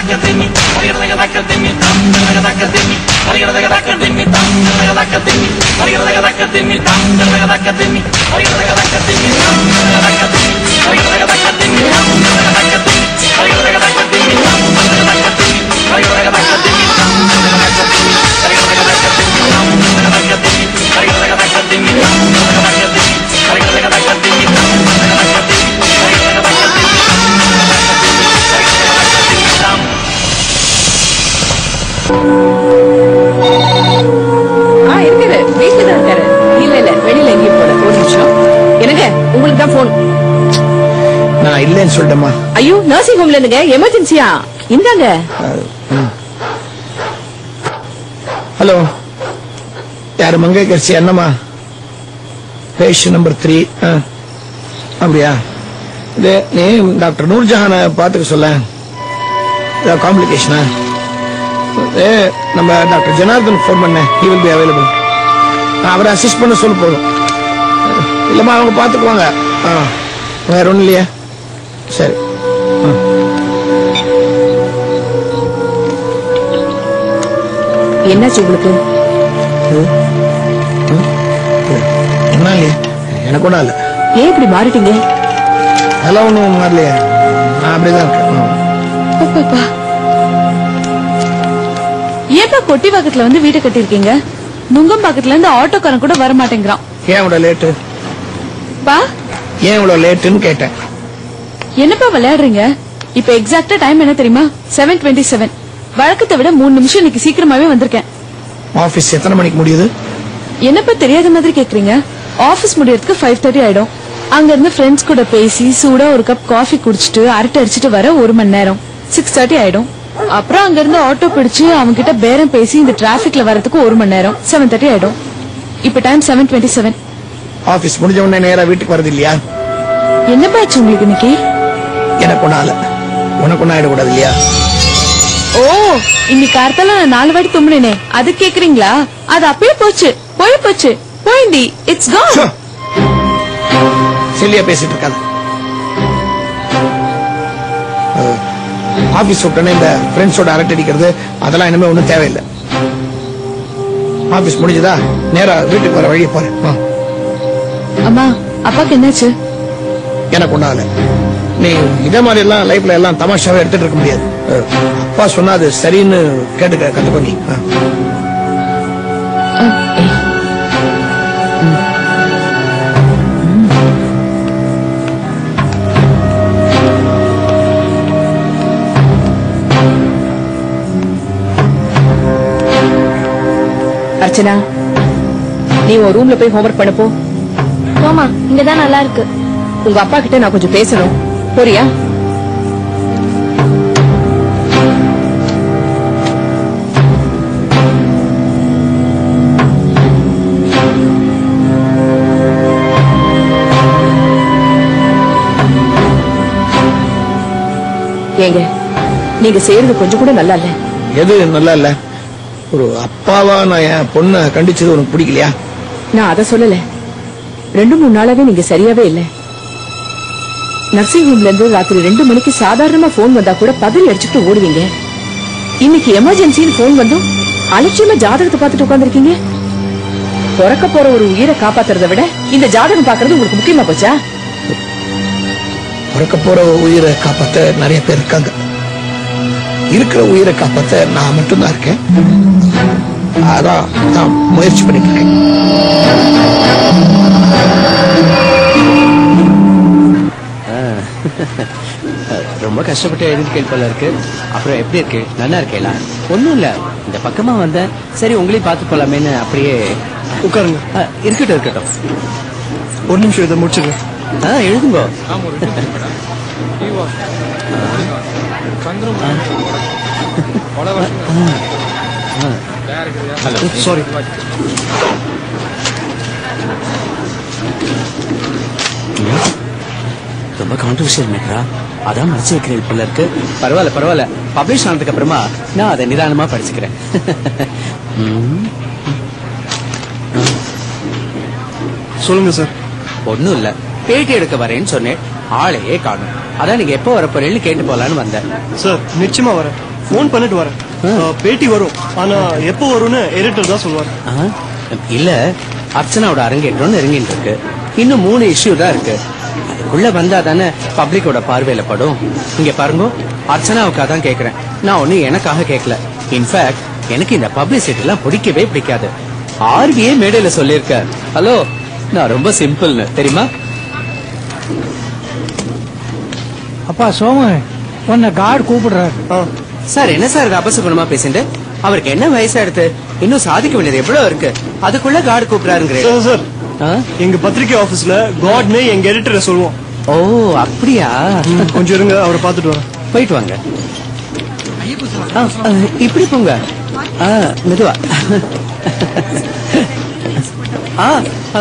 ஆ இருக்குது வீட்டுல தான் இருக்காரு இல்ல இல்ல வெளியில எங்கேயும் போல ஒரு நிமிஷம் என்னங்க உங்களுக்கு தான் போன் நான் இல்லைன்னு சொல்லிட்டேம்மா ஐயோ நர்சிங் ஹோம்ல இருந்துங்க எமர்ஜென்சியா இந்தாங்க ஹலோ யாரு மங்கைக்கரிசி என்னம்மா பேஷண்ட் நம்பர் த்ரீ அப்படியா இது நீ டாக்டர் நூர்ஜஹானை பார்த்துக்க சொல்ல காம்ப்ளிகேஷனா நம்ம டாக்டர் ஜனார்தன் ஃபோன் பண்ணேன் ஹி வில் பி அவைலபிள் அவரை அசிஸ்ட் பண்ண சொல்ல போதும் இல்லம்மா அவங்க பார்த்துக்குவாங்க ஆ வேற ஒன்றும் இல்லையா சரி என்னாச்சு உங்களுக்கு என்ன இல்லையா எனக்கு ஒன்றும் இல்லை ஏன் இப்படி மாறிட்டீங்க அதெல்லாம் ஒன்றும் மாறலையே நான் அப்படிதான் இருக்கேன் ஆ. அப்பப்பா. ஏப்பா கொட்டி பக்கத்துல வந்து வீட்டை கட்டிருக்கீங்க நுங்கம் பக்கத்துல இருந்து ஆட்டோக்காரன் கூட வர மாட்டேங்கிறான் ஏன் இவ்வளோ லேட்டு பா ஏன் இவ்வளோ லேட்டுன்னு கேட்டேன் என்னப்பா விளையாடுறீங்க இப்ப எக்ஸாக்டா டைம் என்ன தெரியுமா செவன் டுவெண்ட்டி செவன் வழக்கத்தை விட மூணு நிமிஷம் இன்னைக்கு சீக்கிரமாவே வந்திருக்கேன் ஆஃபீஸ் எத்தனை மணிக்கு முடியுது என்னப்பா தெரியாத மாதிரி கேக்குறீங்க ஆபீஸ் முடியறதுக்கு ஃபைவ் தேர்ட்டி ஆயிடும் அங்க இருந்து ஃப்ரெண்ட்ஸ் கூட பேசி சூடா ஒரு கப் காஃபி குடிச்சிட்டு அரட்டை அடிச்சிட்டு வர ஒரு மணி நேரம் சிக்ஸ் தேர்ட்டி ஆயிடும் அப்புறம் அங்க இருந்து ஆட்டோ பிடிச்சு அவங்க கிட்ட பேரம் பேசி இந்த டிராபிக்ல வரதுக்கு ஒரு மணி நேரம் செவன் தேர்ட்டி ஆயிடும் இப்ப time seven twenty seven office முடிஞ்ச உடனே நேரா வீட்டுக்கு வருது இல்லையா என்னப்பா ஆச்சு உங்களுக்கு இன்னைக்கு எனக்கு ஒன்றும் ஆகல உனக்கு ஒன்றும் ஆயிடக்கூடாது இல்லையா ஓ இன்னைக்கு கார்த்தால நான் நாலு வாட்டி தும்முனேனே அது கேக்குறீங்களா அது அப்பயே போச்சு போய் போச்சு போயிந்தி இட்ஸ் ச்சோ. கான் சில்லியா பேசிட்டு இருக்காது ஆபீஸ் விட்டோன்னே இந்த ஃப்ரெண்ட்ஸோட அரட்டை அடிக்கிறது அதெல்லாம் இனிமே ஒன்றும் தேவையில்லை ஆபீஸ் முடிஞ்சதா நேரா வீட்டுக்கு வர வழியை போறேன் ஆ. அம்மா அப்பாக்கு என்னாச்சு எனக்கு ஒன்றால நீ இதே மாதிரி எல்லாம் லைஃப்ல எல்லாம் தமாஷாவே எடுத்துட்டு இருக்க முடியாது அஹ், அப்பா சொன்னா அது சரின்னு கேட்டுக்க கத்துக்கோ நீ ஆ. அர்ச்சனா நீ உன் ரூம்ல போய் ஹோம்ஒர்க் பண்ண போ போமா இங்கதான் நல்லா இருக்கு உங்க அப்பா கிட்ட நான் கொஞ்சம் பேசணும் போறியா ஏங்க நீங்க செய்யறது கொஞ்சம் கூட நல்லா இல்ல எது நல்லா இல்ல ஒரு அப்பாவா நான் என் பொண்ணை கண்டிச்சது உனக்கு பிடிக்கலையா நான் அத சொல்லல ரெண்டு மூணு நாளாவே நீங்க சரியாவே இல்ல நர்சிங் ஹோம்ல இருந்து ராத்திரி ரெண்டு மணிக்கு சாதாரணமா போன் வந்தா கூட பதறி அடிச்சுட்டு ஓடுவீங்க இன்னைக்கு எமர்ஜென்சின்னு போன் வந்தும் அலட்சியமா ஜாதகத்தை பார்த்துட்டு உட்கார்ந்திருக்கீங்க பிறக்க போற ஒரு உயிரை காப்பாத்துறதை விட இந்த ஜாதகம் பாக்குறது உங்களுக்கு முக்கியமா போச்சா பிறக்க போற உயிரை காப்பாத்த நிறைய பேர் இருக்காங்க இருக்கிற உயிரை காப்பாத்த நான் மட்டும்தான் இருக்கேன் அதான் நான் முயற்சி பண்ணிட்டு இருக்கேன் ரொம்ப கஷ்டப்பட்டு எழுதிருக்கேன் போல இருக்கு அப்புறம் எப்படி இருக்கு நல்லா இருக்கேலா ஒண்ணும் இல்ல இந்த பக்கமா வந்தேன் சரி உங்களையும் பார்த்து போலாமேன்னு அப்படியே உட்காருங்க ஆ, இருக்கட்டும் இருக்கட்டும் ஒரு நிமிஷம் இதை முடிச்சிடுறேன் ஆ எழுதுங்கோ சாரி ரொம்ப கான்ட்ரவர்ஷியல் மேட்டரா அதான் மறைச்சு வைக்கிறேன் போல இருக்கு பரவாயில்ல பரவாயில்ல பப்ளிஷ் ஆனதுக்கு அப்புறமா நான் அதை நிதானமா படிச்சுக்கிறேன் ம், சொல்லுங்க சார் ஒண்ணும் இல்ல பேட்டி எடுக்க வரேன்னு சொன்னேன் ஆளையே காணும் அதான் நீங்க எப்போ வரப்போறேன்னு கேட்டு போலான்னு வந்தேன் சார் நிச்சயமா வரேன் ஃபோன் பண்ணிட்டு வரேன் அஹ், பேட்டி வரும் ஆனா எப்போ வரும்னு எடிட்டர் தான் சொல்லுவார் ஆ, இல்ல அர்ச்சனாவோட அரங்கேற்றம்னு இறங்கிட்டு இருக்கு இன்னும் மூணு இஷ்யூ தான் இருக்கு அதுக்குள்ள வந்தா தானே பப்ளிக்கோட பார்வையில படும் இங்க பாருங்க அர்ச்சனாவுக்காக தான் கேக்குறேன் நான் ஒண்ணு எனக்காக கேட்கல இன்ஃபேக்ட் எனக்கு இந்த பப்ளிசிட்டி எல்லாம் பிடிக்கவே பிடிக்காது ஆர்வியே மேடையில சொல்லியிருக்க ஹலோ நான் ரொம்ப சிம்பிள்னு தெரியுமா அப்பா சோமு உன்னை கார்டு கூப்பிடுறாரு ஆ சார் என்ன சார் இது அபசகுணமா பேசிட்டு அவருக்கு என்ன வயசாயிடுது இன்னும் சாதிக்க வேண்டியது எவ்வளவு இருக்கு அதுக்குள்ள கார்டு கூப்பிடுறாருங்கிறேன் சார் சார் ஆ? எங்க பத்திரிக்கை ஆபீஸ்ல காட்னே எங்க எடிட்டரை சொல்லுவோம் ஓ அப்படியா ம், கொஞ்சம் இருங்க அவரை பார்த்துட்டு வரேன் போயிட்டு வாங்க ஆ, ஆ, இப்படி போங்க ஆ, மெதுவா ஆ, ஆ.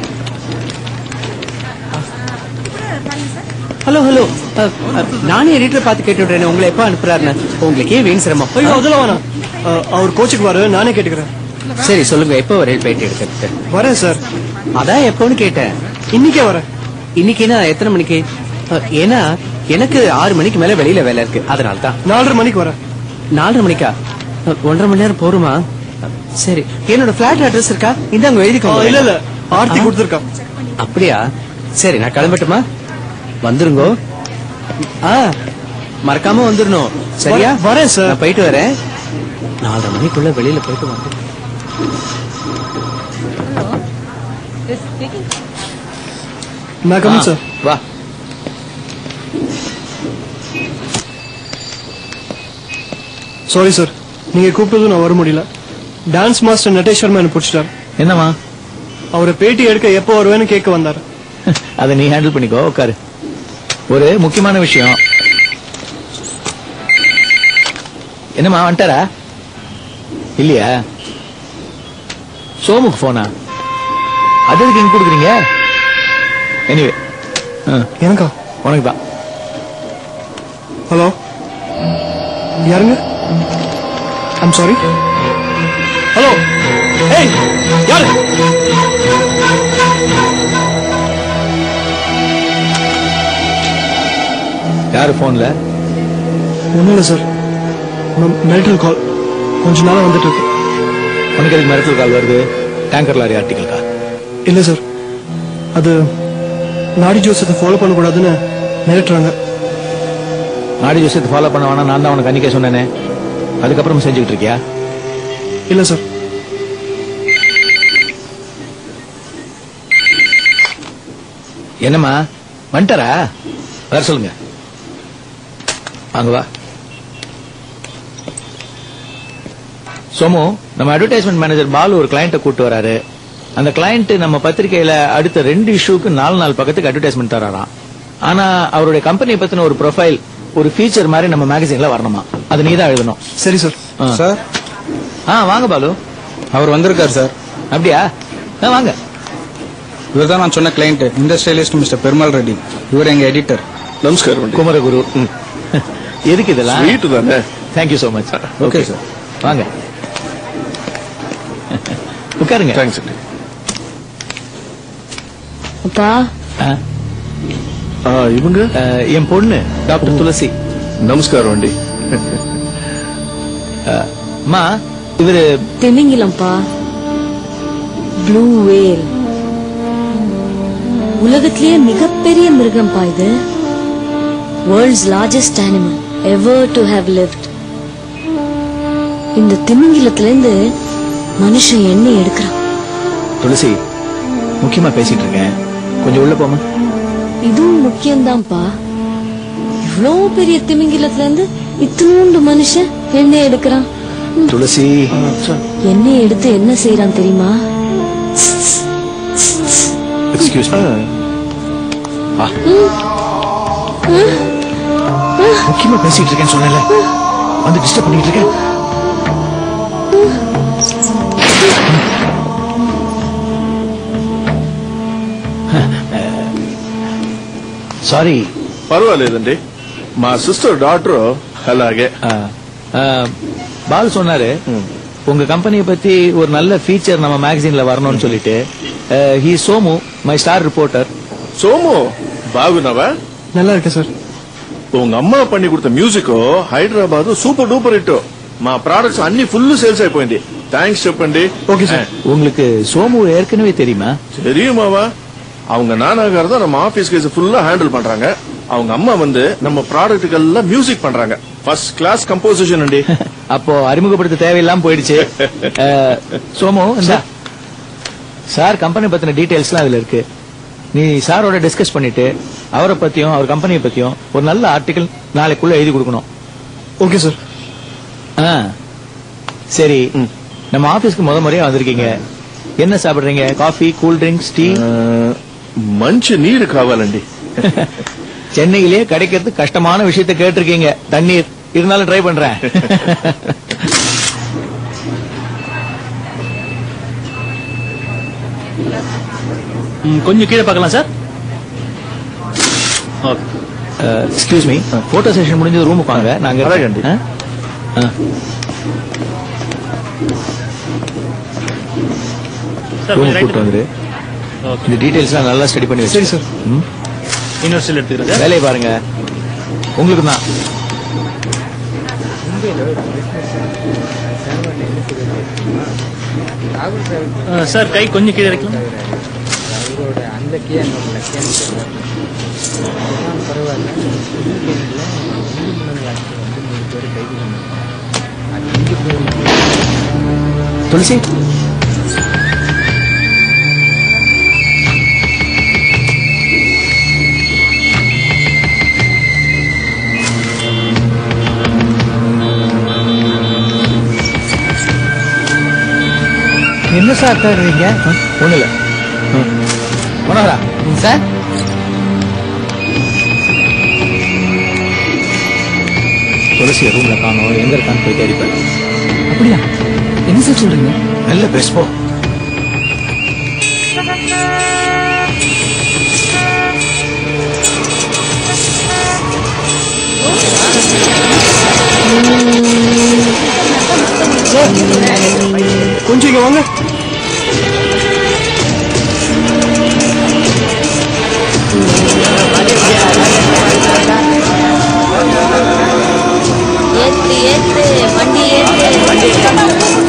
ஹலோ ஹலோ ஆ, ஆ, நானே எடிட்டர் பார்த்து கேட்டு விடுறேன் உங்களை எப்ப அனுப்புறாருன்னு உங்களுக்கு ஏன் வீண் சிரமம் ஐயோ அதெல்லாம் வேணாம் அஹ், அவர் கோச்சுக்கு வர நானே கேட்டுக்கிறேன் சரி சொல்லுங்க எப்போ வரையில் பேட்டி எடுக்கிறதுக்கு வரேன் சார் அதான் எப்போன்னு கேட்டேன் இன்னைக்கே வரேன் இன்னைக்குன்னா எத்தனை மணிக்கு ஆ, ஏன்னா எனக்கு ஆறு மணிக்கு மேல வெளியில வேலை இருக்கு அதனால தான் நாலரை மணிக்கு வரேன் நாலரை மணிக்கா அ, ஒன்றரை மணி நேரம் போருமா அ, சரி என்னோட பிளாட் அட்ரஸ் இருக்கா இந்தாங்க ஆ, எழுதிக்கோங்க இல்ல இல்ல ஆர்த்தி ஆ? கொடுத்துருக்கா அப்படியா சரி நான் கிளம்பட்டுமா வந்துருங்க ஆ மறக்காம வந்துடணும் சரியா வர- வரேன் சார். நான் போயிட்டு வரேன் நாலரை மணிக்குள்ள வெளியில போயிட்டு வந்து நான் கம்மி சார் வா சாரி சார் நீங்க கூப்பிட்டதும் நான் வர முடியல டான்ஸ் மாஸ்டர் நட்டேஷ் சர்மா என்ன பிடிச்சிட்டார் என்னம்மா அவரை பேட்டி எடுக்க எப்போ வருவேன்னு கேட்க வந்தார் அதை நீ ஹேண்டில் பண்ணிக்கோ உட்காரு ஒரு முக்கியமான விஷயம் என்னம்மா வந்துட்டாரா இல்லையா சோமுக்கு போனா அது எதுக்கு இங்க கொடுக்குறீங்க எனிவே எனக்கா உனக்கு தான் ஹலோ யாருங்க ஐம் சாரி ஹலோ ஏய் யாரு யாரு போன்ல ஒன்றும் இல்லை சார் மெரிட்டல் கால் கொஞ்ச நாளா வந்துட்டு இருக்கு உனக்கு எதுக்கு மிரட்டல் கால் வருது டேங்கர் லாரி ஆர்டிக்கல்கா இல்லை சார் அது நாடி ஜோசத்தை ஃபாலோ பண்ணக்கூடாதுன்னு மிரட்டுறாங்க நாடி ஜோசியத்தை ஃபாலோ பண்ண வேணா நான் தான் உனக்கு அன்னைக்கே சொன்னேனே அதுக்கப்புறம் செஞ்சுக்கிட்டு இருக்கியா இல்லை சார் என்னம்மா வந்துட்டாரா வர சொல்லுங்க வாங்க வா சோமு நம்ம அட்வர்டைஸ்மெண்ட் மேனேஜர் பாலு ஒரு கிளையண்ட்டை கூட்டு வராரு அந்த கிளையண்ட் நம்ம பத்திரிக்கையில அடுத்த ரெண்டு இஷ்யூக்கு நாலு நாலு பக்கத்துக்கு அட்வர்டைஸ்மெண்ட் தராராம் ஆனா அவருடைய கம்பெனியை பத்தின ஒரு ப்ரொஃபைல் ஒரு ஃபீச்சர் மாதிரி நம்ம மேகசின்ல வரணுமா அது நீ தான் எழுதணும் சரி சார் ஆ. சார் ஆ வாங்க பாலு அவர் வந்திருக்கார் சார் அப்படியா ஆ, வாங்க இவர் தான் நான் சொன்ன client industrialist mister Perumal Reddy இவர் எங்க எடிட்டர் நமஸ்காரம் అండి குமரகுரு எதுக்கு இதெல்லாம் స్వీట్ தானே thank you so much Okay, sir. வாங்க உட்காருங்க థ్యాంక్స్ అండి அப்பா ஆ, ఆ, ఇవ్వంగ ஆ, என் பொண்ணு டாக்டர் துளசி నమస్కారం అండి அம்மா இவரு திமிங்கிலம்பா ப்ளூ வேல் உலகத்திலேயே மிகப்பெரிய மிருகம்பா இது world's largest animal ever to have lived இந்த திமிங்கிலத்துல இருந்து மனுஷன் எண்ணெய் எடுக்கிறான் துளசி முக்கியமா பேசிட்டு இருக்கேன் கொஞ்சம் உள்ள போமா இதுவும் முக்கியம்தான்ப்பா இவ்ளோ பெரிய திமிங்கிலத்துல இருந்து இத்தினூண்டு மனுஷன் எண்ணெய் எடுக்கிறான் துளசி எண்ணெய் எடுத்து என்ன செய்யறான் தெரியுமா எக்ஸ்கியூஸ் முக்கியமா பேசிட்டு இருக்கேன்னு சொன்னல வந்து டிஸ்டர்ப் பண்ணிட்டு இருக்கேன் సారీ పర్వాలేదండి మా సిస్టర్ డాక్టర్ అలాగే பால் சொன்னாரு உங்க கம்பெனியை பத்தி ஒரு நல்ல ஃபீச்சர் நம்ம மேகசின்ல வரணும்னு சொல்லிட்டு hi Somu my star reporter Somu బాగున్నావా நல்லா இருக்கு சார் உங்க అమ్మ பண்ணி கொடுத்த music Hyderabad super duper hit మా ప్రోడక్ట్స్ అన్ని ఫుల్ సేల్స్ అయిపోయింది థ్యాంక్స్ చెప్పండి ஓகே சார் உங்களுக்கு சோமு ஏற்கனவே தெரியுமா தெரியுமாவா அவங்க நானாகார் தான் நம்ம ஆபீஸ் கேஸ் ஃபுல்லா ஹேண்டில் பண்றாங்க அவங்க அம்மா வந்து நம்ம ப்ராடக்ட்டுக்கு எல்லாம் மியூசிக் பண்றாங்க ஃபர்ஸ்ட் கிளாஸ் கம்போசிஷன் அண்டி அப்போ அறிமுகப்படுத்த தேவையில்லாம போயிடுச்சு அஹ், சோமு இந்த சார் கம்பெனி பத்தின டீடைல்ஸ்லாம் அதுல இருக்கு நீ சாரோட டிஸ்கஸ் பண்ணிட்டு அவரை பத்தியும் அவர் கம்பெனியை பத்தியும் ஒரு நல்ல ஆர்டிகல் நாளைக்குள்ள எழுதி கொடுக்கணும் ஓகே சார் ஆ, சரி நம்ம ஆபீஸ்க்கு முத முறையா வந்திருக்கீங்க என்ன சாப்பிடுறீங்க காஃபி கூல் ட்ரிங்க்ஸ் டீ మంచి నీరు కావాలండి சென்னையிலே கிடைக்கிறது கஷ்டமான விஷயத்தை கேட்டிருக்கீங்க தண்ணீர் இருந்தாலும் ட்ரை பண்றேன் கொஞ்சம் கீழே பார்க்கலாம் sir excuse me photo session முடிஞ்சது ரூமுக்கு வாங்க நாங்க அழகண்டி. ஆ? ஆ. சார் ரூமுக்கு கொஞ்சம் right கூட்டு வந்துரு இந்த டீடைல்ஸ்லாம் நல்லா ஸ்டடி பண்ணி சரி வச்சு சார் இன்னொரு செல் எடுத்துக்கிறேன் சார் வேலையை பாருங்க உங்களுக்கு தான் அஹ், சார் கை கொஞ்சம் கீழே வைக்கலாம் துளசி என்ன சார் தேடுறீங்க ஒண்ணு இல்ல மனோகரா சார் துளசி ரூம்ல காணோம் எங்க இருக்கான்னு போய் தேடிப்பேன் அப்படியா என்ன சார் சொல்றீங்க நல்ல பெஸ்ட் போ கொஞ்சம் இங்க வாங்க ஏத்து ஏத்து வண்டி ஏத்து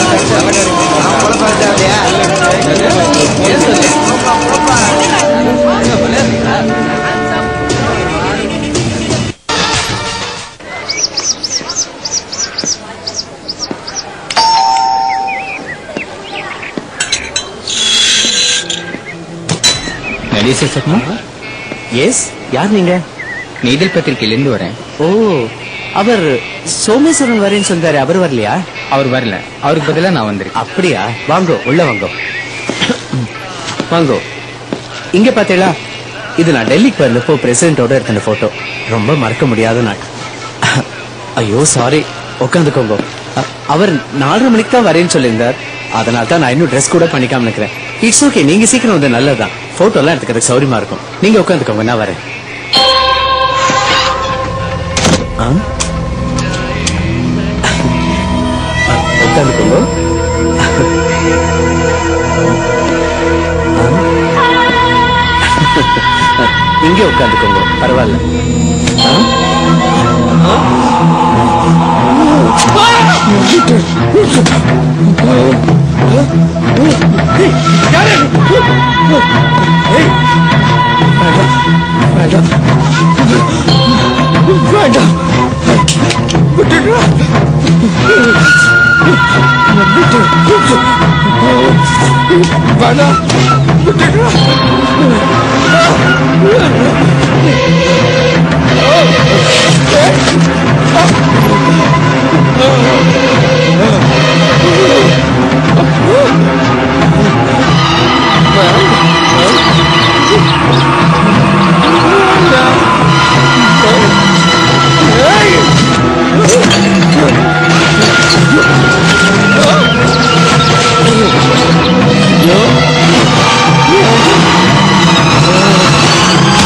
நடேசர் சத்மா எஸ் யார் நீங்க நெய்தல் பத்திரிகையிலிருந்து வரேன் ஓ அவர் சோமேஸ்வரன் வரேன்னு சொன்னாரு அவர் வரலையா அவர் வரல அவருக்கு பதிலா நான் வந்திருக்கேன் அப்படியா வாங்கோ உள்ள வாங்கோ வாங்கோ இங்க பாத்தீங்களா இது நான் டெல்லிக்கு வந்தப்போ பிரசிடென்ட்டோட எடுத்த போட்டோ ரொம்ப மறக்க முடியாத நாள் ஐயோ சாரி உட்காந்துக்கோங்க அ- அவர் நாலரை மணிக்கு தான் வரேன்னு சொல்லியிருந்தார் அதனால தான் நான் இன்னும் ட்ரெஸ் கூட பண்ணிக்காம இருக்கிறேன் இட்ஸ் ஓகே நீங்க சீக்கிரம் வந்து நல்லதுதான் போட்டோ எல்லாம் எடுத்துக்கிறதுக்கு சௌரியமா இருக்கும் நீங்க உட்காந்துக்கோங்க நான் வரேன் ஆ? உட்காந்துக்கோங்க இங்கே உட்காந்துக்கோங்க பரவாயில்ல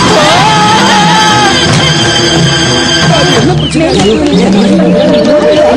என்ன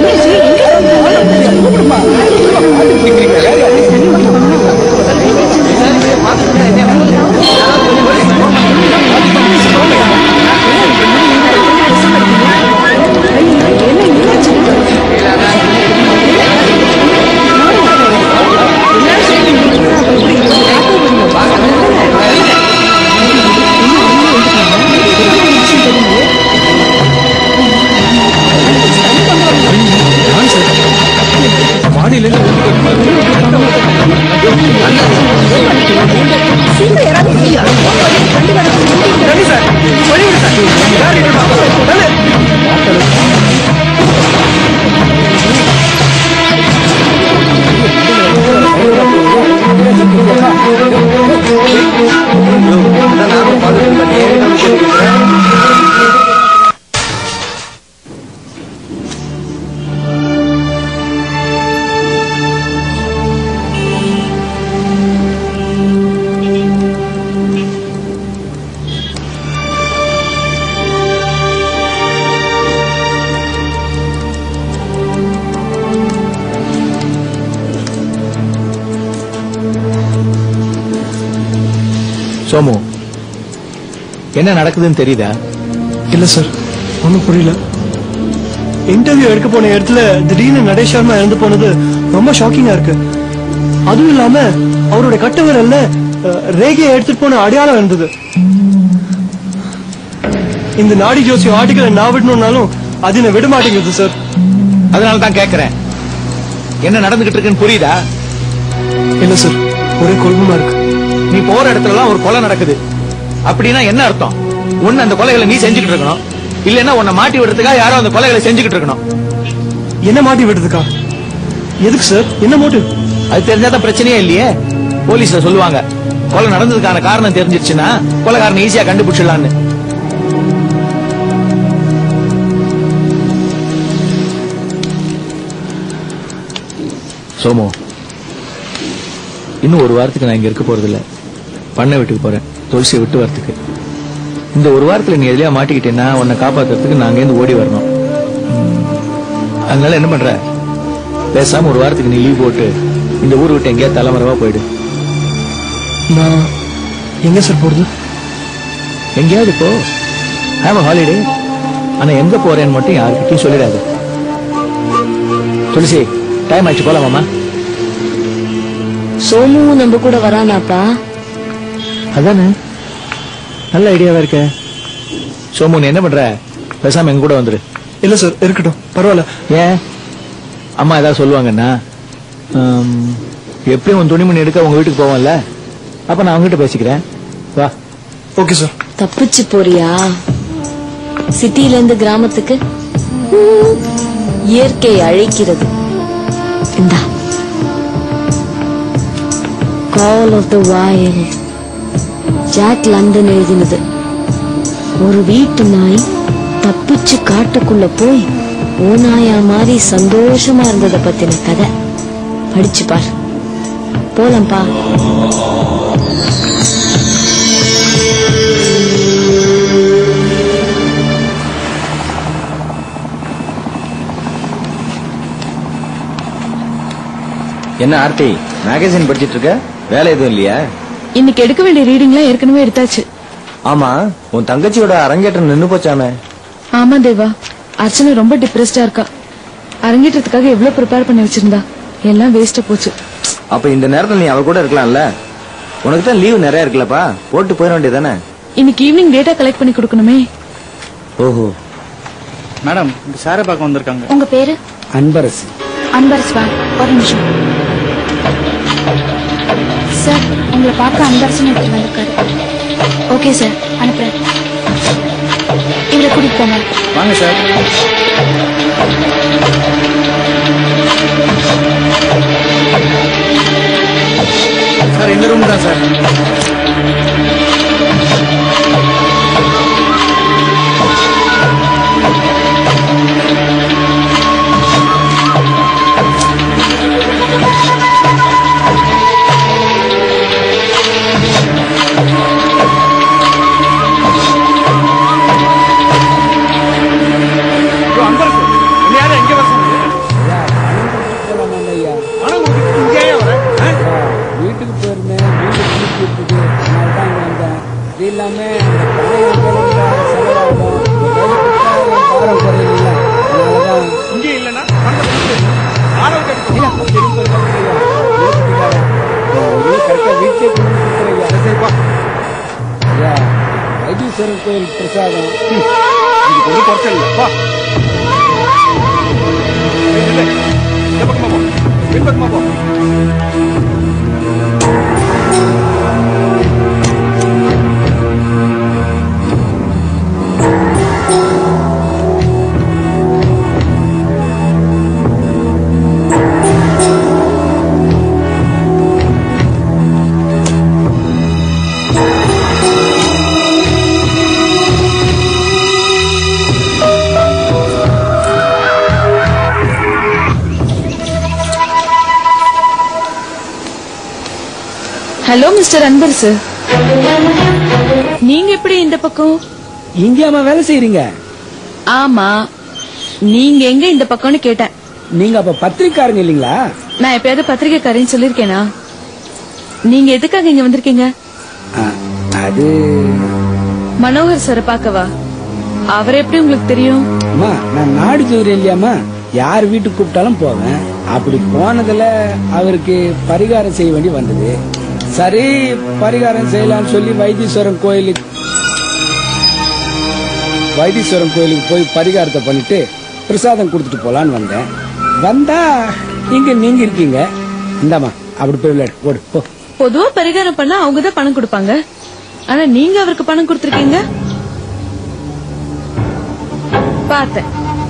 சோமு என்ன நடக்குதுன்னு தெரியுதா இல்ல சார் ஒன்றும் புரியல இன்டர்வியூ எடுக்க போன இடத்துல திடீர்னு நடேஷ் சர்மா இறந்து போனது ரொம்ப ஷாக்கிங்கா இருக்கு அதுவும் இல்லாம அவரோட கட்ட விரல்ல அஹ், ரேகையை எடுத்துட்டு போன அடையாளம் இருந்தது இந்த நாடி ஜோசி ஆர்டிக்கல் நான் விடணும்னாலும் அது என்ன விட மாட்டேங்குது சார் அதனால தான் கேக்குறேன் என்ன நடந்துகிட்டு இருக்குன்னு புரியுதா இல்ல சார் ஒரே குழப்பமா இருக்கு நீ போற இடத்துல எல்லாம் ஒரு கொலை நடக்குது அப்படின்னா என்ன அர்த்தம் ஒண்ணு அந்த கொலைகளை நீ செஞ்சுக்கிட்டு இருக்கணும் இல்லன்னா உன்னை மாட்டி விடுறதுக்காக யாரோ அந்த கொலைகளை செஞ்சுக்கிட்டு இருக்கணும் என்ன மாட்டி விடுறதுக்கா எதுக்கு சார் என்ன மோட்டிவ் அது தெரிஞ்சாதான் பிரச்சனையே இல்லையே போலீஸ்ல சொல்லுவாங்க கொலை நடந்ததுக்கான காரணம் தெரிஞ்சிருச்சுன்னா கொலைகாரனை ஈஸியா கண்டுபிடிச்சிடலான்னு சோமு இன்னும் ஒரு வாரத்துக்கு நான் இங்க இருக்க போறது இல்ல பண்ணை வீட்டுக்கு போறேன் துளசியை விட்டு வரத்துக்கு இந்த ஒரு வாரத்துல நீ எதுலயா மாட்டிக்கிட்டேன்னா உன்னை காப்பாத்துறதுக்கு நான் அங்கேருந்து ஓடி வரணும் ம். அதனால என்ன பண்ற பேசாம ஒரு வாரத்துக்கு நீ லீவ் போட்டு இந்த ஊர் விட்டு எங்கேயா தலைமறைவா போயிடு நான் எங்க சார் போறது எங்கேயாவது போ ஹாவ் ஹாலிடே ஆனா எங்க போறேன்னு மட்டும் யாருக்கிட்டையும் சொல்லிடாத துளசி டைம் ஆச்சு போலாமாமா சோமுவும் நம்ம கூட வரானாப்பா அதானே நல்ல ஐடியாவா இருக்க சோமு நீ என்ன பண்ற பேசாம எங்க கூட வந்துரு இல்ல சார் இருக்கட்டும் பரவாயில்ல ஏன் அம்மா ஏதாவது சொல்லுவாங்கன்னா ஆம், எப்படியும் உன் துணிமணி எடுக்க உங்க வீட்டுக்கு போவோம்ல அப்ப நான் அவங்ககிட்ட பேசிக்கிறேன் வா ஓகே சார் தப்பிச்சு போறியா சிட்டில இருந்து கிராமத்துக்கு ஹம், இயற்கை அழைக்கிறது இந்தா கால் ஆஃப் த வயல் ஜாக் லண்டன் எழுதினது ஒரு வீட்டு நாய் தப்பிச்சு காட்டுக்குள்ள போய் ஓநாயா மாதிரி சந்தோஷமா இருந்தத பத்தின கதை படிச்சு பார் போலாம்ப்பா என்ன ஆர்த்தி மேகசின் படிச்சிட்டு இருக்க வேலை எதுவும் இல்லையா இன்னைக்கு எடுக்க வேண்டிய ரீடிங்லாம் ஏற்கனவே எடுத்தாச்சு ஆமா உன் தங்கச்சியோட அரங்கேற்றம் நின்னு போச்சாமே ஆமா தேவா அர்ச்சனா ரொம்ப டிப்ரெஸ்டா இருக்கா அரங்கேற்றத்துக்காக எவ்வளவு ப்ரிப்பேர் பண்ணி வச்சிருந்தா எல்லாம் வேஸ்டா போச்சு அப்ப இந்த நேரத்துல நீ அவ கூட இருக்கலாம்ல உனக்கு தான் லீவு நிறைய இருக்குல்லப்பா போட்டு போயிட வேண்டியதானே இன்னைக்கு ஈவினிங் டேட்டா கலெக்ட் பண்ணி கொடுக்கணுமே ஓஹோ மேடம் இங்க சாரை பார்க்க வந்திருக்காங்க உங்க பேரு அன்பரசு அன்பரஸ் வா ஒரு நிமிஷம் சார் உங்களை பார்க்க அன்பரசன் ஒருத்தர் வந்திருக்காரு ஓகே சார் அனுப்புறேன் இவரை கூட்டிட்டு போங்க வாங்க சார் சார் இந்த ரூம் தான் சார் வீட்டுக்கு போயிருந்தேன் வீடு குளிச்சுட்டு அதனால தான் இங்க வந்தேன் இது இல்லாம அந்த பழைய வேலையில செலவாகும் இந்த வேலை கொடுத்தா என் பாரம் குறையில அதனாலதான் இங்கே இல்லைன்னா கரெக்டா வீட்டே கொண்டு கொடுத்துறையா ஐயா வைத்தீஸ்வரர் கோயில் பிரசாதம் இதுக்கு ஒரு குறைச்சல் இல்லை வா இந்த பக்கமா போ பின்பக்கமா போ ஹலோ மிஸ்டர் அன்பரசு நீங்க எப்படி இந்த பக்கம் இங்கேயாமா வேலை செய்யறீங்க ஆமா நீங்க எங்க இந்த பக்கம்னு கேட்டேன் நீங்க அப்ப பத்திரிக்காரங்க இல்லீங்களா நான் எப்பயாவது பத்திரிக்கைக்காரன்னு சொல்லிருக்கேனா நீங்க எதுக்காக இங்க வந்திருக்கீங்க ஆ, அது மனோகர் சாரை பார்க்கவா அவர் எப்படி உங்களுக்கு தெரியும் அம்மா நான் நாடு சொல்றேன் இல்லையாம்மா யார் வீட்டுக்கு கூப்பிட்டாலும் போவேன் அப்படி போனதுல அவருக்கு பரிகாரம் செய்ய வேண்டி வந்தது சரி பரிகாரம் செய்யலாம்னு சொல்லி வைத்தீஸ்வரன் கோயிலுக்கு வைத்தீஸ்வரன் கோயிலுக்கு போய் பரிகாரத்தை பண்ணிட்டு பிரசாதம் கொடுத்துட்டு போலான்னு வந்தேன் வந்தா இங்க நீங்க இருக்கீங்க இந்தாம்மா அப்படி போய் விளையாடு ஓடு போ பொதுவா பரிகாரம் பண்ணா அவங்க தான் பணம் கொடுப்பாங்க ஆனா நீங்க அவருக்கு பணம் கொடுத்திருக்கீங்க பார்த்தேன்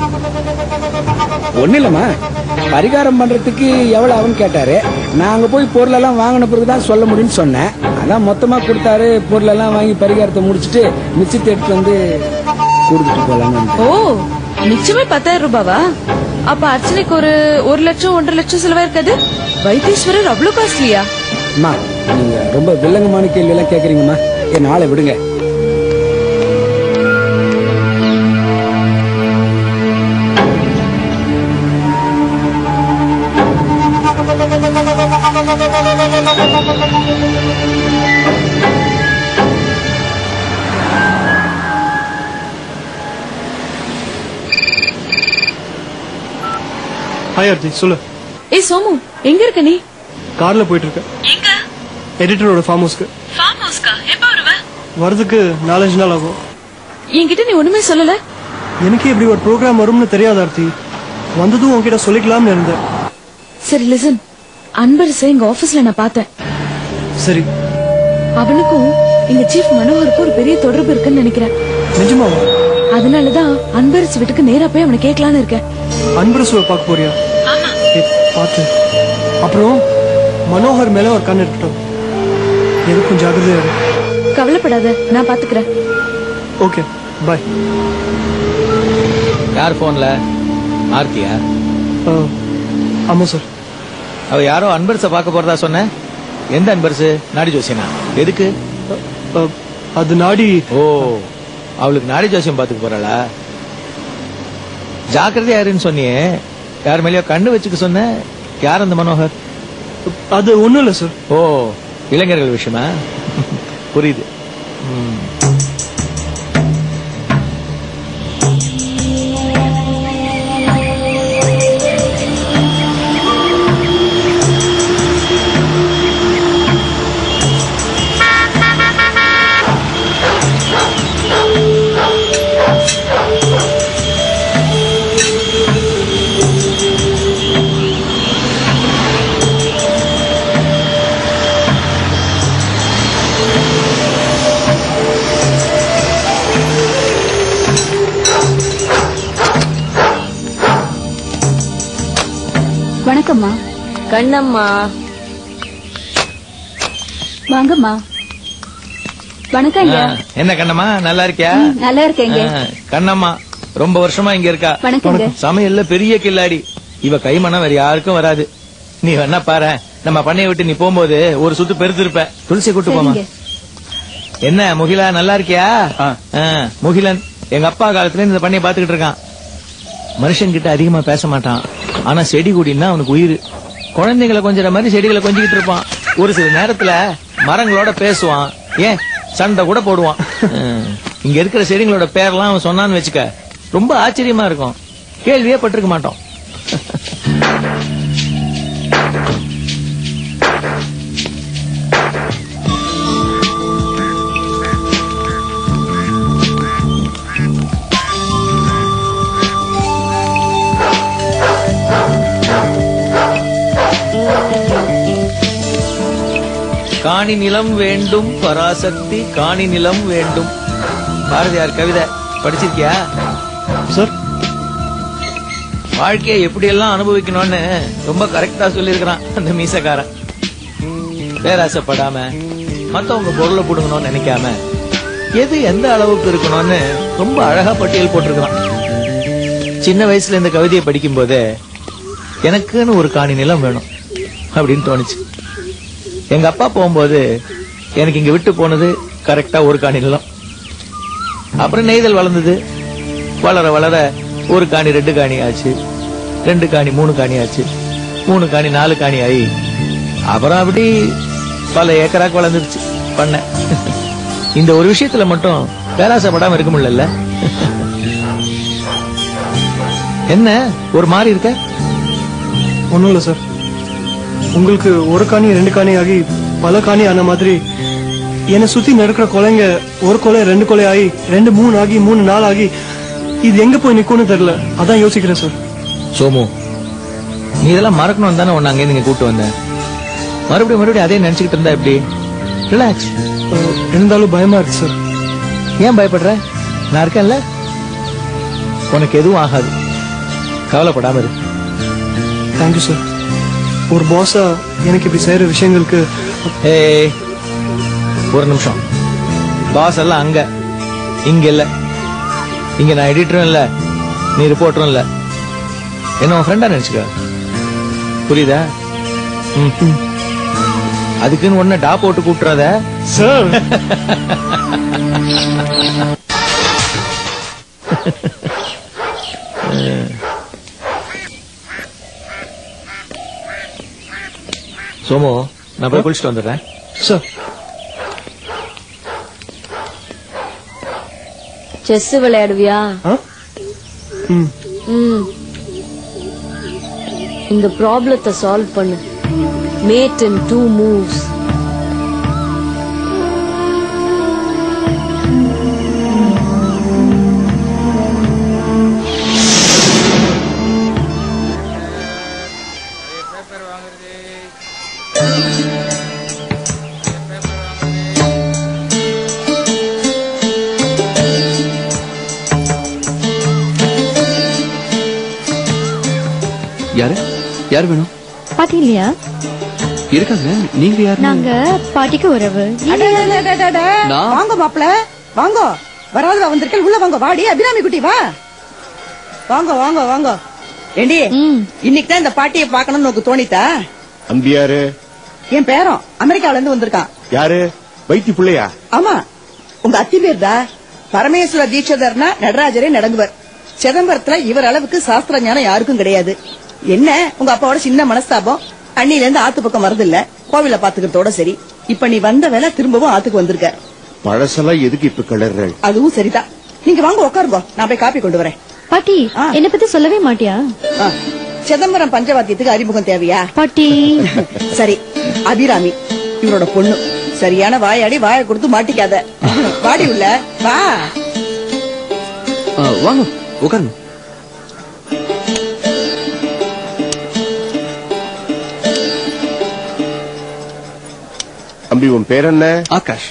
ஒண்ணு இல்லம்மா பரிகாரம் பண்றதுக்கு எவ்வளவு ஆகும்னு கேட்டாரு நான் அங்க போய் பொருள் எல்லாம் வாங்கின பிறகுதான் சொல்ல முடியும்னு சொன்னேன் அதான் மொத்தமா கொடுத்தாரு பொருள் எல்லாம் வாங்கி பரிகாரத்தை முடிச்சிட்டு மிச்சத்தை எடுத்து வந்து கொடுத்துட்டு போலான்னு வந்தேன். ஓ நிச்சயமே பத்தாயிரம் ரூபாவா அப்ப அர்ச்சனைக்கு ஒரு ஒரு லட்சம் ஒன்றரை லட்சம் செலவா இருக்காது வைத்தீஸ்வரர் அவ்வளவு காஸ்ட்லியா அம்மா நீங்க ரொம்ப வில்லங்கமான கேள்வி எல்லாம் கேக்குறீங்கம்மா என் நாளை விடுங்க ஹாய் ஆர்த்தி சொல்லு ஏய் சோமு எங்க இருக்க நீ கார்ல போயிட்டு இருக்கேன் எங்க எடிட்டரோட ஃபார்ம் ஹவுஸ்க்கு ஃபார்ம் ஹவுஸ்க்கா எப்ப வருவ வரதுக்கு நாலஞ்சு நாள் ஆகும் என்கிட்ட நீ ஒண்ணுமே சொல்லல எனக்கு இப்படி ஒரு ப்ரோக்ராம் வரும்னு தெரியாது ஆர்த்தி வந்ததும் உன்கிட்ட சொல்லிக்கலாம்னு இருந்தேன் சரி லிசன் அன்பரசை எங்க ஆபீஸ்ல நான் பார்த்தேன் சரி அவனுக்கும் எங்க சீஃப் மனோகருக்கும் ஒரு பெரிய தொடர்பு இருக்குன்னு நினைக்கிறேன் நிஜமாவா அதனாலதான் அன்பரசு வீட்டுக்கு நேரா போய் அவனை கேட்கலான்னு இருக்கேன் அன்பரசுவை பார்க்க போறியா ஏய், பார்த்து அப்புறம் மனோகர் மேல ஒரு கண் இருக்கட்டும் எதுக்கும் ஜாகிரதையா இரு கவலைப்படாத நான் பாத்துக்கிறேன் ஓகே பாய் யார் போன்ல ஆர்த்தியா ஆமா சார் அவ யாரோ அன்பரச பார்க்க போறதா சொன்ன எந்த அன்பரசு நாடி ஜோசியனா எதுக்கு அது நாடி ஓ அவளுக்கு நாடி ஜோசியம் பாத்துக்க போறாளா ஜாக்கிரதையா இருன்னு சொன்னியே யார் மேலயோ கண்ணு வச்சுக்க சொன்ன யார் அந்த மனோகர் அது ஒண்ணும் இல்ல சார் ஓ இளைஞர்கள் விஷயமா புரியுது ம். வணக்கம்மா கண்ணம்மா வாங்கம்மா வணக்கங்க ஆ, என்ன கண்ணம்மா நல்லா இருக்கியா ம், நல்லா இருக்கேங்க ஆ, கண்ணம்மா ரொம்ப வருஷமா இங்க இருக்கா வணக்கங்க. சமையல்ல பெரிய கில்லாடி இவ கைமணம் வேற யாருக்கும் வராது நீ வேணா பாரு நம்ம பண்ணைய விட்டு நீ போகும்போது ஒரு சுத்து பெருத்திருப்ப துளசி கூட்டு போமா சரிங்க. என்ன முகிலா நல்லா இருக்கியா ஆ, முகிலன் எங்க அப்பா காலத்துல இந்த பண்ணைய பாத்துக்கிட்டு இருக்கான் மனுஷன் கிட்ட அதிகமா பேச மாட்டான் ஆனா செடி கொடின்னா அவனுக்கு உயிர் குழந்தைகளை கொஞ்சற மாதிரி செடிகளை கொஞ்சிக்கிட்டு இருப்பான் ஒரு சில நேரத்துல மரங்களோட பேசுவான் ஏன் சண்டை கூட போடுவான் ம். இங்க இருக்கிற செடிங்களோட பேர்லாம் அவன் சொன்னான்னு வச்சுக்க ரொம்ப ஆச்சரியமா இருக்கும் கேள்வியே பட்டிருக்க மாட்டோம் காணி நிலம் வேண்டும் பராசக்தி காணி நிலம் வேண்டும் பாரதியார் கவிதை படிச்சிருக்கியா சார் வாழ்க்கையை எப்படியெல்லாம் அனுபவிக்கணும்னு ரொம்ப கரெக்டா சொல்லியிருக்கிறான் அந்த மீசக்காரன் பேராசைப்படாம மத்தவங்க பொருளை புடுங்கணும்னு நினைக்காம எது எந்த அளவுக்கு இருக்கணும்னு ரொம்ப அழகா பட்டியல் போட்டிருக்கிறான் சின்ன வயசுல இந்த கவிதையை படிக்கும் போதே எனக்குன்னு ஒரு காணி நிலம் வேணும் அப்படின்னு தோணுச்சு எங்க அப்பா போகும்போது எனக்கு இங்க விட்டு போனது கரெக்டா ஒரு காணி நிலம் அப்புறம் நெய்தல் வளர்ந்தது வளர வளர ஒரு காணி ரெண்டு காணி ஆச்சு ரெண்டு காணி மூணு காணி ஆச்சு மூணு காணி நாலு காணி ஆகி அப்புறம் அப்படி பல ஏக்கராக்கு வளர்ந்துருச்சு பண்ண இந்த ஒரு விஷயத்துல மட்டும் பேராசப்படாம இருக்க முடியல என்ன ஒரு மாதிரி இருக்க ஒண்ணும் இல்ல சார் உங்களுக்கு ஒரு காணி ரெண்டு காணி ஆகி பல காணி ஆன மாதிரி என்னை சுத்தி நடக்கிற கொலைங்க ஒரு கொலை ரெண்டு கொலை ஆகி ரெண்டு மூணு ஆகி மூணு நாள் ஆகி இது எங்க போய் நிக்கும்னு தெரியல அதான் யோசிக்கிறேன் சார் சோமு நீ இதெல்லாம் மறக்கணும் தானே உன்னை அங்கே நீங்க கூட்டு வந்தேன் மறுபடியும் மறுபடியும் அதே நினைச்சுக்கிட்டு இருந்தா எப்படி ரிலாக்ஸ் இருந்தாலும் பயமா இருக்கு சார் ஏன் பயப்படுற நான் இருக்கேன்ல உனக்கு எதுவும் ஆகாது கவலைப்படாம இரு தேங்க்யூ சார் ஒரு பாஸா எனக்கு இப்படி செய்யற விஷயங்களுக்கு ஏய் ஒரு நிமிஷம் பாஸ் எல்லாம் அங்க இங்க இல்ல இங்க நான் எடிட்டரும் இல்ல நீ ரிப்போர்ட்டரும் இல்ல என்ன உன் ஃப்ரெண்டா நினைச்சுக்க புரியுதா ம். அதுக்குன்னு ஒண்ணு டா போட்டு கூட்டுறாத சார் சோமு நான் போய் குளிச்சுட்டு வந்துடுறேன் சார் செஸ் விளையாடுவியா ம் ம் இந்த ப்ராப்ளத்தை சால்வ் பண்ணு மேட் இன் டூ மூவ்ஸ் யாரு யார் வேணும் பாட்டி இல்லையா இருக்காங்க நீங்க யாரு நாங்க பாட்டிக்கு உறவு நான் வாங்க மாப்பிள வாங்க வராதுல வந்திருக்கேன் உள்ள வாங்க வாடி அபிராமி குட்டி வா வாங்க வாங்க வாங்க ஏண்டி இன்னைக்கு தான் இந்த பாட்டியை பார்க்கணும்னு உனக்கு தோணித்தா அம்பியாரு என் பேரன் அமெரிக்காவுல இருந்து வந்திருக்கான் யாரு வைத்தி பிள்ளையா ஆமா உங்க அத்தி பேர்தா பரமேஸ்வர தீட்சதர்னா நடராஜரே நடங்குவர் சிதம்பரத்துல இவர் அளவுக்கு சாஸ்திர ஞானம் யாருக்கும் கிடையாது என்ன உங்க அப்பாவோட சின்ன மனஸ்தாபம் அண்ணில இருந்து ஆத்து பக்கம் வரதில்ல கோவில பாத்துக்கிறதோட சரி இப்ப நீ வந்த வேலை திரும்பவும் ஆத்துக்கு வந்திருக்க பழசெல்லாம் எதுக்கு இப்ப கிளறல் அதுவும் சரிதான் நீங்க வாங்க உட்காருங்க நான் போய் காப்பி கொண்டு வரேன் பாட்டி என்ன பத்தி சொல்லவே மாட்டியா ஆ, சிதம்பரம் பஞ்சவாத்தியத்துக்கு அறிமுகம் தேவையா பாட்டி சரி அபிராமி இவரோட பொண்ணு சரியான வாயாடி வாயை கொடுத்து மாட்டிக்காத வாடி உள்ள வா ஆ, வாங்க உட்காருங்க அம்பி உன் பேர் என்ன ஆகாஷ்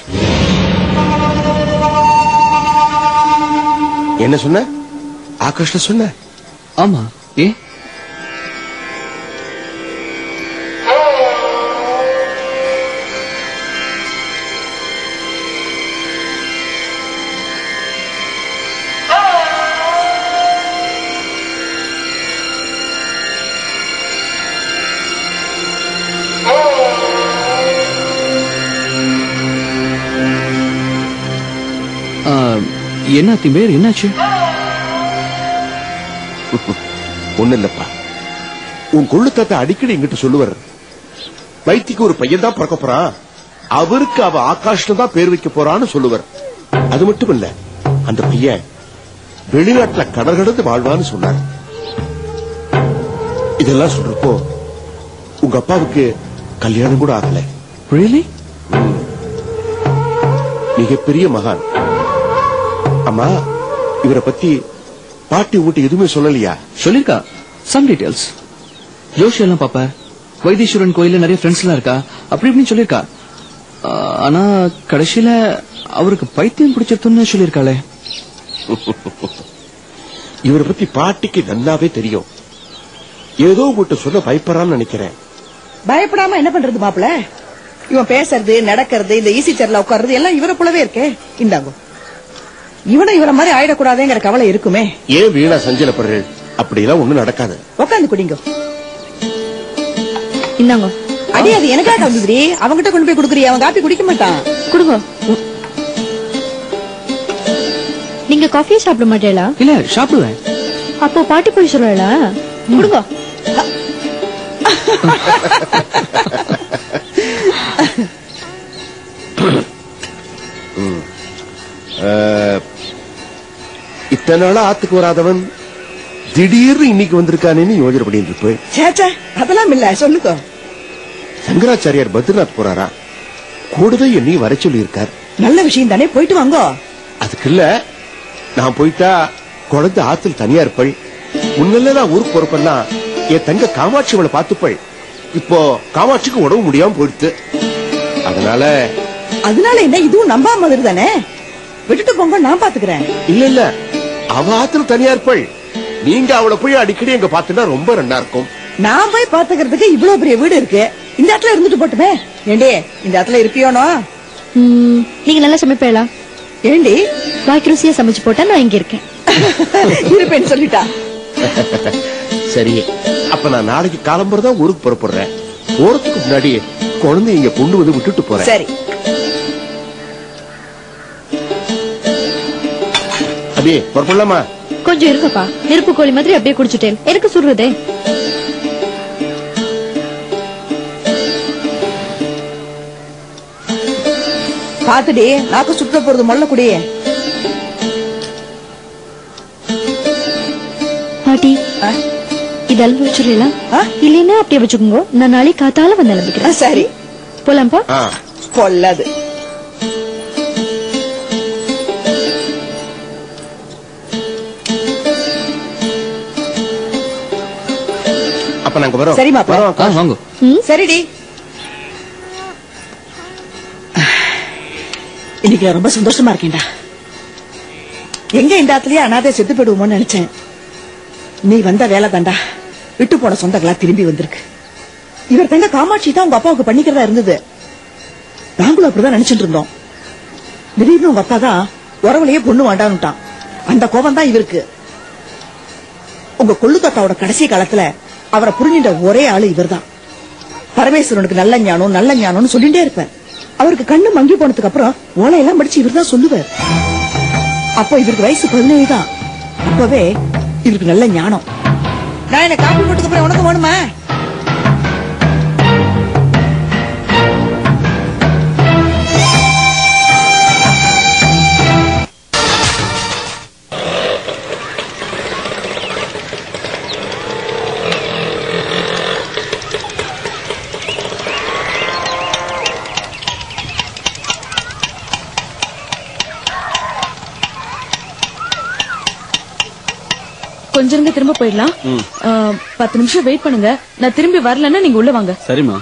என்ன சொன்ன ஆகாஷ்ல சொன்ன ஆமா ஏ ஆ, என்ன திம்பேர் என்னாச்சு ஒண்ணு இல்லப்பா உன் கொள்ளு தாத்தா அடிக்கடி என்கிட்ட சொல்லுவார் வைத்திக்கு ஒரு பையன் தான் பிறக்க போறான் அவருக்கு அவ ஆகாஷ்ல தான் பேர் வைக்க போறான்னு சொல்லுவார் அது மட்டும் இல்ல அந்த பையன் வெளிநாட்டுல கடல் கடந்து வாழ்வான்னு சொன்னார் இதெல்லாம் சொல்றப்போ உங்க அப்பாவுக்கு கல்யாணம் கூட ஆகல ரியலி மிகப்பெரிய மகான் அம்மா இவரை பத்தி பாட்டி உங்ககிட்ட எதுவுமே சொல்லலையா சொல்லிருக்கா சம் டீடைல்ஸ் ஜோஷி எல்லாம் பாப்ப வைத்தீஸ்வரன் கோயில்ல நிறைய ஃப்ரெண்ட்ஸ் எல்லாம் இருக்கா அப்படி இப்படின்னு சொல்லிருக்கா ஆ, ஆனா கடைசியில அவருக்கு பைத்தியம் பிடிச்சிருத்துன்னு சொல்லிருக்காளே இவரை பத்தி பாட்டிக்கு நல்லாவே தெரியும் ஏதோ உங்ககிட்ட சொல்ல பயப்படுறான்னு நினைக்கிறேன் பயப்படாம என்ன பண்றது மாப்பிள இவன் பேசுறது நடக்கிறது இந்த ஈசி சேர்ல உட்கார்றது எல்லாம் இவரை போலவே இருக்கே இந்தாங்க இவனும் இவரை மாதிரி ஆயிடக்கூடாதுங்கிற கவலை இருக்குமே ஏன் வீணா சஞ்சலப்படுறேன் அப்படிலாம் ஒண்ணும் நடக்காது உட்காந்து குடிங்க இந்தாங்க அடி அது எனக்கா கலந்துடி அவங்கிட்ட கொண்டு போய் குடுக்குறியா அவன் காப்பி குடிக்க மாட்டான் கொடுங்க நீங்க காஃபியே சாப்பிட மாட்டேளா இல்ல சாப்பிடுவேன் அப்போ பாட்டி போய் சொல்லலா கொடுங்க ம். அஹ், இத்தனை நாளா ஆத்துக்கு வராதவன் திடீர்னு இன்னைக்கு வந்திருக்கானேன்னு யோஜனை பண்ணிட்டு இருப்பேன் சேச்சே அதெல்லாம் இல்ல சொல்லுங்க சங்கராச்சாரியார் பத்ரிநாத் போறாரா கூடவே என்னையும் வர சொல்லி இருக்கார் நல்ல விஷயம் தானே போயிட்டு வாங்கோ அதுக்கு இல்ல நான் போயிட்டா குழந்தை ஆத்துல தனியா இருப்பள் முன்னெல்லாம் நான் ஊருக்கு போறப்பன்னா என் தங்க காமாட்சி அவளை பார்த்துப்பள் இப்போ காமாட்சிக்கு உடம்பு முடியாம போயிடுத்து அதனால அதனால என்ன இதுவும் நம்பாம மாதிரி தானே விட்டுட்டு போங்க நான் பாத்துக்கிறேன் இல்ல இல்ல அவ ஆத்துல தனியா இருப்பள் நீங்க அவளை போய் அடிக்கடி எங்க பாத்துனா ரொம்ப நல்லா இருக்கும் நான் போய் பாத்துக்கிறதுக்கு இவ்வளவு பெரிய வீடு இருக்கு இந்த இடத்துல இருந்துட்டு போட்டுமே ஏண்டி இந்த இடத்துல இருப்பியோனோ ம், நீங்க நல்லா சமைப்பேளா ஏண்டி வாய்க்கு ருசியா சமைச்சு போட்டா நான் இங்க இருக்கேன் இருப்பேன்னு சொல்லிட்டா சரி அப்ப நான் நாளைக்கு காலம்பரம் தான் ஊருக்கு புறப்படுறேன் போறதுக்கு முன்னாடி குழந்தை இங்க கொண்டு வந்து விட்டுட்டு போறேன் சரி அபி புறப்படலாமா கொஞ்சம் இருங்கப்பா நெருப்பு கோழி மாதிரி அப்படியே குடிச்சிட்டேன் எனக்கு சுடுறதே பாத்துடி நாக்கு சுற்ற போறது முள்ள குடி பாட்டி இது அல்வா வச்சுடலாம் இல்லைன்னா அப்படியே வச்சுக்கோங்க நான் நாளைக்கு காத்தால வந்து அலம்பிக்கிறேன் சரி போலாம்ப்பா பொல்லாது அப்ப நாங்க வரோம் சரிம்மா வரோம் ஆ, வாங்க சரிடி இன்னைக்கு நான் ரொம்ப சந்தோஷமா இருக்கேன்டா எங்க இந்த இடத்துலயே அனாதை செத்து போயிடுவோமோன்னு நினைச்சேன் நீ வந்த வேலை தாண்டா விட்டு போன சொந்தங்களா திரும்பி வந்திருக்கு இவர் தங்க காமாட்சி தான் உங்க அப்பாவுக்கு பண்ணிக்கிறதா இருந்தது நாங்களும் அப்படிதான் நினைச்சிட்டு இருந்தோம் திடீர்னு உங்க அப்பா தான் உறவுலயே பொண்ணு வேண்டான்னுட்டான் அந்த கோபம் தான் இவருக்கு உங்க கொள்ளு தாத்தாவோட கடைசி காலத்துல அவரை புரிஞ்சின்ற ஒரே ஆளு இவர்தான் பரமேஸ்வரனுக்கு நல்ல ஞானம் நல்ல ஞானம்னு சொல்லிட்டே இருப்பேன் அவருக்கு கண்ணு மங்கி போனதுக்கு அப்புறம் ஓலையெல்லாம் படிச்சு இவர் தான் சொல்லுவார் அப்போ இவருக்கு வயசு பதினேழு தான் அப்பவே இவருக்கு நல்ல ஞானம் நான் என்ன காப்பி போட்டதுக்கு அப்புறம் உனக்கு வேணுமா கொஞ்சம் இருங்க திரும்ப போயிடலாம் ஆ, பத்து நிமிஷம் வெயிட் பண்ணுங்க நான் திரும்பி வரலன்னா நீங்க உள்ள வாங்க சரிம்மா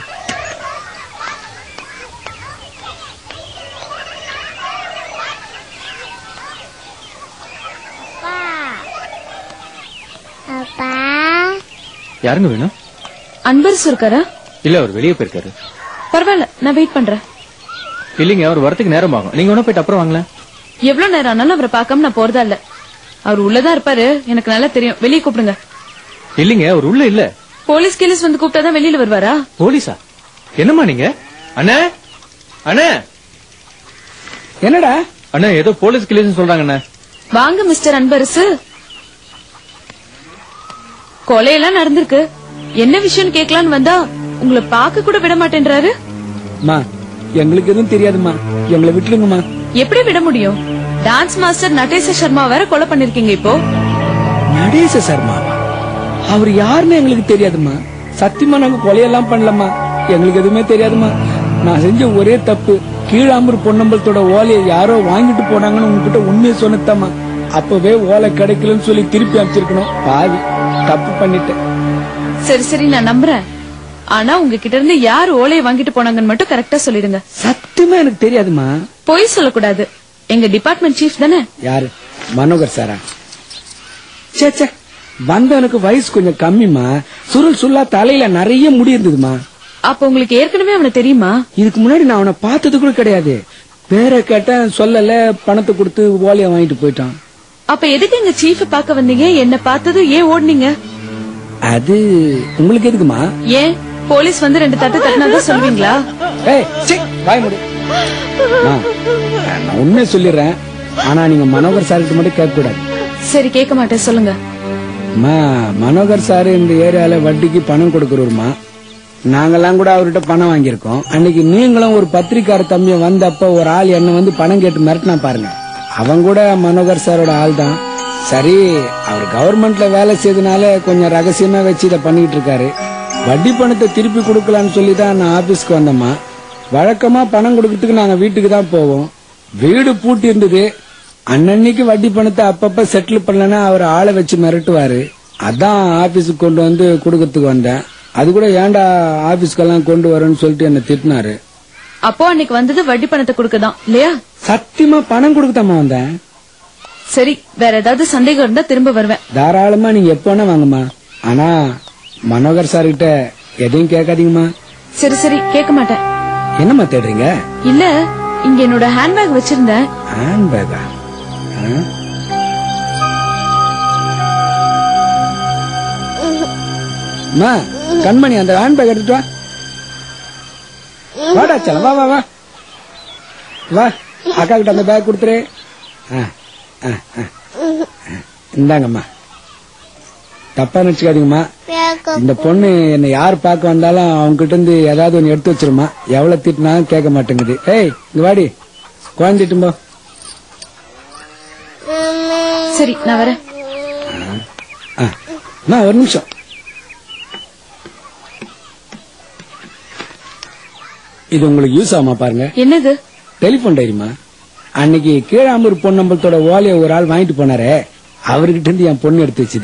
யாருங்க வேணும் அன்பரசு இருக்காரா இல்ல அவர் வெளியே போயிருக்காரு பரவாயில்ல நான் வெயிட் பண்றேன் இல்லைங்க அவர் வரதுக்கு நேரம் ஆகும் நீங்க ஒன்னும் போயிட்டு அப்புறம் வாங்களேன் எவ்வளவு நேரம் ஆனாலும் அவரை பார்க்காம நான் போறதா இல்ல அவர் உள்ளதா இருப்பாரு எனக்கு நல்லா தெரியும் வெளியே கூப்பிடுங்க இல்லைங்க அவர் உள்ள இல்ல போலீஸ் கீலீஸ் வந்து கூப்பிட்டாதான் வெளியில வருவாரா போலீஸா என்னம்மா நீங்க அண்ணே அண்ணே என்னடா அண்ணா ஏதோ போலீஸ் கிளீஸ் சொல்றாங்க அண்ணே வாங்க மிஸ்டர் அன்பரசு கொலையெல்லாம் நடந்திருக்கு என்ன விஷயம்னு கேட்கலான்னு வந்தா உங்களை பார்க்க கூட விட மாட்டேன்றாரு மா எங்களுக்கு எதுவும் தெரியாதுமா எங்களை விட்டுருங்கம்மா எப்படி விட முடியும் டான்ஸ் மாஸ்டர் நடேச சர்மா வேற கொலை பண்ணிருக்கீங்க இப்போ நடேச சர்மா அவர் யாருன்னு எங்களுக்கு தெரியாதுமா சத்தியமா நாங்க கொலையெல்லாம் பண்ணலம்மா எங்களுக்கு எதுவுமே தெரியாதுமா நான் செஞ்ச ஒரே தப்பு கீழாம்பூர் பொன்னம்பலத்தோட ஓலையை யாரோ வாங்கிட்டு போனாங்கன்னு உங்ககிட்ட உண்மையை சொன்னதாம்மா அப்பவே ஓலை கிடைக்கலன்னு சொல்லி திருப்பி அனுப்பிச்சிருக்கணும் பாவி தப்பு பண்ணிட்டேன் சரி சரி நான் நம்புறேன் ஆனா உங்ககிட்ட இருந்து யார் ஓலையை வாங்கிட்டு போனாங்கன்னு மட்டும் கரெக்டா சொல்லிடுங்க சத்தியமா எனக்கு தெரியாதுமா பொய் சொல்லக்கூடாது எங்க டிபார்ட்மெண்ட் சீஃப் தானே யாரு மனோகர் சாரா சே சே வந்தவனுக்கு வயசு கொஞ்சம் கம்மிமா சுருள் சுல்லா தலையில நிறைய முடி இருந்ததுமா அப்ப உங்களுக்கு ஏற்கனவே அவனை தெரியுமா இதுக்கு முன்னாடி நான் அவனை பார்த்தது கூட கிடையாது பேரை கேட்டேன் சொல்லல பணத்தை கொடுத்து ஓலைய வாங்கிட்டு போயிட்டான் அப்ப எதுக்கு எங்க சீஃப் பார்க்க வந்தீங்க என்ன பார்த்ததும் ஏன் ஓடுனீங்க அது உங்களுக்கு எதுக்குமா ஏன் போலீஸ் வந்து ரெண்டு தட்டு தட்டினாதான் சொல்லுவீங்களா ஏய் சீ, வாய் முடி நான் நான் உண்மையை சொல்லிடுறேன் ஆனா நீங்க மனோகர் சார்கிட்ட மட்டும் கேட்க கூடாது சரி கேட்க மாட்டேன் சொல்லுங்க அம்மா மனோகர் சார் இந்த ஏரியால வட்டிக்கு பணம் கொடுக்கறோமா நாங்கெல்லாம் கூட அவர்கிட்ட பணம் வாங்கியிருக்கோம் அன்னைக்கு நீங்களும் ஒரு பத்திரிக்கார தம்பிய வந்தப்ப ஒரு ஆள் என்ன வந்து பணம் கேட்டு மிரட்டினா பாருங்க அவன் கூட மனோகர் சாரோட ஆள் தான் சரி அவர் கவர்மெண்ட்ல வேலை செய்தனால கொஞ்சம் ரகசியமா வச்சு இதை பண்ணிட்டு இருக்காரு வட்டி பணத்தை திருப்பி கொடுக்கலான்னு சொல்லி தான் நான் ஆபீஸ்க்கு வந்தேம்மா வழக்கமா பணம் கொடுக்கறதுக்கு நாங்க வீட்டுக்கு தான் போவோம் வீடு பூட்டி இருந்தது அன்னன்னைக்கு வட்டி பணத்தை அப்பப்ப செட்டில் பண்ணலன்னா அவர் ஆளை வச்சு மிரட்டுவாரு அதான் ஆபீஸுக்கு கொண்டு வந்து கொடுக்கறதுக்கு வந்தேன் அது கூட ஏன்டா ஆபீஸ்க்கெல்லாம் கொண்டு வரேன்னு சொல்லிட்டு என்ன திட்டினாரு அப்போ அன்னைக்கு வந்தது வட்டி பணத்தை கொடுக்கதான் இல்லையா சத்தியமா பணம் கொடுக்கத்தாமா வந்தேன் சரி வேற ஏதாவது சந்தேகம் இருந்தா திரும்ப வருவேன் தாராளமா நீங்க எப்ப வேணா வாங்கம்மா ஆனா மனோகர் சார் கிட்ட எதையும் கேட்காதீங்கம்மா சரி சரி கேட்க மாட்டேன் என்னம்மா தேடுறீங்க இல்ல இங்க என்னோட ஹேண்ட்பேக் வச்சிருந்தேன் ஹேண்ட் பேக்கா அம்மா கண்மணி அந்த ஹேண்ட் பேக் எடுத்துட்டு வா வாடா சலம் வா வா வா வா அக்கா கிட்ட அந்த பேக் கொடுத்துரு ஆ, ஆ, ஆ. இந்தாங்கம்மா தப்பா நினைச்சுக்காதீங்கம்மா இந்த பொண்ணு என்னை யார் பார்க்க வந்தாலும் அவங்க கிட்ட இருந்து ஏதாவது ஒன்று எடுத்து வச்சிருமா எவ்வளவு திட்டினாலும் கேட்க மாட்டேங்குது ஏய் இங்க வாடி குழந்தைட்டும் போ சரி நான் வரேன் ஆ, அம்மா ஒரு நிமிஷம் இது உங்களுக்கு யூஸ் ஆகுமா பாருங்க என்னது டெலிபோன் டைரிமா அன்னைக்கு கீழாம்பூர் பொன்னம்பலத்தோட ஓலையை ஒரு ஆள் வாங்கிட்டு போனாரே அவர்கிட்ட இருந்து என் பொண்ணு எடுத்து வச்சுது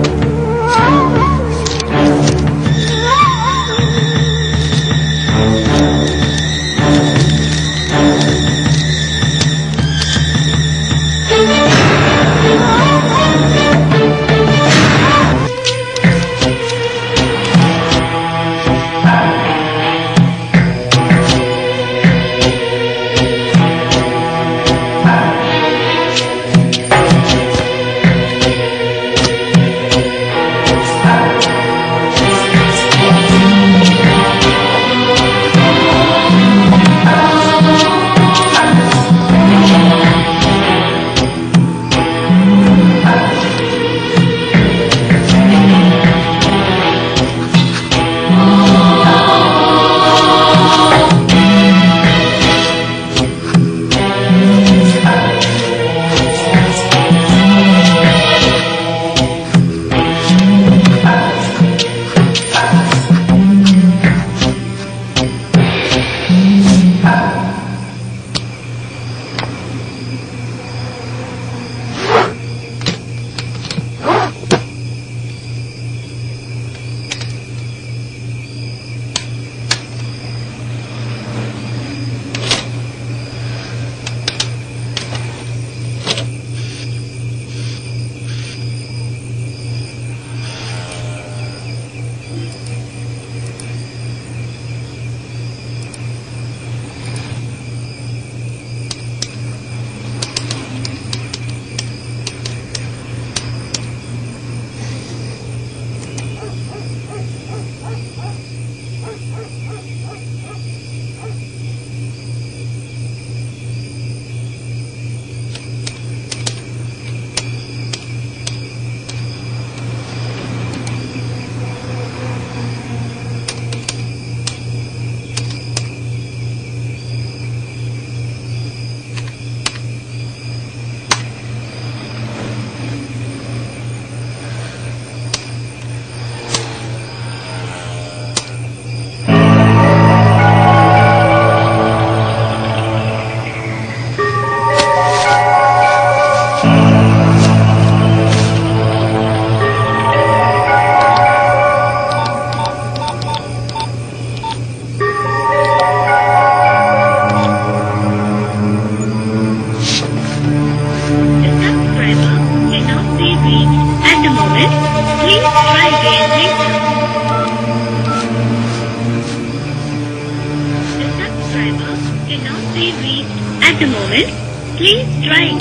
At the moment, please try.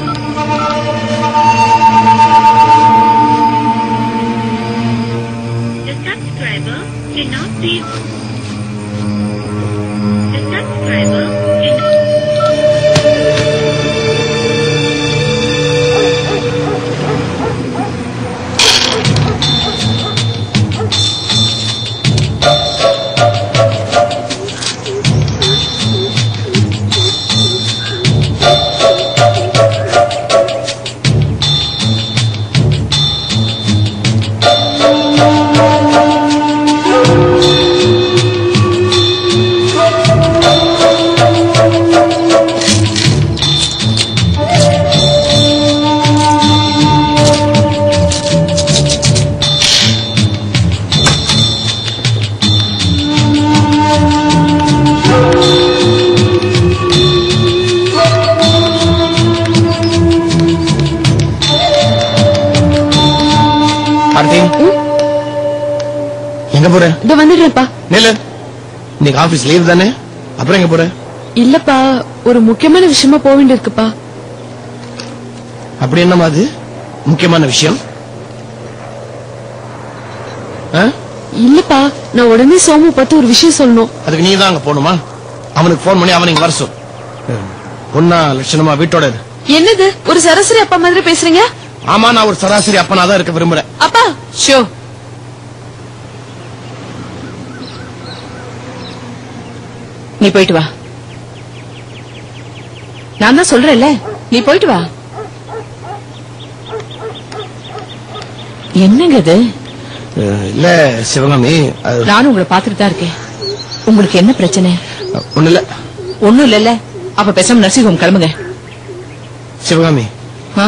The subscriber cannot be Karthi எங்க போற இதோ வந்துடுறேன்ப்பா நில்லு இன்னைக்கு ஆபீஸ் லீவ் தானே அப்புறம் எங்க போற இல்லப்பா ஒரு முக்கியமான விஷயமா போக வேண்டியிருக்குப்பா அப்படி என்னமா அது முக்கியமான விஷயம் ஆ? இல்லப்பா நான் உடனே சோமு பார்த்து ஒரு விஷயம் சொல்லணும் அதுக்கு நீ தான் அங்க போகணுமா அவனுக்கு போன் பண்ணி அவன் இங்க வர சொல் பொண்ணா லட்சணமா வீட்டோட இரு. என்னது ஒரு சராசரி அப்பா மாதிரி பேசுறீங்க ஆமா நான் ஒரு சராசரி அப்பனா தான் இருக்க விரும்புறேன் அப்பா ஷோ நீ போயிட்டு வா நான் தான் சொல்றேன்ல நீ போயிட்டு வா என்னங்க இது அஹ், இல்ல சிவகாமி அது நானும் உங்களை பாத்துட்டு தான் இருக்கேன் உங்களுக்கு என்ன பிரச்சனை ஒண்ணு இல்ல ஒண்ணும் இல்லல்ல அப்ப பேசாம நர்சிங் ஹோம் கிளம்புங்க சிவகாமி ஆ?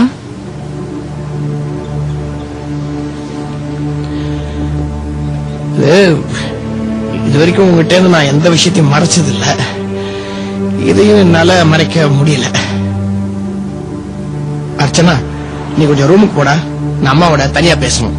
இது இது வரைக்கும் உங்ககிட்ட இருந்து நான் எந்த விஷயத்தையும் மறைச்சது இல்ல இதையும் என்னால மறைக்க முடியல அர்ச்சனா நீ கொஞ்சம் ரூமுக்கு போடா நான் அம்மாவோட தனியா பேசணும்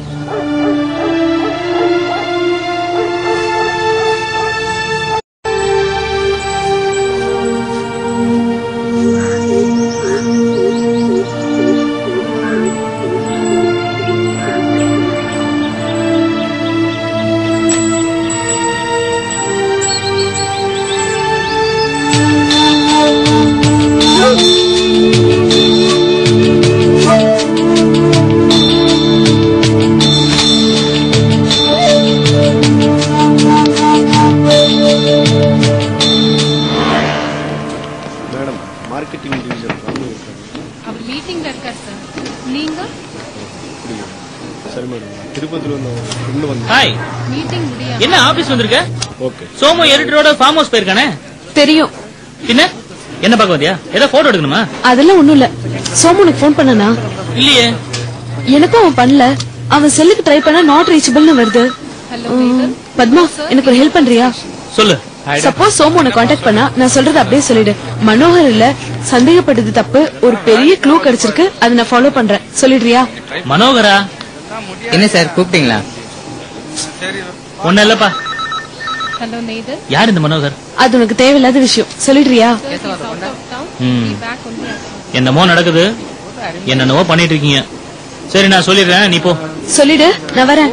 மேடம் மார்க்கெட்டிங் டிவிஷன் அவர் மீட்டிங்ல இருக்கார் சார் நீங்க சரி மேடம் திருப்பதியில் வந்து வந்து ஹாய் மீட்டிங் முடியாது என்ன ஆபீஸ் வந்திருக்க ஓகே சோமு எடிட்டரோட ஃபார்ம் ஹவுஸ் போயிருக்கானே தெரியும் என்ன என்ன பார்க்க வந்தியா ஏதோ போட்டோ எடுக்கணுமா அதெல்லாம் ஒண்ணும் இல்ல சோமு உனக்கு ஃபோன் பண்ணனா இல்லையே எனக்கும் அவன் பண்ணல அவன் செல்லுக்கு ட்ரை பண்ணா நாட் ரீச்சபிள்னு வருது உம், பத்மா எனக்கு ஒரு ஹெல்ப் பண்றியா சொல்லு சப்போஸ் சோமு உன்னை காண்டாக்ட் பண்ணா நான் சொல்றது அப்படியே சொல்லிடு மனோகர் இல்ல சந்தேகப்பட்டது தப்பு ஒரு பெரிய க்ளூ கிடைச்சிருக்கு அதை நான் ஃபாலோ பண்றேன் சொல்லிடுறியா மனோகரா என்ன சார் கூப்பிட்டீங்களா ஒண்ணு இல்லப்பா ஹலோ நெய்தர் யார் இந்த மனோகர் அது உனக்கு தேவையில்லாத விஷயம் சொல்லிடுறியா ம். என்னமோ நடக்குது என்னென்னவோ பண்ணிட்டு இருக்கீங்க சரி நான் சொல்லிடுறேன் நீ போ சொல்லிடு நான் வரேன்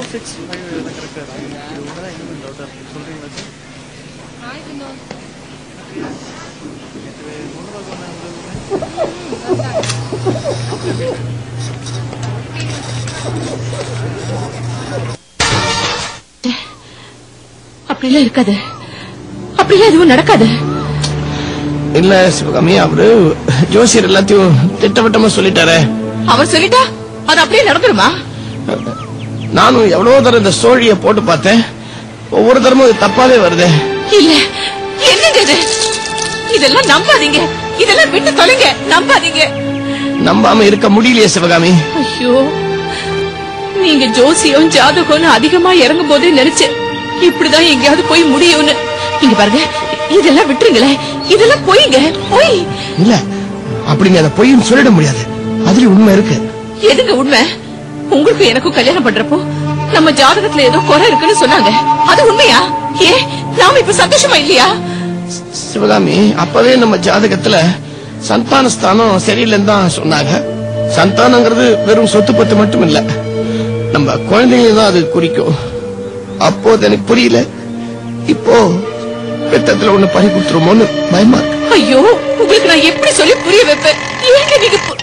அப்படிலாம் இருக்காது அப்படிலாம் எதுவும் நடக்காது இல்ல சிவகாமி அவரு ஜோசியர் எல்லாத்தையும் திட்டவட்டமா சொல்லிட்டாரே அவர் சொல்லிட்டா அது அப்படியே நடந்துருமா நானும் எவ்வளவு தரம் இந்த சோழிய போட்டு பார்த்தேன் ஒவ்வொரு தரமும் இது தப்பாவே வருதே இல்ல என்னங்க இது இதெல்லாம் நம்பாதீங்க இதெல்லாம் விட்டு தொலைங்க நம்பாதீங்க நம்பாம இருக்க முடியலையே சிவகாமி ஐயோ நீங்க ஜோசியம் ஜாதகம்னு அதிகமா இறங்கும் போதே நினைச்சேன் இப்படிதான் எங்கேயாவது போய் முடியும்னு இங்க பாருங்க இதெல்லாம் விட்டுருங்களேன் இதெல்லாம் பொய்ங்க பொய் இல்ல அப்படி நீ அதை பொய்ன்னு சொல்லிட முடியாது அதுல உண்மை இருக்கு எதுங்க உண்மை உங்களுக்கு எனக்கும் கல்யாணம் பண்றப்போ நம்ம ஜாதகத்துல ஏதோ குறை இருக்குன்னு சொன்னாங்க அது உண்மையா ஏ நாம இப்ப சந்தோஷமா இல்லையா சிவகாமி அப்பவே நம்ம ஜாதகத்துல சந்தான ஸ்தானம் சரியில்லைன்னு தான் சொன்னாங்க சந்தானங்கிறது வெறும் சொத்து பத்து மட்டும் இல்ல நம்ம குழந்தைங்க தான் அது குறிக்கும் அப்போ அது எனக்கு புரியல இப்போ பெத்தத்துல ஒண்ணு பறி கொடுத்துருமோன்னு பயமா இருக்கு ஐயோ உங்களுக்கு நான் எப்படி சொல்லி புரிய வைப்பேன் ஏங்க நீங்க பு-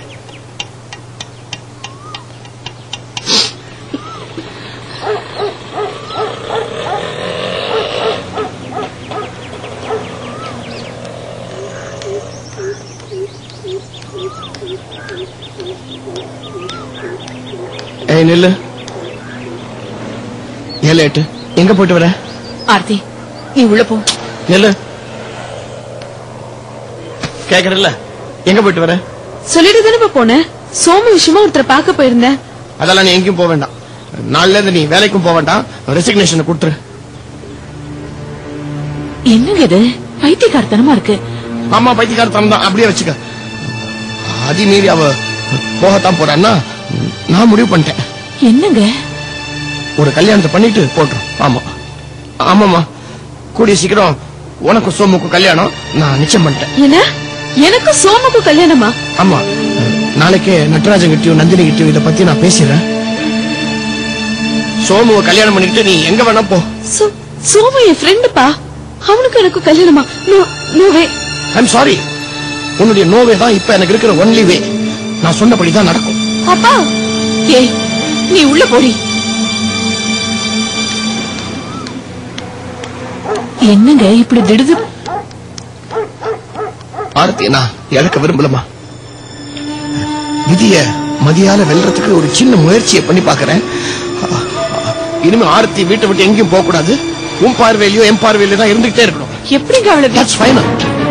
ஏய் நில்லு ஏன் லேட்டு எங்க போயிட்டு வர ஆர்த்தி நீ உள்ள போ நில்லு கேக்குறல்ல எங்க போயிட்டு வர சொல்லிட்டு தானே போனேன் சோமு விஷயமா ஒருத்தரை பார்க்க போயிருந்தேன் அதெல்லாம் நீ எங்கேயும் போக வேண்டாம் நாளைல இருந்து நீ வேலைக்கும் போக வேண்டாம் ரெசிக்னேஷன் கொடுத்துரு என்னங்க இது பைத்தியக்காரத்தனமா இருக்கு ஆமா பைத்தியக்காரத்தனம் தான் அப்படியே வச்சுக்க அதி மீறி அவ போகத்தான் போறான்னா நான் முடிவு பண்ணிட்டேன் என்னங்க ஒரு கல்யாணத்தை பண்ணிட்டு போட்டுரும் ஆமா ஆமாமா கூடிய சீக்கிரம் உனக்கும் சோமுக்கும் கல்யாணம் நான் நிச்சயம் பண்ணிட்டேன் என்ன எனக்கு சோமுக்கு கல்யாணமா ஆமா நாளைக்கே நட்டராஜன் கிட்டயும் நந்தினி கிட்டயும் இத பத்தி நான் பேசிடுறேன் சோமுவை கல்யாணம் பண்ணிக்கிட்டு நீ எங்க வேணா போ சோ- சோமு என் ஃப்ரெண்டுப்பா அவனுக்கு எனக்கு கல்யாணமா நோ நோவே ஐம் சாரி உன்னுடைய நோவே தான் இப்ப எனக்கு இருக்கிற ஒன்லி வே நான் சொன்னபடி தான் நடக்கும் அப்பா ஏய் நீ உள்ள போடி என்னங்க இப்படி திடுது ஆரத்தி நான் இழக்க விரும்பலமா விதிய மதியால வெல்றதுக்கு ஒரு சின்ன முயற்சியை பண்ணி பாக்குறேன் இனிமே ஆரத்தி வீட்டை விட்டு எங்கேயும் போக கூடாது உன் பார்வையிலயோ என் பார்வையிலயோ தான் இருந்துகிட்டே இருக்கணும் எப்படிங்க அவளை That's final.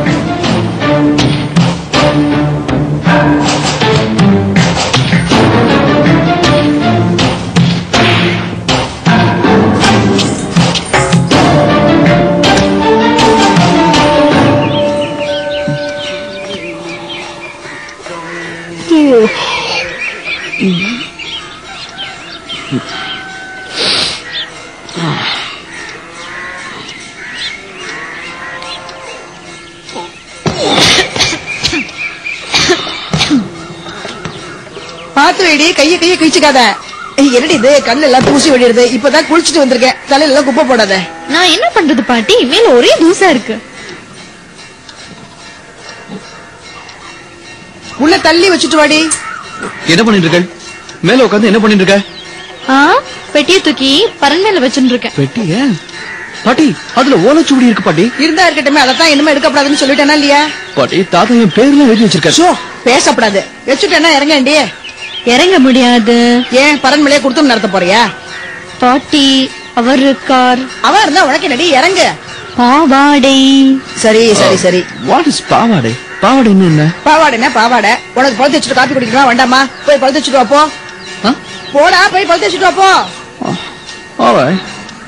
பாத்து வைடி கைய கைய கிழிச்சுக்காத ஏய், என்னடி இது கண்ணு எல்லாம் தூசி வழிடுது இப்பதான் குளிச்சுட்டு வந்திருக்கேன் தலையில எல்லாம் குப்பை போடாத நான் என்ன பண்றது பாட்டி மேல ஒரே தூசா இருக்கு உள்ள தள்ளி வச்சுட்டு வாடி என்ன பண்ணிட்டு இருக்க மேல உட்காந்து என்ன பண்ணிட்டு இருக்க ஆ பெட்டியை தூக்கி பரன் மேல வச்சுட்டு இருக்கேன் பெட்டிய பாட்டி அதுல ஓலைச்சுவடி இருக்கு பாட்டி இருந்தா இருக்கட்டுமே அதத்தான் இனிமே எடுக்கப்படாதுன்னு சொல்லிட்டேனா இல்லையா பாட்டி தாத்தா என் பேர்லாம் எழுதி வச்சிருக்காரு சோ பேசப்படாது வச்சுட்டேன்னா இறங்கண்டி இறங்க முடியாது ஏன் பரண்மலையே கொடுத்து நடத்த போறியா பாட்டி அவர் இருக்கார் அவன் இருந்தா உனக்கு நடி இறங்கு பாவாடை சரி சரி சரி வாட் இஸ் பாவாடை பாவாடை என்ன பாவாடைனா பாவாடை உனக்கு பழுத்து வச்சுட்டு காப்பி குடிக்கலாம் வேண்டாமா போய் பழுத்து வச்சுட்டு வா போ போடா போய் பழுத்து வச்சுட்டு வா போ Alright.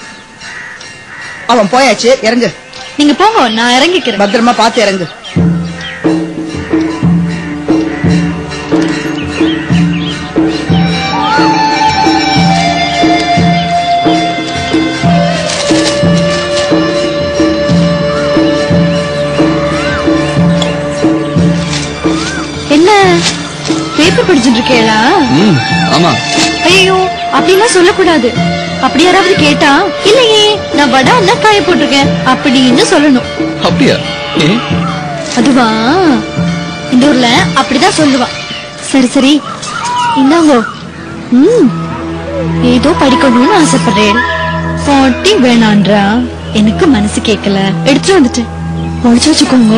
அவன் போயாச்சு இறங்கு நீங்க போங்க நான் இறங்கிக்கிறேன் பத்திரமா பார்த்து இறங்கு என்ன பேப்பர் படிச்சுட்டு இருக்கேளா ம் ஆமா ஐயோ அப்படிலாம் சொல்லக்கூடாது அப்படி யாராவது கேட்டா இல்லையே நான் வடை அண்ணா காய போட்டிருக்கேன் அப்படின்னு சொல்லணும் அப்படியா ஏன் அதுவா இந்த ஊர்ல அப்படிதான் சொல்லுவான் சரி சரி இந்தாங்கோ ம் ஏதோ படிக்கணும்னு ஆசைப்படுறேன் பாட்டி வேணான்றா எனக்கு மனசு கேட்கல எடுத்துட்டு வந்துட்டேன் ஒழிச்சு வச்சுக்கோங்க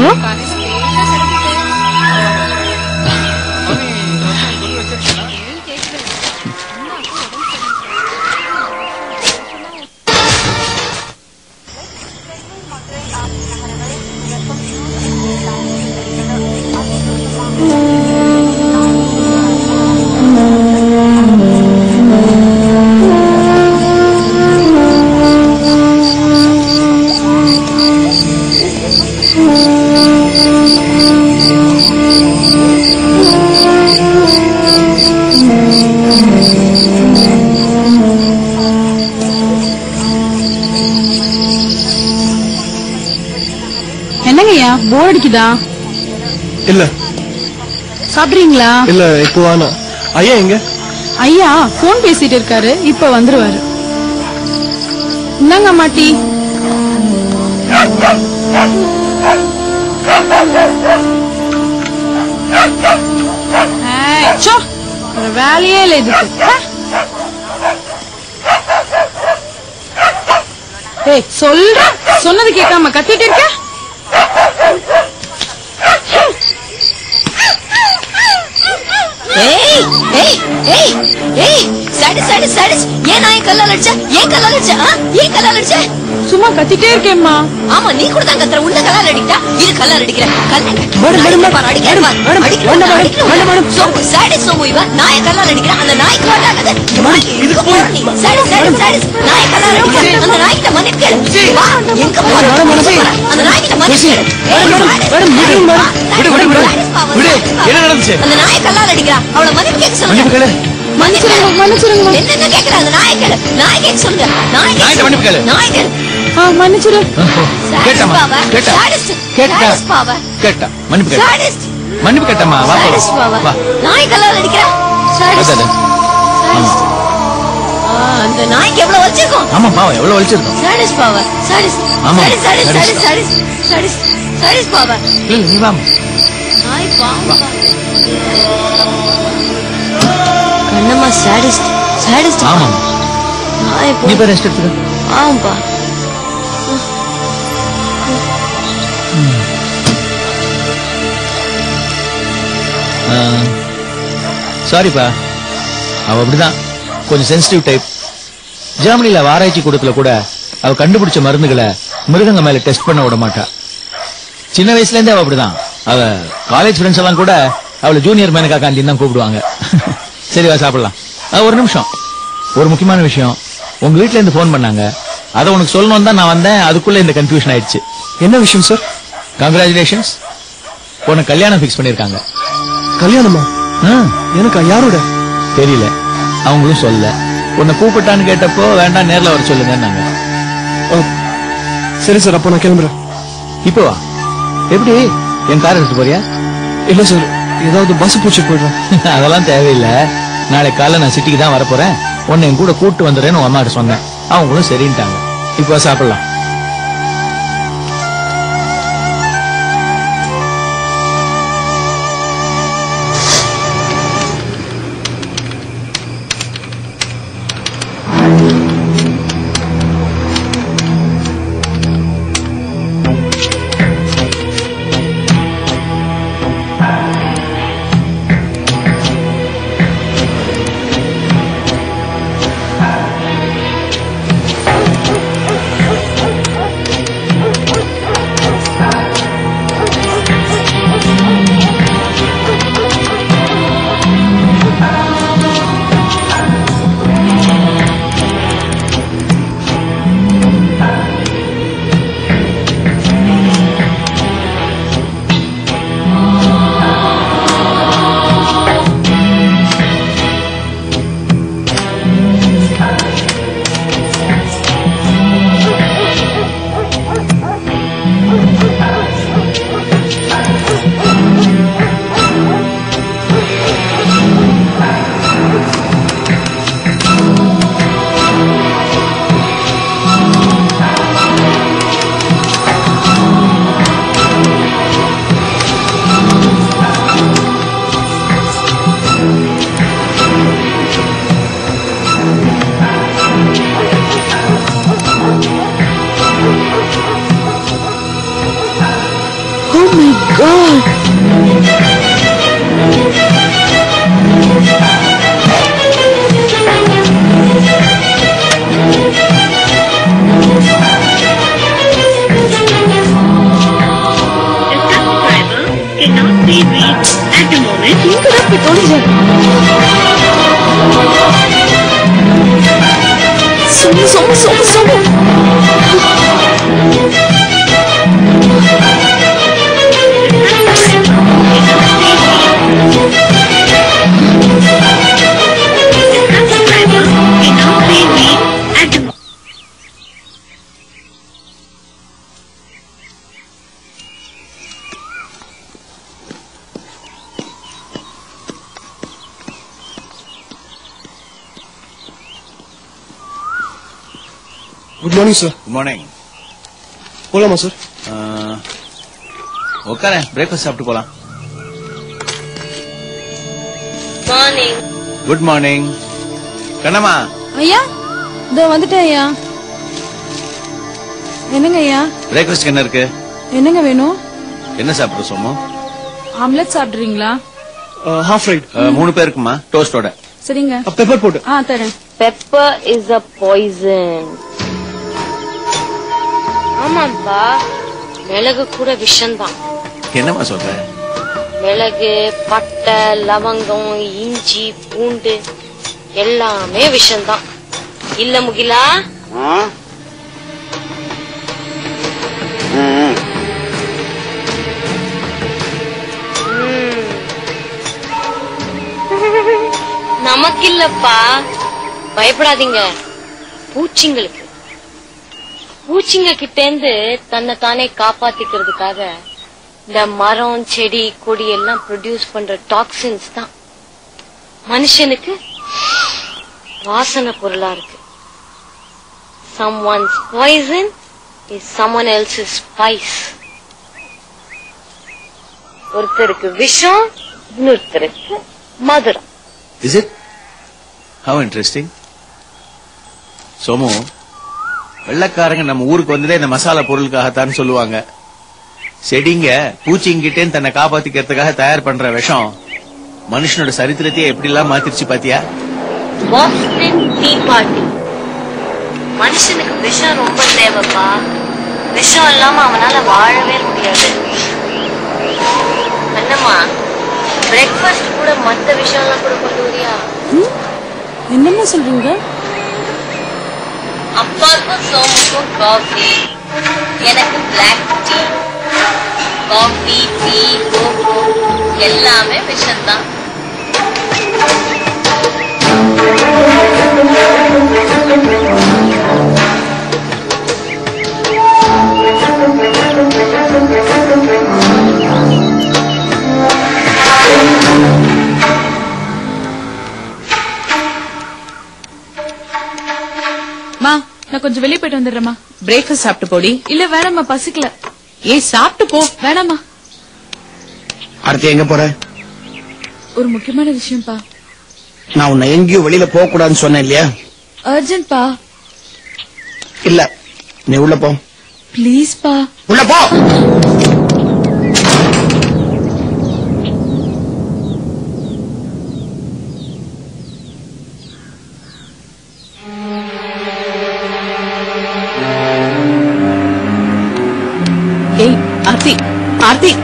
என்னங்கய்யா போர் அடிக்குதா இல்ல சாப்பிடுறீங்களா இல்ல இப்போ வேணாம் ஐயா எங்க ஐயா போன் பேசிட்டு இருக்காரு இப்ப வந்துருவாரு இந்தாங்க மாட்டி ஏய், சோ, ஒரு வேலையே இல்லை இதுக்கு ஆ? ஏய் சொல்ற சொன்னது கேட்காம கத்திட்டு இருக்க ஏய் ஏய் ஏய் ஏய் சாடிஸ் சாடிஸ் சாடிஸ் ஏன் நான் கல்லால் அடிச்ச ஏன் கல்லால் அடிச்ச ஆ? ஏன் கல்லால் அடிச்ச சும்மா கத்திட்டே இருக்கேம்மா ஆமா நீ கூட தான் கத்துற உள்ள கல்லால் அடிக்கிட்டா இரு கல்லால் அடிக்கிற கல்லால் மேடம், மேடம், மேடம், அடிக்கிற மேடம், மேடம், வேண்டாம், மேடம், வேண்டாம், மேடம். சோமு சாடிஸ் சோமு இவ நாய கல்லால் அடிக்கிற அந்த நாய்க்கு வராதது இதுக்கு போற நீ சாடிஸ் சாடிஸ் சாடிஸ் நாய கல்லால் அடிக்கிற அந்த நாய்கிட்ட மன்னிப்பு கேளு வா எங்க போற மேடம், மேடம், எங்க போற? அந்த நாய்கிட்ட மன்னிப்பு கேளு ஏய், மேடம், மேடம், மேடம், விடு விடு விடு விடு என்ன நடந்துச்சு அந்த நாய கல்லால் அடிக்கிறா அவள மன்னிப்பு கேட்க சொல்லுங்க மன்னிப்பு கேளு மன்னிச்சிருங்க மன்னிச்சிருங்க என்னென்ன கேக்குற அந்த நாயை கேளு நாயை கேட்க சொல்லுங்க நாயை கேட்க நாய்கிட்ட மன்னிப்பு கேளு. நாயை கேளு ஆ மன்னிச்சிரு கேட்டம்மா பாவா. கேட்டா Sadist. கேட்டா Sadist பாவா. கேட்டா மன்னிப்பு கேட்டா Sadist. மன்னிப்பு கேட்டம்மா வா Sadist பாவா. போலாம். வா நாய் கல்லால் அடிக்கிறா Sadist. அதான், அதான். ஆமா. ஆ, அந்த நாய்க்கு எவ்வளவு வச்சிருக்கோம் ஆமா பாவம் எவ்வளவு வலிச்சிருக்கோம் சாடிஸ் பாவா சாடிஸ் ஆமா, சாடிஸ் சாடிஸ் sadist. சாடிஸ் சாடிஸ் சாடிஸ் சாடிஸ் பாவா இல்ல நீ வா நாய் பாவா கண்ணம்மா சாடிஸ்ட் சாடிஸ்ட் ஆமா நாய் நீ போய் ரெஸ்ட் எடுத்துக்க ஆமாப்பா சாரிப்பா அவ அப்படிதான் கொஞ்சம் சென்சிட்டிவ் டைப் ஜெர்மனில அவ ஆராய்ச்சி கூடத்துல கூட அவ கண்டுபிடிச்ச மருந்துகளை மிருகங்க மேல டெஸ்ட் பண்ண விட மாட்டா சின்ன வயசுல இருந்தே அவ அப்படிதான் அவ காலேஜ் ஃப்ரெண்ட்ஸ் எல்லாம் கூட அவளை ஜூனியர் மேனகா காந்தி தான் கூப்பிடுவாங்க சரி வா சாப்பிடலாம் அஹ், ஒரு நிமிஷம் ஒரு முக்கியமான விஷயம் உங்க வீட்ல இருந்து ஃபோன் பண்ணாங்க அதை உனக்கு சொல்லணும் தான் நான் வந்தேன் அதுக்குள்ள இந்த கன்ஃபியூஷன் ஆயிடுச்சு என்ன விஷயம் சார் கங்க்ராச்சுலேஷன்ஸ் உனக்கு கல்யாணம் ஃபிக்ஸ் பண்ணிருக்காங்க கல்யாணமா எனக்கு யாரோட தெரியல அவங்களும் சொல்ல உன்னை கூப்பிட்டான்னு கேட்டப்போ வேண்டாம் நேர்ல வர சொல்லுங்கன்னாங்க சரி சார் அப்போ நான் கிளம்புறேன் இப்போ வா எப்படி என் கார் எடுத்து போறியா இல்ல சார் ஏதாவது பஸ் பிடிச்சி போயிடுறேன் அதெல்லாம் தேவையில்லை நாளைக்கு காலைல நான் சிட்டிக்கு தான் வரப்போறேன் உன்னை என் கூட கூட்டு வந்துடுறேன்னு உன் அம்மாட்ட சொன்னேன் அவங்களும் சரின்ட்டாங்க இப்போ சாப்பிடலாம் Oh my god! cannot be reached at the moment. எங்கடா போய் தொலைஞ்ச Somu Somu Somu Somu cannot be reached at the moment. Good morning sir good morning போலாமா சார் உட்காரேன் பிரேக்ஃபாஸ்ட் சாப்பிட்டு போலாம் மார்னிங் குட் மார்னிங் கண்ணம்மா ஐயா இதோ வந்துட்டேன் ஐயா என்னங்க ஐயா பிரேக்ஃபாஸ்ட் என்ன இருக்கு என்னங்க வேணும் என்ன சாப்பிடுற சோமு ஆம்லெட் சாப்பிடுறீங்களா ஹாஃப் ரைட் அஹ், மூணு பேருக்குமா டோஸ்டோட சரிங்க பெப்பர் போட்டு ஆ தரேன் பெப்பர் இஸ் அ பாய்சன் ஆமாப்பா மிளகு கூட விஷம்தான் என்னம்மா சொல்ற மிளகு பட்டை லவங்கம் இஞ்சி பூண்டு எல்லாமே விஷம்தான் இல்ல முகிலா ம். நமக்கு இல்லப்பா பயப்படாதீங்க பூச்சிங்களுக்கு பூச்சிங்க கிட்ட இருந்து தன்னை தானே காப்பாத்திக்கிறதுக்காக இந்த மரம் செடி கொடி எல்லாம் ப்ரொடியூஸ் பண்ற டாக்ஸின்ஸ் தான் மனுஷனுக்கு வாசனை பொருளா இருக்கு someone's poison is someone else's spice ஒருத்தருக்கு விஷம் இன்னொருத்தருக்கு மதுரம் is it how interesting Somu வெள்ளக்காரங்க நம்ம ஊருக்கு வந்ததே இந்த மசாலா பொருளுக்காகத்தான் சொல்லுவாங்க செடிங்க பூச்சிங்கிட்டே தன்னை காப்பாத்திக்கிறதுக்காக தயார் பண்ற விஷம் மனுஷனோட சரித்திரத்தையே எப்படி எல்லாம் மாத்திருச்சு பாத்தியா பாஸ்டன் டீ பார்ட்டி மனுஷனுக்கு விஷம் ரொம்ப தேவைப்பா விஷம் இல்லாம அவனால வாழவே முடியாது என்னம்மா பிரேக்ஃபாஸ்ட் கூட மத்த விஷயம் எல்லாம் கூட கொண்டு வரியா என்னம்மா சொல்றீங்க அப்பாவுக்கும் சோமுக்கும் காஃபி எனக்கு black tea coffee tea cocoa எல்லாமே விஷம்தான் மா நான் கொஞ்சம் வெளியே போயிட்டு வந்துடுறேம்மா பிரேக்ஃபாஸ்ட் சாப்பிட்டு போடி இல்ல வேணாம்மா பசிக்கல ஏய் சாப்பிட்டு போ வேணாம்மா அடுத்து எங்க போற ஒரு முக்கியமான விஷயம்ப்பா நான் உன்னை எங்கேயும் வெளியில போக கூடாதுன்னு சொன்னேன் இல்லையா அர்ஜென்ட் பா இல்ல நீ உள்ள போ ப்ளீஸ் பா உள்ள போ ஏய் ஆர்த்தி ஆர்த்தி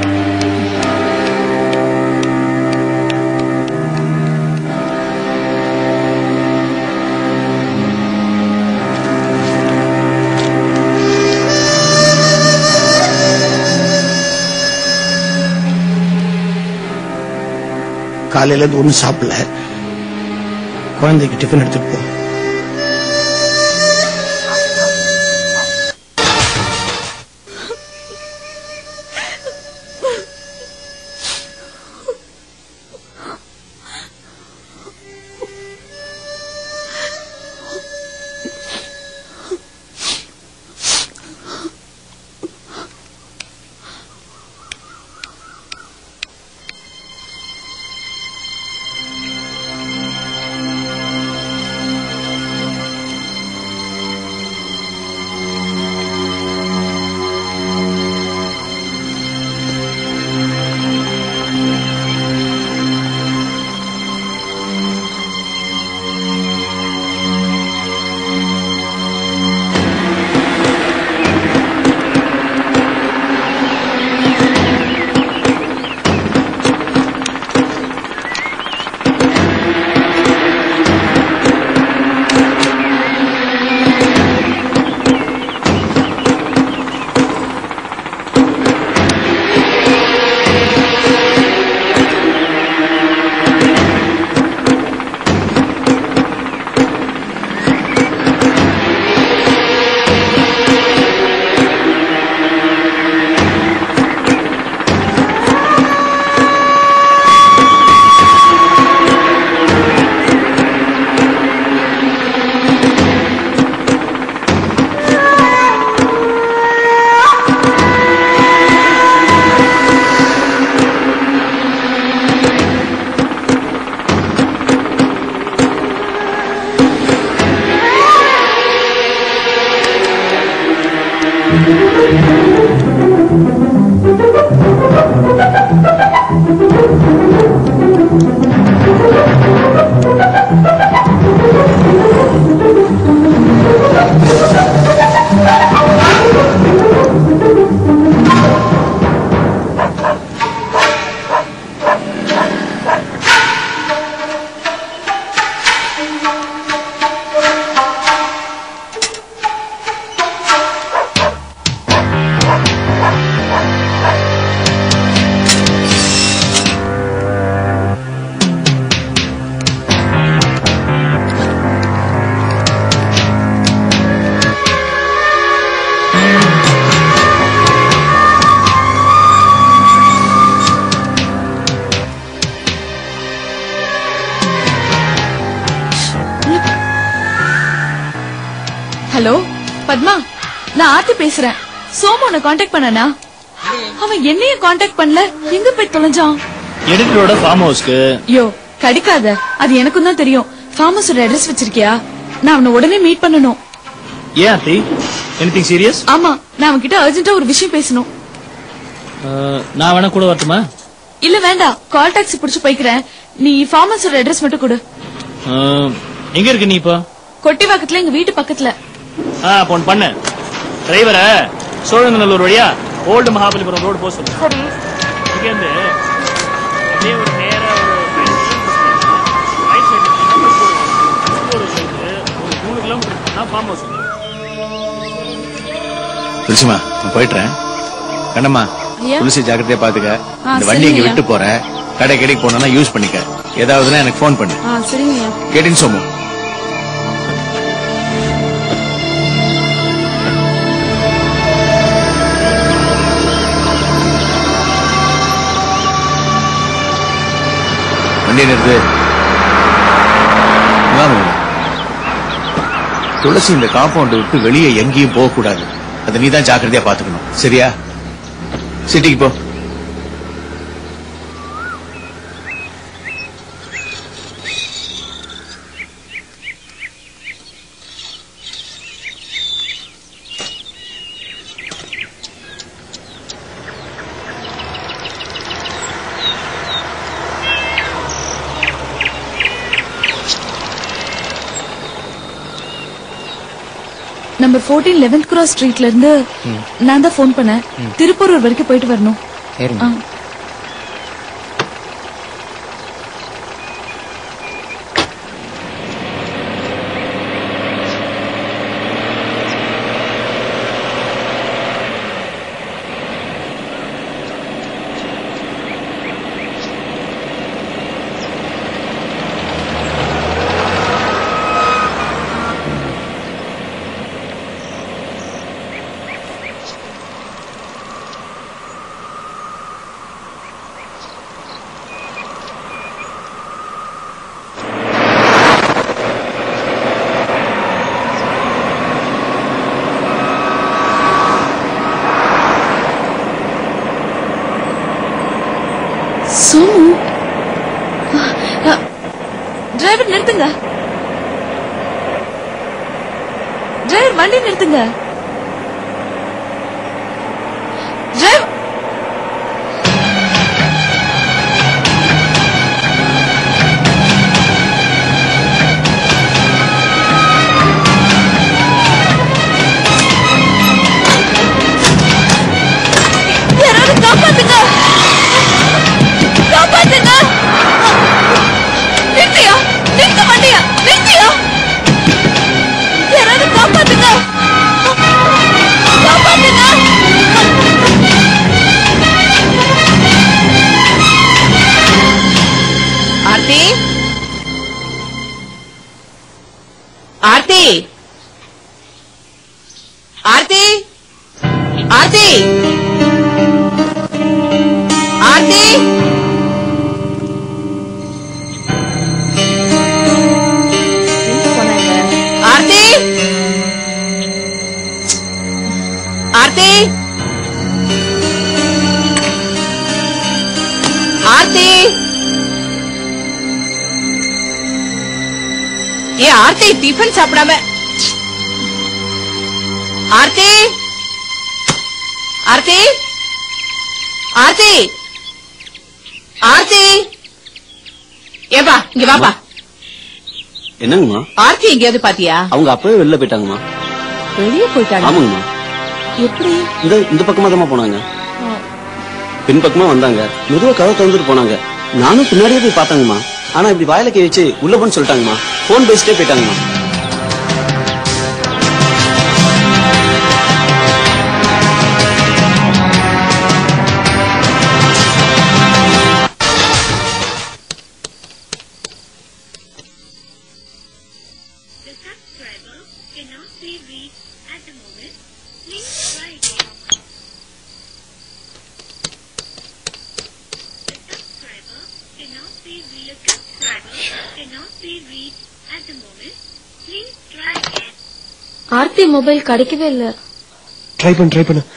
காலையில இருந்து ஒண்ணும் சாப்பிடல குழந்தைக்கு டிஃபன் எடுத்துட்டு போ ஹலோ பத்மா நான் ஆர்த்தி பேசுறேன் சோமு உன்னை காண்டாக்ட் பண்ணனா அவன் என்னைய காண்டாக்ட் பண்ணல எங்க போய் தொலைஞ்சான் எடிட்டரோட ஃபார்ம் ஹவுஸ்க்கு யோ கடிக்காத அது எனக்கும் தான் தெரியும் ஃபார்ம் ஹவுஸோட அட்ரஸ் வச்சிருக்கியா நான் அவனை உடனே மீட் பண்ணணும் ஏன் ஆர்த்தி எனிதிங் சீரியஸ் ஆமா நான் அவன்கிட்ட அர்ஜென்ட்டா ஒரு விஷயம் பேசணும் நான் வேணா கூட வரட்டுமா இல்ல வேண்டாம் கால் டாக்ஸி புடிச்சு போய்க்கிறேன் நீ ஃபார்ம் ஹவுஸோட அட்ரஸ் மட்டும் கொடு அஹ், எங்க இருக்கு நீ இப்போ கொட்டிவாக்கத்துல எங்க வீட்டு பக்கத்துல ஆ அப்ப ஒண்ணு பண்ணு டிரைவரை சோழங்கநல்லூர் வழியா ஓல்டு மகாபலிபுரம் ரோடு போக சொல்லு சரி இங்க இருந்து அப்படியே ஒரு நேரா ஒரு right side போனீங்கன்னா ஒரு ஒரு மூணு கிலோமீட்டர் போனா ஃபார்ம் ஹவுஸ் துளசிமா நான் போயிட்டுறேன் கண்ணம்மா ஐயா. துளசி ஜாக்கிரதையா பாத்துக்க ஆ, இந்த வண்டி இங்க சரிங்கய்யா. விட்டு போறேன் கடை கடைக்கு போனா யூஸ் பண்ணிக்க ஏதாவதுன்னா எனக்கு ஃபோன் பண்ணு ஆ சரிங்கய்யா கேட்டின் சோமு வண்டி நிறுத்து வாங்க உள்ள. துளசி இந்த காம்பவுண்ட் விட்டு வெளியே எங்கேயும் போக கூடாது அதை நீ தான் ஜாக்கிரதையா பாத்துக்கணும் சரியா சிட்டிக்கு போ நம்பர் 14 லெவன்த் கிராஸ் ஸ்ட்ரீட்ல இருந்து நான் தான் ஃபோன் பண்ணேன் திருப்பூர் வரைக்கும் போயிட்டு வரணும் சரிங்க. ஆ. சோமு டிரைவர் நிறுத்துங்க டிரைவர் வண்டி நிறுத்துங்க டிரைவர் யாராவது காப்பாத்துங்க காப்பாத்துங்க நிறுத்தியா நிறுத்த மாட்டியா நிறுத்தியா யாராவது காப்பாத்துங்க காப்பாத்துங்க ஆர்த்தி ஆர்த்தி ஆர்த்தி ஆர்த்தி ஆர்த்தி ஆர்த்தி ஆர்த்தி ஆர்த்தி ஏ ஆர்த்தி டிஃபன் சாப்பிடாம ஆர்த்தி ஆர்த்தி ஆர்த்தி ஆர்த்தி ஏப்பா இங்க வாப்பா என்னங்கம்மா ஆர்த்தி எங்கேயாவது பாத்தியா அவங்க அப்பவே வெளில போயிட்டாங்கம்மா வெளியே போயிட்டாங்க ஆமாங்கம்மா எப்படி இந்த இந்த பக்கமா தான் போனாங்க பின் பக்கமா வந்தாங்க மெதுவா கதை திறந்துட்டு போனாங்க நானும் பின்னாடியே போய் பார்த்தாங்கம்மா ஆனா இப்படி வாயில கை வச்சு உள்ள போன்னு சொல்லிட்டாங்கம்மா போன் பேசிட்டே போயிட்டாங்கம்மா ஆர்த்தி மொபைல் கிடைக்கவே இல்ல ட்ரை பண்ணு ட்ரை பண்ணு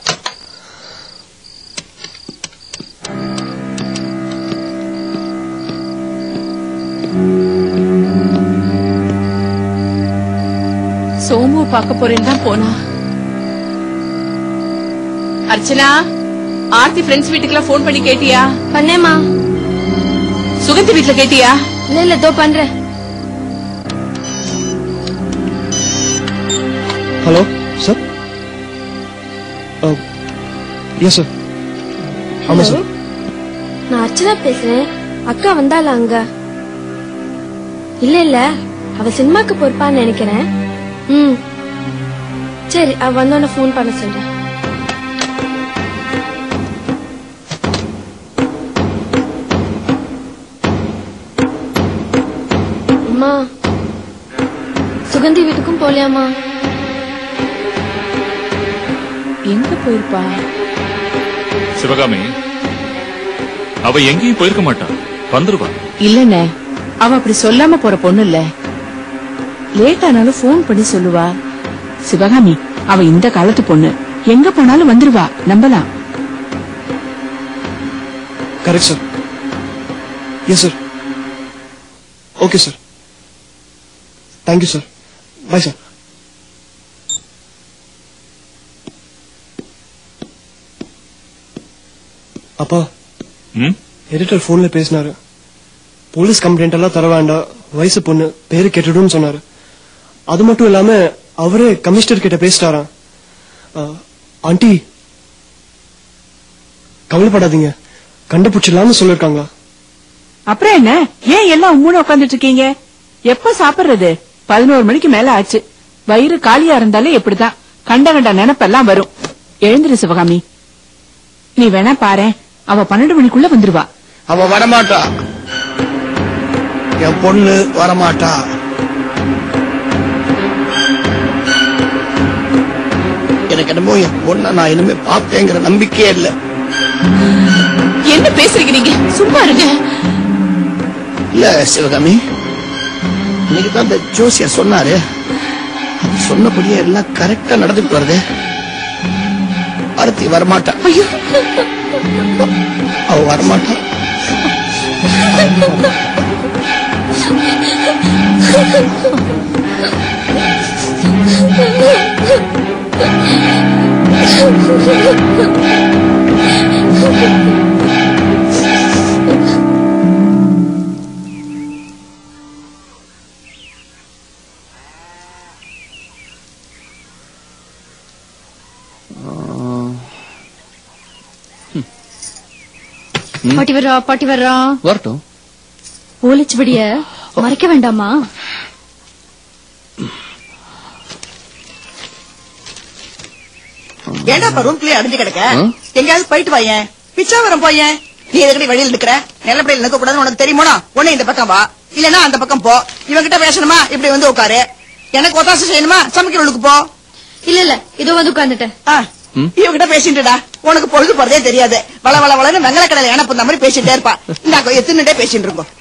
சோமு பார்க்க போறேன்னு தான் போனா அர்ச்சனா ஆர்த்தி ஃப்ரெண்ட்ஸ் வீட்டுக்குலாம் ஃபோன் பண்ணி கேட்டியா பண்ணேமா சுகந்தி வீட்ல கேட்டியா இல்ல இல்ல தோ பண்றேன் ஹலோ சார் எஸ் சார் ஆமா சார் நான் அர்ச்சனா பேசுறேன் அக்கா வந்தாளா அங்க இல்ல இல்ல அவ சினிமாக்கு பொறுப்பான்னு நினைக்கிறேன் ம் சரி அவ வந்தோடனே ஃபோன் பண்ண சொல்றேன் அம்மா சுகந்தி வீட்டுக்கும் போலியாமா எங்க போயிருப்பா சிவகாமி அவ எங்கேயும் போயிருக்க மாட்டா வந்துருவா இல்லண்ணே அவ அப்படி சொல்லாம போற பொண்ணு இல்ல லேட் ஆனாலும் ஃபோன் பண்ணி சொல்லுவா சிவகாமி அவ இந்த காலத்து பொண்ணு எங்க போனாலும் வந்துருவா நம்பலாம் correct sir yes sir okay sir thank you sir bye sir அப்பா ம் எடிட்டர் போன்ல பேசினாரு போலீஸ் கம்ப்ளைண்ட் எல்லாம் தர வேண்டாம் வயசு பொண்ணு பேரு கேட்டுடும் சொன்னாரு அது மட்டும் இல்லாம அவரே கமிஷனர் கிட்ட பேசிட்டாராம் ஆ, ஆண்டி கவலைப்படாதீங்க கண்டுபிடிச்சிடலாம்னு சொல்லிருக்காங்க அப்புறம் என்ன ஏன் எல்லாம் உம்முன்னு உட்காந்துட்டு இருக்கீங்க எப்ப சாப்பிடுறது பதினோரு மணிக்கு மேல ஆச்சு வயிறு காலியா இருந்தாலே எப்படிதான் கண்ட கண்ட நினைப்பெல்லாம் வரும் எழுந்திரு சிவகாமி நீ வேணா பாரேன் அவ பன்னெண்டு மணிக்குள்ள வந்துருவா அவ வரமாட்டா என் பொண்ணு வரமாட்டா எனக்கு என்னமோ என் பொண்ணை நான் இனிமே பார்ப்பேங்கிற நம்பிக்கையே இல்ல என்ன பேசுறீங்க நீங்க சும்மா இருங்க இல்ல சிவகாமி இன்னைக்கு தான் இந்த ஜோசியர் சொன்னாரு அவர் சொன்னபடியே எல்லாம் கரெக்டா நடந்துட்டு வருது ஆரத்தி வரமாட்டா ஐயோ அவ வரமாட்டா பாட்டி வர்றா பாட்டி வர்றா வரட்டும் ஓலைச்சுவடிய மறைக்க வேண்டாமா ஏண்டாப்பா ரூம்குள்ளே அடைஞ்சு கிடக்க எங்கேயாவது போயிட்டு வாயேன் பிச்சாவரம் போயேன் நீ எதுக்கடி வெளியில நிக்கிற நிலப்படையில் நிக்க கூடாதுன்னு உனக்கு தெரியுமோனா உன்னை இந்த பக்கம் வா இல்லனா அந்த பக்கம் போ இவங்கிட்ட பேசணுமா இப்படி வந்து உட்காரு எனக்கு ஒத்தாசை செய்யணுமா சமைக்கிறவளுக்கு போ இல்ல இல்ல இதோ வந்து உட்கார்ந்துட்டேன் இவங்கிட்ட பேசிட்டுடா உனக்கு பொழுது போறதே தெரியாது வள வள வளன்னு வெங்கல கடையில ஏன புந்த மாதிரி பேசிட்டே இருப்பா இந்தாக்கோ எத்தனை பேசிட்டு இருக்கோம்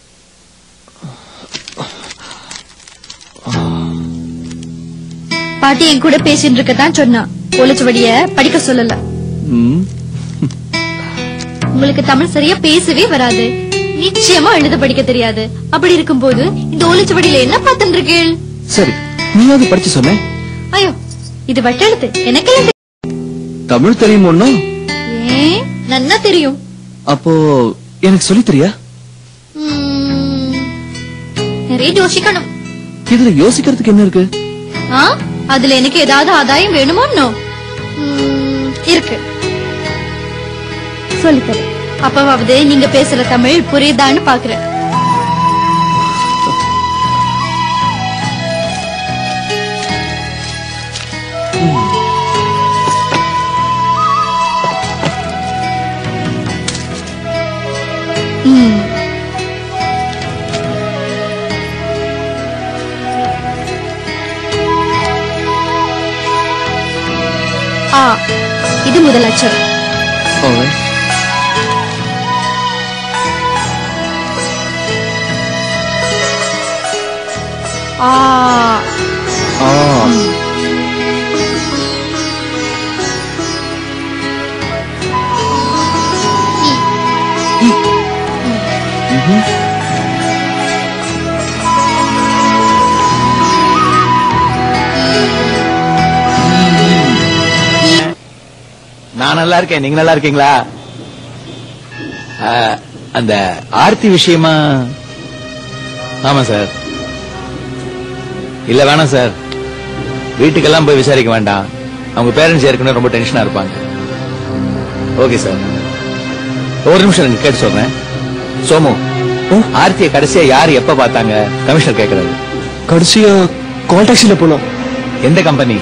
பாட்டி என் கூட பேசிட்டு இருக்கதான் சொன்னா ஓலைச்சுவடிய படிக்க சொல்லல ம் உங்களுக்கு தமிழ் சரியா பேசவே வராது நிச்சயமா எழுத படிக்க தெரியாது அப்படி இருக்கும்போது இந்த ஓலைச்சுவடியில என்ன பார்த்துட்டு இருக்கீள் சரி நீயாவது படிச்சு சொன்ன ஐயோ இது வட்டெழுத்து எனக்கு தமிழ் தெரியும் ஒன்னும் ஏன் நன்னா தெரியும் அப்போ எனக்கு சொல்லி தெரியா ம், நிறைய யோசிக்கணும் இதுல யோசிக்கிறதுக்கு என்ன இருக்கு ஆ அதுல எனக்கு ஏதாவது ஆதாயம் வேணுமோ இன்னும்? ம், இருக்கு சொல்லித்தரேன் அப்பவாவது நீங்க பேசுற தமிழ் புரியுதான்னு பாக்குறேன் ம். ஆ இது முதல் அச்சரம் Alright. ஆ ஆ ம்ஹும். நான் நல்லா இருக்கேன் நீங்க நல்லா இருக்கீங்களா ஆ, அந்த ஆர்த்தி விஷயமா ஆமா சார் இல்ல வேணாம் சார் வீட்டுக்கெல்லாம் போய் விசாரிக்க வேண்டாம் அவங்க பேரண்ட்ஸ் ஏற்கனவே ரொம்ப டென்ஷனா இருப்பாங்க ஓகே சார் ஒரு நிமிஷம் எனக்கு கேட்டு சொல்றேன் சோமு ஆர்த்தியை கடைசியா யார் எப்ப பார்த்தாங்க கமிஷனர் கேக்குறாரு கடைசியா கால் டாக்ஸில போனோம் எந்த கம்பெனி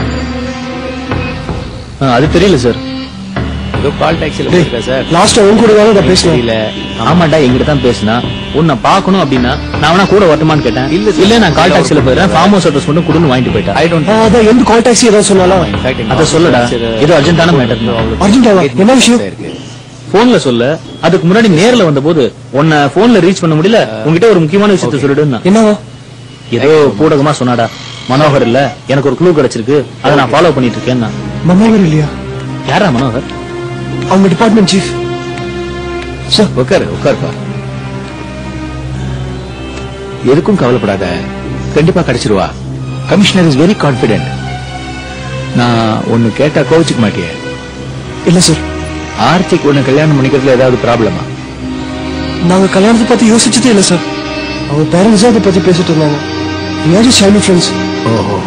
அது தெரியல சார் ஏதோ கால் டாக்ஸில டேய், போயிருக்கா சார் last உன் கூட தானே நான் பேசினேன். தெரியல ஆமாண்டா எங்கிட்ட தான் பேசினா உன்னை பார்க்கணும் அப்படின்னா நான் வேணா கூட வரட்டுமான்னு கேட்டேன் இல்ல இல்ல நான் கால் டாக்ஸில போயிடுறேன் ஃபார்ம் ஹவுஸ் அட்ரஸ் மட்டும் கொடுன்னு வாங்கிட்டு போயிட்டேன் ஐ டோன்ட் ஆ, அதான் எந்த கால் டாக்ஸி ஏதாவது சொன்னாலும் அத சொல்லடா ஏதோ அர்ஜென்ட்டான மேட்டர் அர்ஜென்ட்டாவா? என்ன விஷயம்? போன்ல சொல்ல அதுக்கு முன்னாடி நேர்ல வந்தபோது உன்னை போன்ல ரீச் பண்ண முடியல உன்கிட்ட ஒரு முக்கியமான விஷயத்த சொல்லிடுன்னா என்னவா ஏதோ பூடகமா சொன்னாடா மனோகர் இல்ல எனக்கு ஒரு க்ளூ கிடைச்சிருக்கு அதை நான் ஃபாலோ பண்ணிட்டு இருக்கேன் மனோகர் இல்லையா யாரா மனோகர் அவங்க டிபார்ட்மெண்ட் சீஃப் சார் உட்காரு உட்காருப்பா எதுக்கும் கவலைப்படாத கண்டிப்பா கிடைச்சிருவா கமிஷனர் இஸ் வெரி கான்பிடென்ட் நான் ஒன்னு கேட்டா கோவிச்சுக்க மாட்டியே இல்ல சார் ஆர்த்திக் ஒன்னு கல்யாணம் பண்ணிக்கிறதுல ஏதாவது ப்ராப்ளமா நாங்க கல்யாணத்தை பத்தி யோசிச்சதே இல்ல சார் அவங்க பேரண்ட்ஸ் அதை பத்தி பேசிட்டு இருந்தாங்க யாரும் சைல்டு ஃப்ரெண்ட்ஸ் ஓஹோ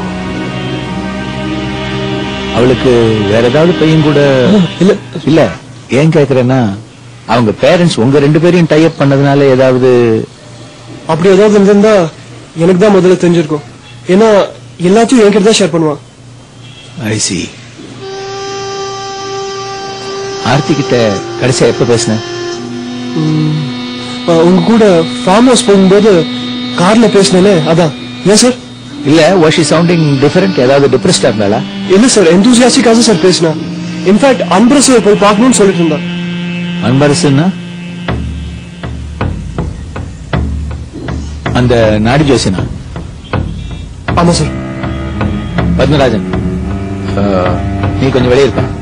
அவளுக்கு வேற ஏதாவது பையன் கூட இல்ல இல்ல ஏன் கேக்குறேன்னா அவங்க பேரண்ட்ஸ் உங்க ரெண்டு பேரையும் டை அப் பண்ணதுனால ஏதாவது அப்படி ஏதாவது இருந்திருந்தா எனக்கு தான் முதல்ல தெரிஞ்சிருக்கும் ஏன்னா எல்லாத்தையும் என்கிட்ட தான் ஷேர் பண்ணுவான் ஐ சி ஆர்த்தி கிட்ட கடைசியா எப்ப பேசின ம், ஆ, உங்க கூட ஃபார்ம் ஹவுஸ் போகும்போது கார்ல பேசினேனே அதான் ஏன் சார் இல்ல வாஸ் ஷி சவுண்டிங் டிஃபரெண்ட் ஏதாவது டிப்ரெஸ்டா இருந்தாளா இல்ல சார் எந்தூசியாஸ்டிக்காக சார் பேசினா இன்ஃபேக்ட் அன்பரசு போய் பார்க்கணும்னு சொல்லிட்டு இருந்தா அன்பரசுன்னா அந்த நாடி ஜோசினா ஆமா சார் பத்மராஜன் ஆ, நீ கொஞ்சம் வெளியே இருப்பா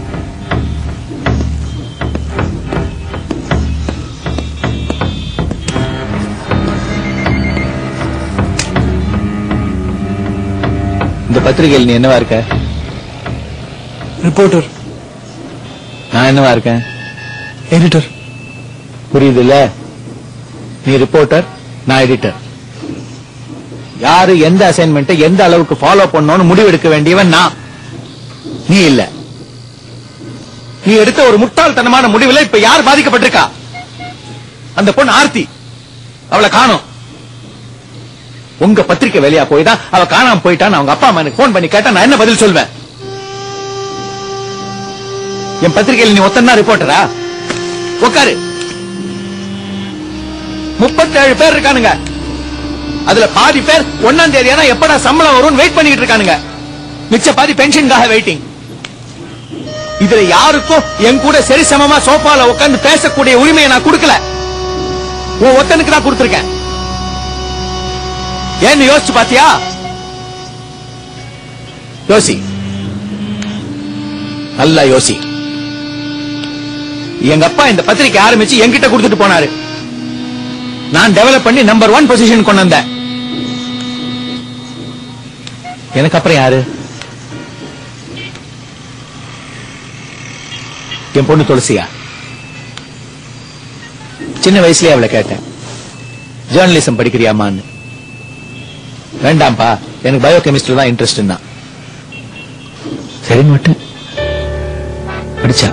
இந்த பத்திரிகையில் நீ என்னவா இருக்க ரிப்போர்ட்டர் நான் என்னவா இருக்கேன் எடிட்டர் புரியுது இல்ல நீ ரிப்போர்ட்டர் நான் எடிட்டர் யாரு எந்த அசைன்மெண்ட் எந்த அளவுக்கு ஃபாலோ பண்ணணும்னு முடிவெடுக்க வேண்டியவன் நான் நீ இல்ல நீ எடுத்த ஒரு முட்டாள்தனமான முடிவுல இப்ப யார் பாதிக்கப்பட்டிருக்கா அந்த பொண்ணு ஆர்த்தி அவளை காணோம் உங்க பத்திரிக்கை வெளியா போய் தான் அவ காணாம போயிட்டான்னு அவங்க அப்பா அம்மா எனக்கு போன் பண்ணி கேட்டா நான் என்ன பதில் சொல்வேன் என் பத்திரிகையில் நீ ஒத்தனா ரிப்போர்ட்டரா உட்காரு முப்பத்தேழு பேர் இருக்கானுங்க அதுல பாதி பேர் ஒன்னாம் தேதி ஆனா எப்படா சம்பளம் வரும்னு வெயிட் பண்ணிட்டு இருக்கானுங்க மிச்ச பாதி பென்ஷனுக்காக வெயிட்டிங் இதுல யாருக்கும் என் கூட சரி சமமா சோஃபால உட்கார்ந்து பேசக்கூடிய உரிமையை நான் கொடுக்கல உன் ஒத்தனுக்கு தான் கொடுத்திருக்கேன் ஏன்னு யோசிச்சு பாத்தியா யோசி நல்லா யோசி எங்க அப்பா இந்த பத்திரிக்கை ஆரம்பிச்சு என்கிட்ட கொடுத்துட்டு போனாரு நான் டெவலப் பண்ணி நம்பர் ஒன் பொசிஷன் கொண்டு வந்தேன் எனக்கு அப்புறம் யாரு என் பொண்ணு துளசியா சின்ன வயசுலயே அவளை கேட்டேன் ஜேர்னலிசம் படிக்கிறியாமான்னு வேண்டாம்ப்பா எனக்கு பயோ கெமிஸ்ட்ரி தான் இன்ட்ரெஸ்ட் தான் சரின்னு விட்டு படிச்சா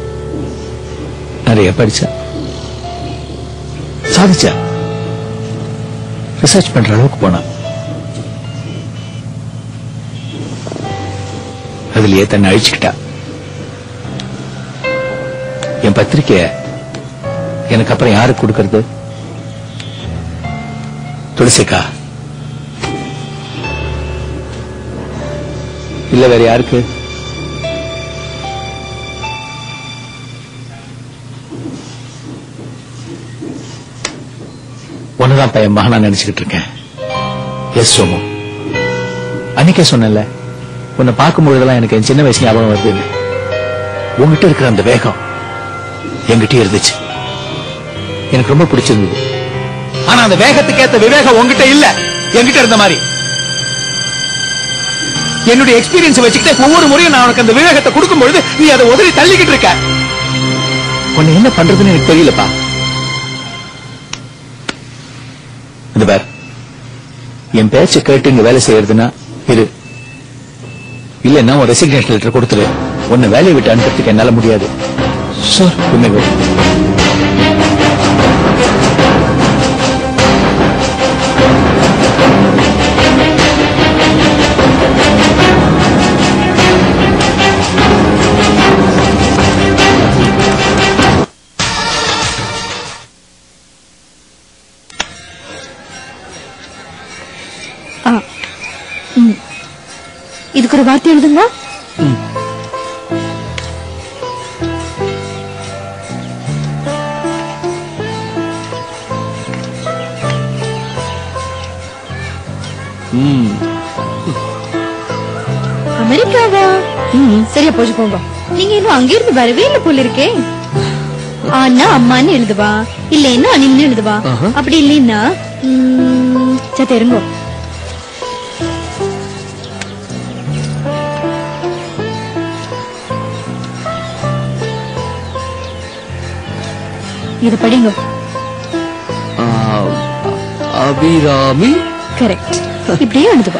நிறைய படிச்சா சாதிச்சா ரிசர்ச் பண்ற அளவுக்கு போனா அதுலயே தன்னை அழிச்சுக்கிட்டா என் பத்திரிக்கைய எனக்கு அப்புறம் யாருக்கு கொடுக்கறது துளசிக்கா இல்ல வேற யாருக்கு ஒண்ணுதான் பையன் மகனா நினைச்சுக்கிட்டு இருக்கேன் எஸ் சோமு அன்னைக்கே சொன்னேன்ல உன்னை பார்க்கும் பொழுதெல்லாம் எனக்கு என் சின்ன வயசு ஞாபகம் வருதுன்னு உங்ககிட்ட இருக்கிற அந்த வேகம் என்கிட்ட இருந்துச்சு எனக்கு ரொம்ப பிடிச்சிருந்தது ஆனா அந்த வேகத்துக்கு ஏத்த விவேகம் உங்ககிட்ட இல்ல என்கிட்ட இருந்த மாதிரி என்னுடைய எக்ஸ்பீரியன்ஸ் வச்சுக்கிட்டு ஒவ்வொரு முறையும் நான் உனக்கு அந்த விவேகத்தை கொடுக்கும் பொழுது நீ அதை உதறி தள்ளிக்கிட்டு இருக்க உன்னை என்ன பண்றதுன்னு எனக்கு தெரியலப்பா இந்த பார் என் பேச்ச கேட்டு இங்க வேலை செய்யறதுன்னா இரு இல்லன்னா ஒரு ரெசிக்னேஷன் லெட்டர் கொடுத்துரு உன்னை வேலையை விட்டு அனுப்புறதுக்கு என்னால முடியாது சார் உண்மை ஆ. ம். இதுக்கு ஒரு வார்த்தை எழுதுங்க அமெரிக்காவா சரியா போச்சு போங்க நீங்க இன்னும் அங்க இருந்து வரவே இல்ல போல இருக்கே ஆனா அம்மான்னு எழுதுவா இல்லைன்னா அனில்னு எழுதுவா அப்படி இல்லைன்னா ம், சரி தெரியுங்க இது படிங்க அபிராமி கரெக்ட் இப்படியே எழுதுவா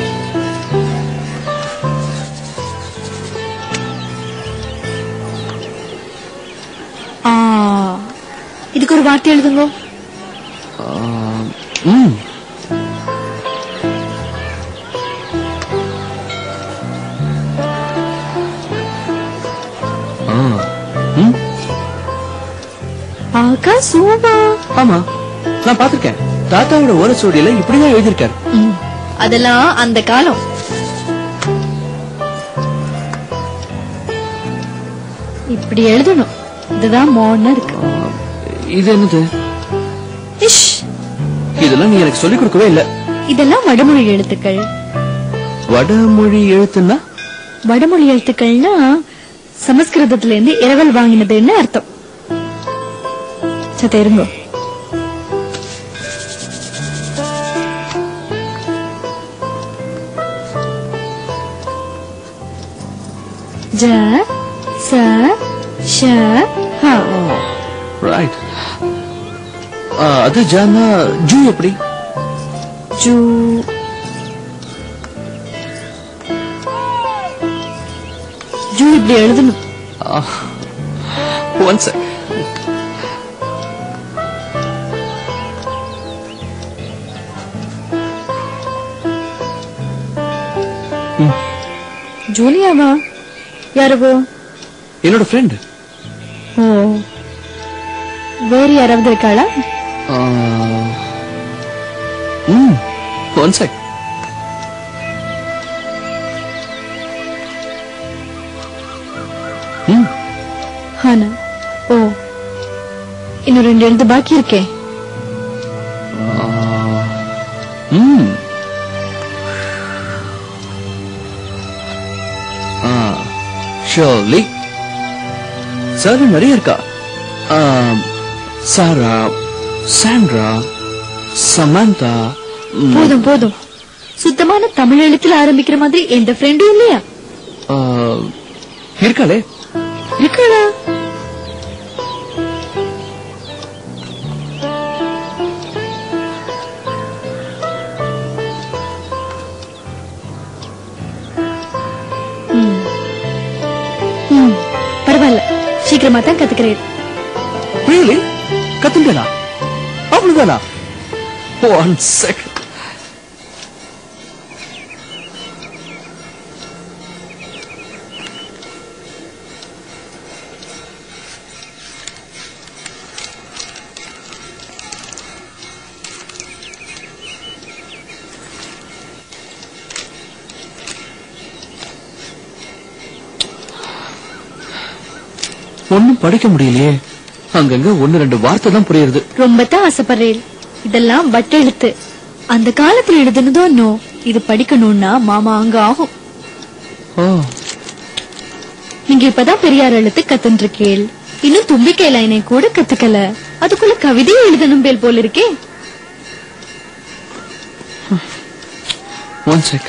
ஆ, இதுக்கு ஒரு வார்த்தை எழுதுங்க ம் ஆ ம் ஆகா சூவா ஆமா நான் பாத்திருக்கேன் தாத்தாவோட ஓரச்சோடியில இப்படிதான் எழுதியிருக்காரு ம், அதெல்லாம் அந்த காலம் இப்படி எழுதணும் இதுதான் மோனா இருக்கு இது என்னது இஷ் இதெல்லாம் நீ எனக்கு சொல்லிக் கொடுக்கவே இல்ல இதெல்லாம் வடமொழி எழுத்துக்கள் வடமொழி எழுத்துன்னா வடமொழி எழுத்துக்கள்னா சமஸ்கிருதத்துல இருந்து இரவல் வாங்கினதுன்னு அர்த்தம் சத்த இருங்கோ ஜ ச ஷ ஹ ரைட் அது ஜானா ஜூ எப்படி ஜூ ஜூ இப்படி எழுதணும் ஒன் செக் ஜூலியாவா யாரவோ என்னோட ஃப்ரெண்ட் ஓ வேறு யாராவது இருக்காளா ம் ஒன் செக் ம் ஹானா ஓ இன்னும் ரெண்டு எழுத்து பாக்கி இருக்கே ம் ஆ ஷர்லி சார் நிறைய இருக்கா ஆ, சாரா சாண்ட்ரா சமந்தா ம், போதும் போதும் சுத்தமான தமிழ் எழுத்துல ஆரம்பிக்கிற மாதிரி எந்த ஃப்ரெண்டும் இல்லையா ஆ, இருக்காளே இருக்காளா பரவாயில்ல சீக்கிரமா தான் கத்துக்கிறேன் ரியலி கத்துட்டேனா அவ்வளவுதானா ஒன் செகண்ட் ஒண்ணும் படிக்க முடியலையே அங்கங்க ஒன்னு ரெண்டு வார்த்தை தான் புரியுது ரொம்ப தான் ஆசைப்படுறேன் இதெல்லாம் வட்டெழுத்து அந்த காலத்துல எழுதுனதோ நோ இது படிக்கணும்னா மாமா அங்க ஆகும் ஓ நீங்க இப்பதான் பெரியார் எழுத்து கத்துட்டு இருக்கேள் இன்னும் தும்பிக்கை லைனை கூட கத்துக்கல அதுக்குள்ள கவிதையும் எழுதணும் பேல் போல இருக்கே ஒன் செக்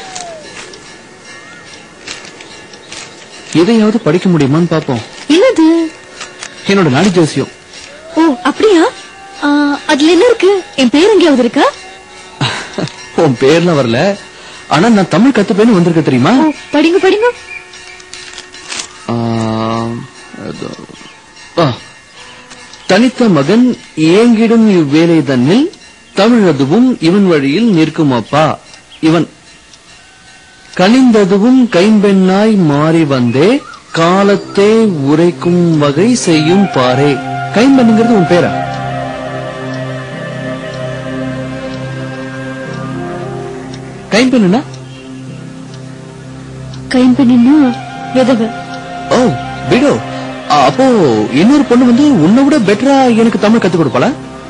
எதையாவது படிக்க முடியுமான்னு பாப்போம் என்னது என்னோட நாடி ஜோசியம் ஓ அப்படியா ஆ, அதுல என்ன இருக்கு என் பேர் எங்கேயாவது இருக்கா உன் பேர்லாம் வரல ஆனா நான் தமிழ் கத்துப்பேன்னு வந்திருக்க தெரியுமா ஓ, படிங்க படிங்க ஆ, அதோ. ஆ. தனித்த மகன் ஏங்கிடும் இவ்வேலை தன்னில் தமிழதுவும் இவன் வழியில் நிற்கும் அப்பா இவன் கனிந்ததுவும் கைம்பெண்ணாய் மாறி வந்தே காலத்தை உரைக்கும் வகை செய்யும் பாரே கைம்பெண்ணுங்கிறது உன் பேரா கைம்பெண்ணுனா கைம்பெண்ணுன்னா விதவை ஓ விடோ அப்போ இன்னொரு பொண்ணு வந்து உன்னை விட பெட்டரா எனக்கு தமிழ் கத்து கொடுப்பாளா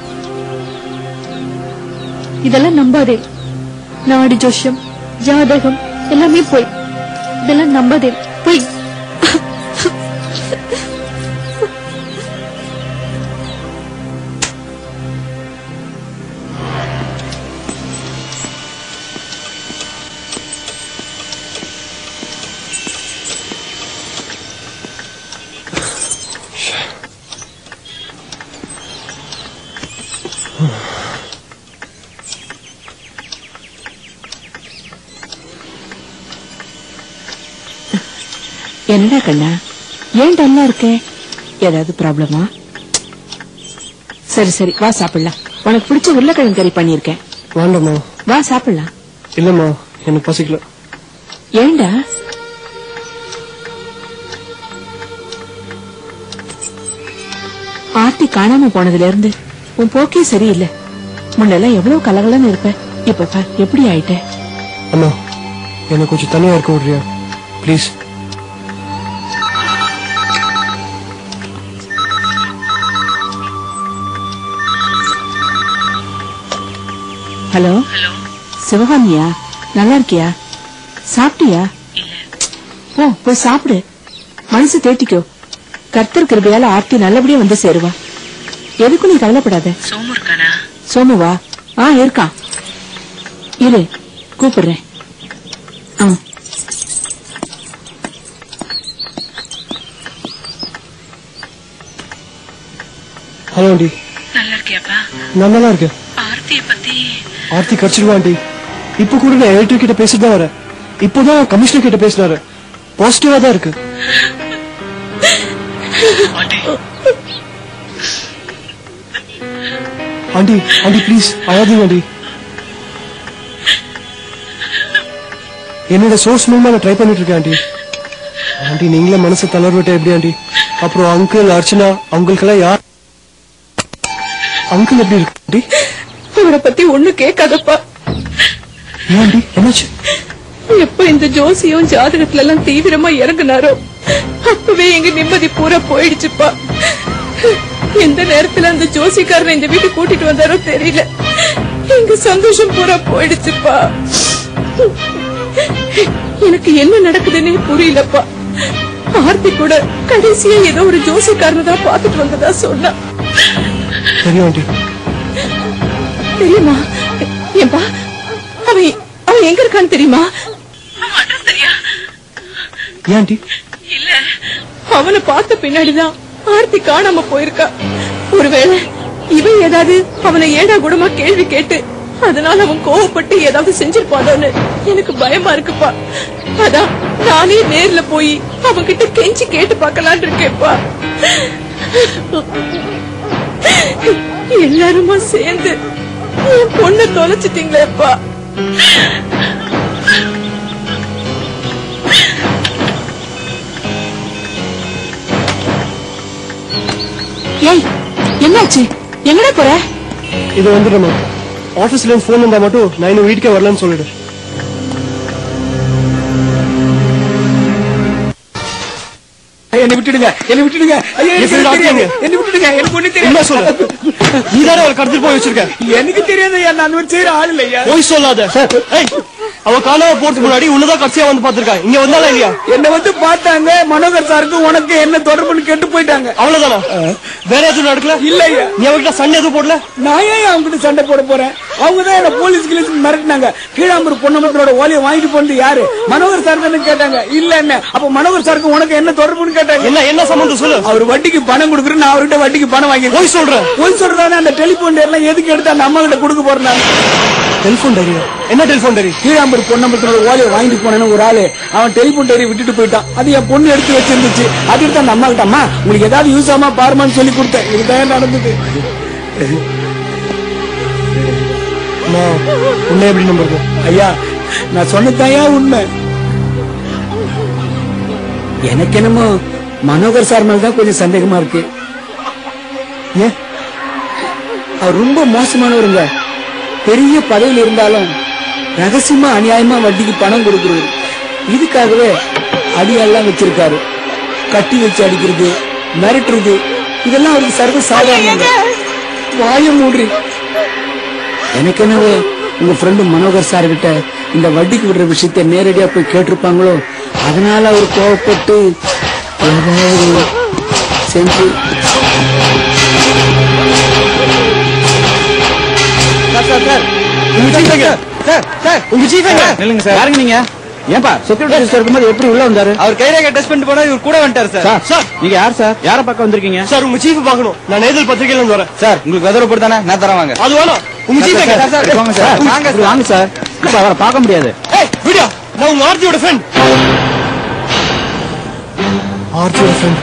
இதெல்லாம் நம்பாதே நாடி ஜோஷம் ஜாதகம் எல்லாமே போய் இதெல்லாம் நம்பாதே போய் என்னடா கண்ணா ஏன் டல்லா இருக்க ஏதாவது ப்ராப்ளமா சரி சரி வா சாப்பிடலாம் உனக்கு பிடிச்ச உருளைக்கிழங்கு கறி பண்ணிருக்கேன் வேண்டாம்மா வா சாப்பிடலாம் இல்லம்மா எனக்கு பசிக்கல ஏன்டா ஆர்த்தி காணாம போனதுல இருந்து உன் போக்கே சரியில்லை முன்னெல்லாம் எவ்வளவு கலகலன்னு இருப்ப இப்ப பார் எப்படி ஆயிட்ட அம்மா எனக்கு கொஞ்சம் தனியா இருக்க விடுறியா ப்ளீஸ் ஹலோ சிவகாமியா நல்லா இருக்கியா சாப்பிட்டியா ஓ போய் சாப்பிடு மனசு தேத்திக்கோ கர்த்தர் கிருபையால ஆர்த்தி நல்லபடியா வந்து சேருவா எதுக்கும் நீ கவலைப்படாத சோமு இருக்கானா சோமுவா ஆ இருக்கான் இரு கூப்பிடுறேன் ஆ ஹலோ ஆண்டி நல்லா இருக்கியாப்பா நான் நல்லா இருக்கேன் ஆர்த்திய பத்தி ஆர்த்தி கடிச்சிடுவா ஆண்டி இப்போ கூட நான் எலக்ட்ரிக் கிட்ட பேசிட்டு தான் வரேன் இப்போதான் கமிஷனர் கிட்ட பேசினாரு பாசிட்டிவா தான் இருக்கு ஆண்டி ஆண்டி ப்ளீஸ் அழாதீங்க ஆண்டி என்னோட சோர்ஸ் மூலமா நான் ட்ரை பண்ணிட்டு இருக்கேன் ஆண்டி ஆண்டி நீங்களே மனசு தளர்விட்ட எப்படி ஆண்டி அப்புறம் அங்கிள் அர்ச்சனா அவங்களுக்கெல்லாம் யார் அங்கிள் எப்படி இருக்கு ஆண்டி அவரை பத்தி ஒண்ணு கேட்காதப்பா ஏன் ஆண்டி என்னாச்சு எப்ப இந்த ஜோசியம் ஜாதகத்துல எல்லாம் தீவிரமா இறங்குனாரோ அப்பவே எங்க நிம்மதி பூரா போயிடுச்சுப்பா எந்த நேரத்துல அந்த ஜோசிக்காரனை இந்த வீட்டுக்கு கூட்டிட்டு வந்தாரோ தெரியல எங்க சந்தோஷம் பூரா போயிடுச்சுப்பா எனக்கு என்ன நடக்குதுன்னே புரியலப்பா ஆர்த்தி கூட கடைசியா ஏதோ ஒரு ஜோசிக்காரனை தான் பாத்துட்டு வந்ததா சொன்னா தெரியும் ஆண்டி தெரியுமா ஏன்பா அவன் அவன் எங்க இருக்கான்னு தெரியுமா ஏன் ஆண்டி அவனை பார்த்த பின்னாடிதான் ஆர்த்தி காணாம போயிருக்கா ஒருவேளை இவன் ஏதாவது அவனை ஏடா கூடமா கேள்வி கேட்டு அதனால அவன் கோவப்பட்டு ஏதாவது செஞ்சிருப்பானோன்னு எனக்கு பயமா இருக்குப்பா அதான் நானே நேர்ல போய் அவன்கிட்ட கெஞ்சி கேட்டு பார்க்கலான்னு இருக்கேன்ப்பா எல்லாருமா சேர்ந்து என் பொண்ணை தொலைச்சிட்டீங்களேப்பா ஏய் என்னாச்சு எங்கடா போற இது வந்துடுமா ஆபீஸ்ல இருந்து போன் வந்தா மட்டும் நான் இன்னும் வீட்டுக்கே வரலன்னு சொல்லிடு என்னை விட்டுடுங்க என்னை விட்டுடுங்க ஐயோ, என் எனக்கு friend தெரியாது. ஆக்குங்க. என்னை விட்டுடுங்க எனக்கு ஒண்ணு என்ன தெரியாது சொல்லு நீதானே அவளை கடத்திட்டு போய் வச்சிருக்க எனக்கு தெரியாது ஐயா நான் அந்த மாதிரி செய்யற ஆள் இல்லையா போய் சொல்லாத ஏய், அவ காணாம போறதுக்கு முன்னாடி உன்னதான் கட்சியா வந்து பாத்திருக்கா இங்க வந்தாலும் இல்லையா என்ன வந்து பார்த்தாங்க மனோகர் சாருக்கு உனக்கு என்ன தொடர்புன்னு கேட்டு போயிட்டாங்க அவ்வளவுதானா வேற எதுவும் நடக்கல இல்ல ஐயா நீ அவகிட்ட சண்டை எதுவும் போடல நான் ஏன் அவங்க கிட்ட சண்டை போட போறேன் அவங்க தான் என்ன போலீஸ் கிளீஸ் மிரட்டினாங்க கீழாம்பூர் பொன்னமத்தோட ஓலையை வாங்கிட்டு போனது யாரு மனோகர் சார் தானே கேட்டாங்க இல்ல என்ன அப்ப மனோகர் சாருக்கு உனக்கு என்ன தொடர்புன்னு கேட்டாங்க என்ன என்ன சம்பந்தம் சொல்லு அவர் வட்டிக்கு பணம் கொடுக்குறேன் நான் அவர்கிட்ட வட்டிக்கு பணம் வாங்கி போய் சொல்றேன் போய் சொல்றானே அந்த டெலிபோன் எல்லாம் எதுக்கு எடுத்து அந்த அம்மா கிட்ட கொடுக்க போறேன் நான் டெலிபோன் டைரி என்ன டெலிபோன் டைரி கீழாம்பூர் பொன்னம்பத்தோட ஓலையை வாங்கிட்டு போனேன்னு ஒரு ஆளு அவன் டெலிபோன் டைரி விட்டுட்டு போயிட்டான் அது என் பொண்ணு எடுத்து வச்சிருந்துச்சு அது எடுத்து அந்த அம்மா கிட்ட அம்மா உங்களுக்கு ஏதாவது யூஸ் ஆமா பாருமான்னு சொல்லி கொடுத்தேன் இதுதான் நடந்தது நான் உன்னை எப்படி நம்புறது ஐயா நான் சொன்னதாயா உண்மை எனக்கு என்னமோ மனோகர் சார் மேல தான் கொஞ்சம் சந்தேகமா இருக்கு ஏன் அவர் ரொம்ப மோசமானவருங்க பெரிய பதவியில் இருந்தாலும் ரகசியமா அநியாயமா வட்டிக்கு பணம் கொடுக்குறாரு இதுக்காகவே அடியெல்லாம் வச்சிருக்காரு கட்டி வச்சு அடிக்கிறது மிரட்டுறது இதெல்லாம் அவருக்கு சர்வ சாதாரணங்க வாய மூடுறி எனக்கு என்னவோ உங்க ஃப்ரெண்டு மனோகர் சார் கிட்ட இந்த வட்டிக்கு விடுற விஷயத்தை நேரடியா போய் கேட்டிருப்பாங்களோ அதனால அவர் கோவப்பட்டு ஏதாவது செஞ்சு உங்க சீஃப் இல்லங்க சார் யாருங்க நீங்க ஏன்பா செக்யூரிட்டி ஆஃபீஸர் இருக்கும்போது எப்படி உள்ள வந்தாரு அவர் கைரேகை டெஸ்ட் பண்ணிட்டு போனா இவர் கூட வந்துட்டாரு சார் சார் நீங்க யார் சார் யார பக்கம் வந்திருக்கீங்க சார் உங்க சீஃப் பார்க்கணும் நான் நேதல் பத்திரிகையில இருந்து வரேன் சார் உங்களுக்கு வெதர போடுதானே நான் தரேன் வாங்க அது வேணாம் உங்க சீஃப் சார், சார், சார், வாங்க சார் வாங்க சார் வாங்க சார் இப்ப அவரை பார்க்க முடியாது ஏய் விடியா நான் உங்க ஆர்த்தியோட ஃப்ரெண்ட் ஆர்த்தியோட ஃப்ரெண்ட்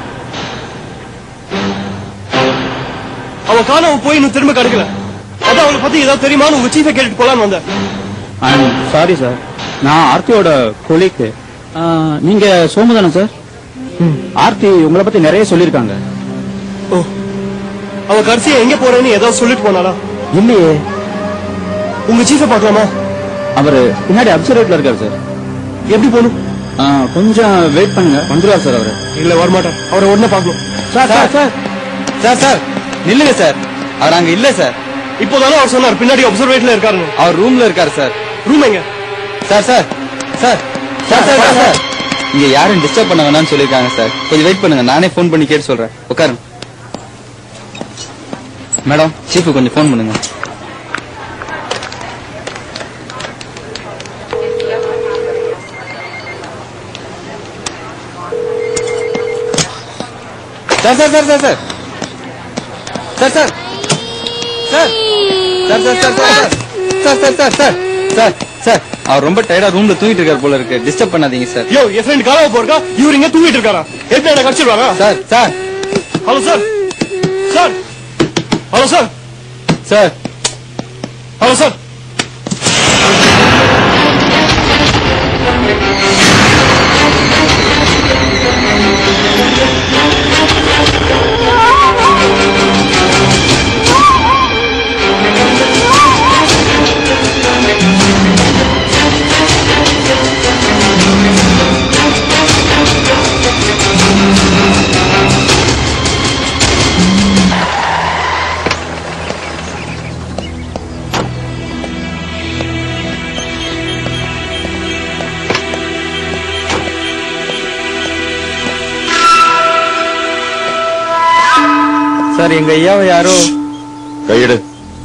அவன் காணாம போய் இன்னும் திரும்ப கிடைக்கல அதான் அவளை பத்தி ஏதாவது தெரியுமான்னு உங்க சீஃபை கேட்டுட்டு போலான்னு வந்தேன் சாரி சார் நான் ஆர்த்தியோட கொலிக்கு நீங்க சோமு தானே சார் ஆர்த்தி உங்களை பத்தி நிறைய சொல்லியிருக்காங்க ஓ அவ கடைசியா எங்க போறேன்னு ஏதாவது சொல்லிட்டு போனாளா இல்லையே உங்க சீஃபை பார்க்கலாமா அவரு பின்னாடி அப்சர்வேட்ல இருக்காரு சார் எப்படி போகணும் ஆ, கொஞ்சம் வெயிட் பண்ணுங்க வந்துருவார் சார் அவரு இல்ல வரமாட்டேன் அவரை உடனே பார்க்கணும் sir sir sir sir sir நில்லுங்க சார் அவர் அங்க இல்ல சார் இப்போதானே அவர் சொன்னார் பின்னாடி அப்சர்வேட்ல இருக்காருன்னு அவர் ரூம்ல இருக்காரு சார் ரூம் எங்க sir sir sir sir sir sir sir இங்க யாரும் டிஸ்டர்ப் பண்ண வேணாம்னு சொல்லிருக்காங்க சார் கொஞ்சம் வெயிட் பண்ணுங்க நானே ஃபோன் பண்ணி கேட்டு சொல்றேன் உட்காருங்க மேடம் சீஃபு கொஞ்சம் ஃபோன் பண்ணுங்க sir sir sir sir sir sir sir sir sir sir sir sir sir sir sir sir sir அவர் ரொம்ப டயர்டா ரூம்ல தூங்கிட்டு இருக்காரு போல இருக்கு டிஸ்டர்ப் பண்ணாதீங்க சார் யோ என் ஃப்ரெண்ட் காலாவ போறக்கா இவர் இங்க தூங்கிட்டு இருக்காரா எப்படி என்ன கடிச்சிருவாங்க sir sir hello sir sir hello sir sir hello sir sir எங்க ஐயாவை யாரோ கையெடு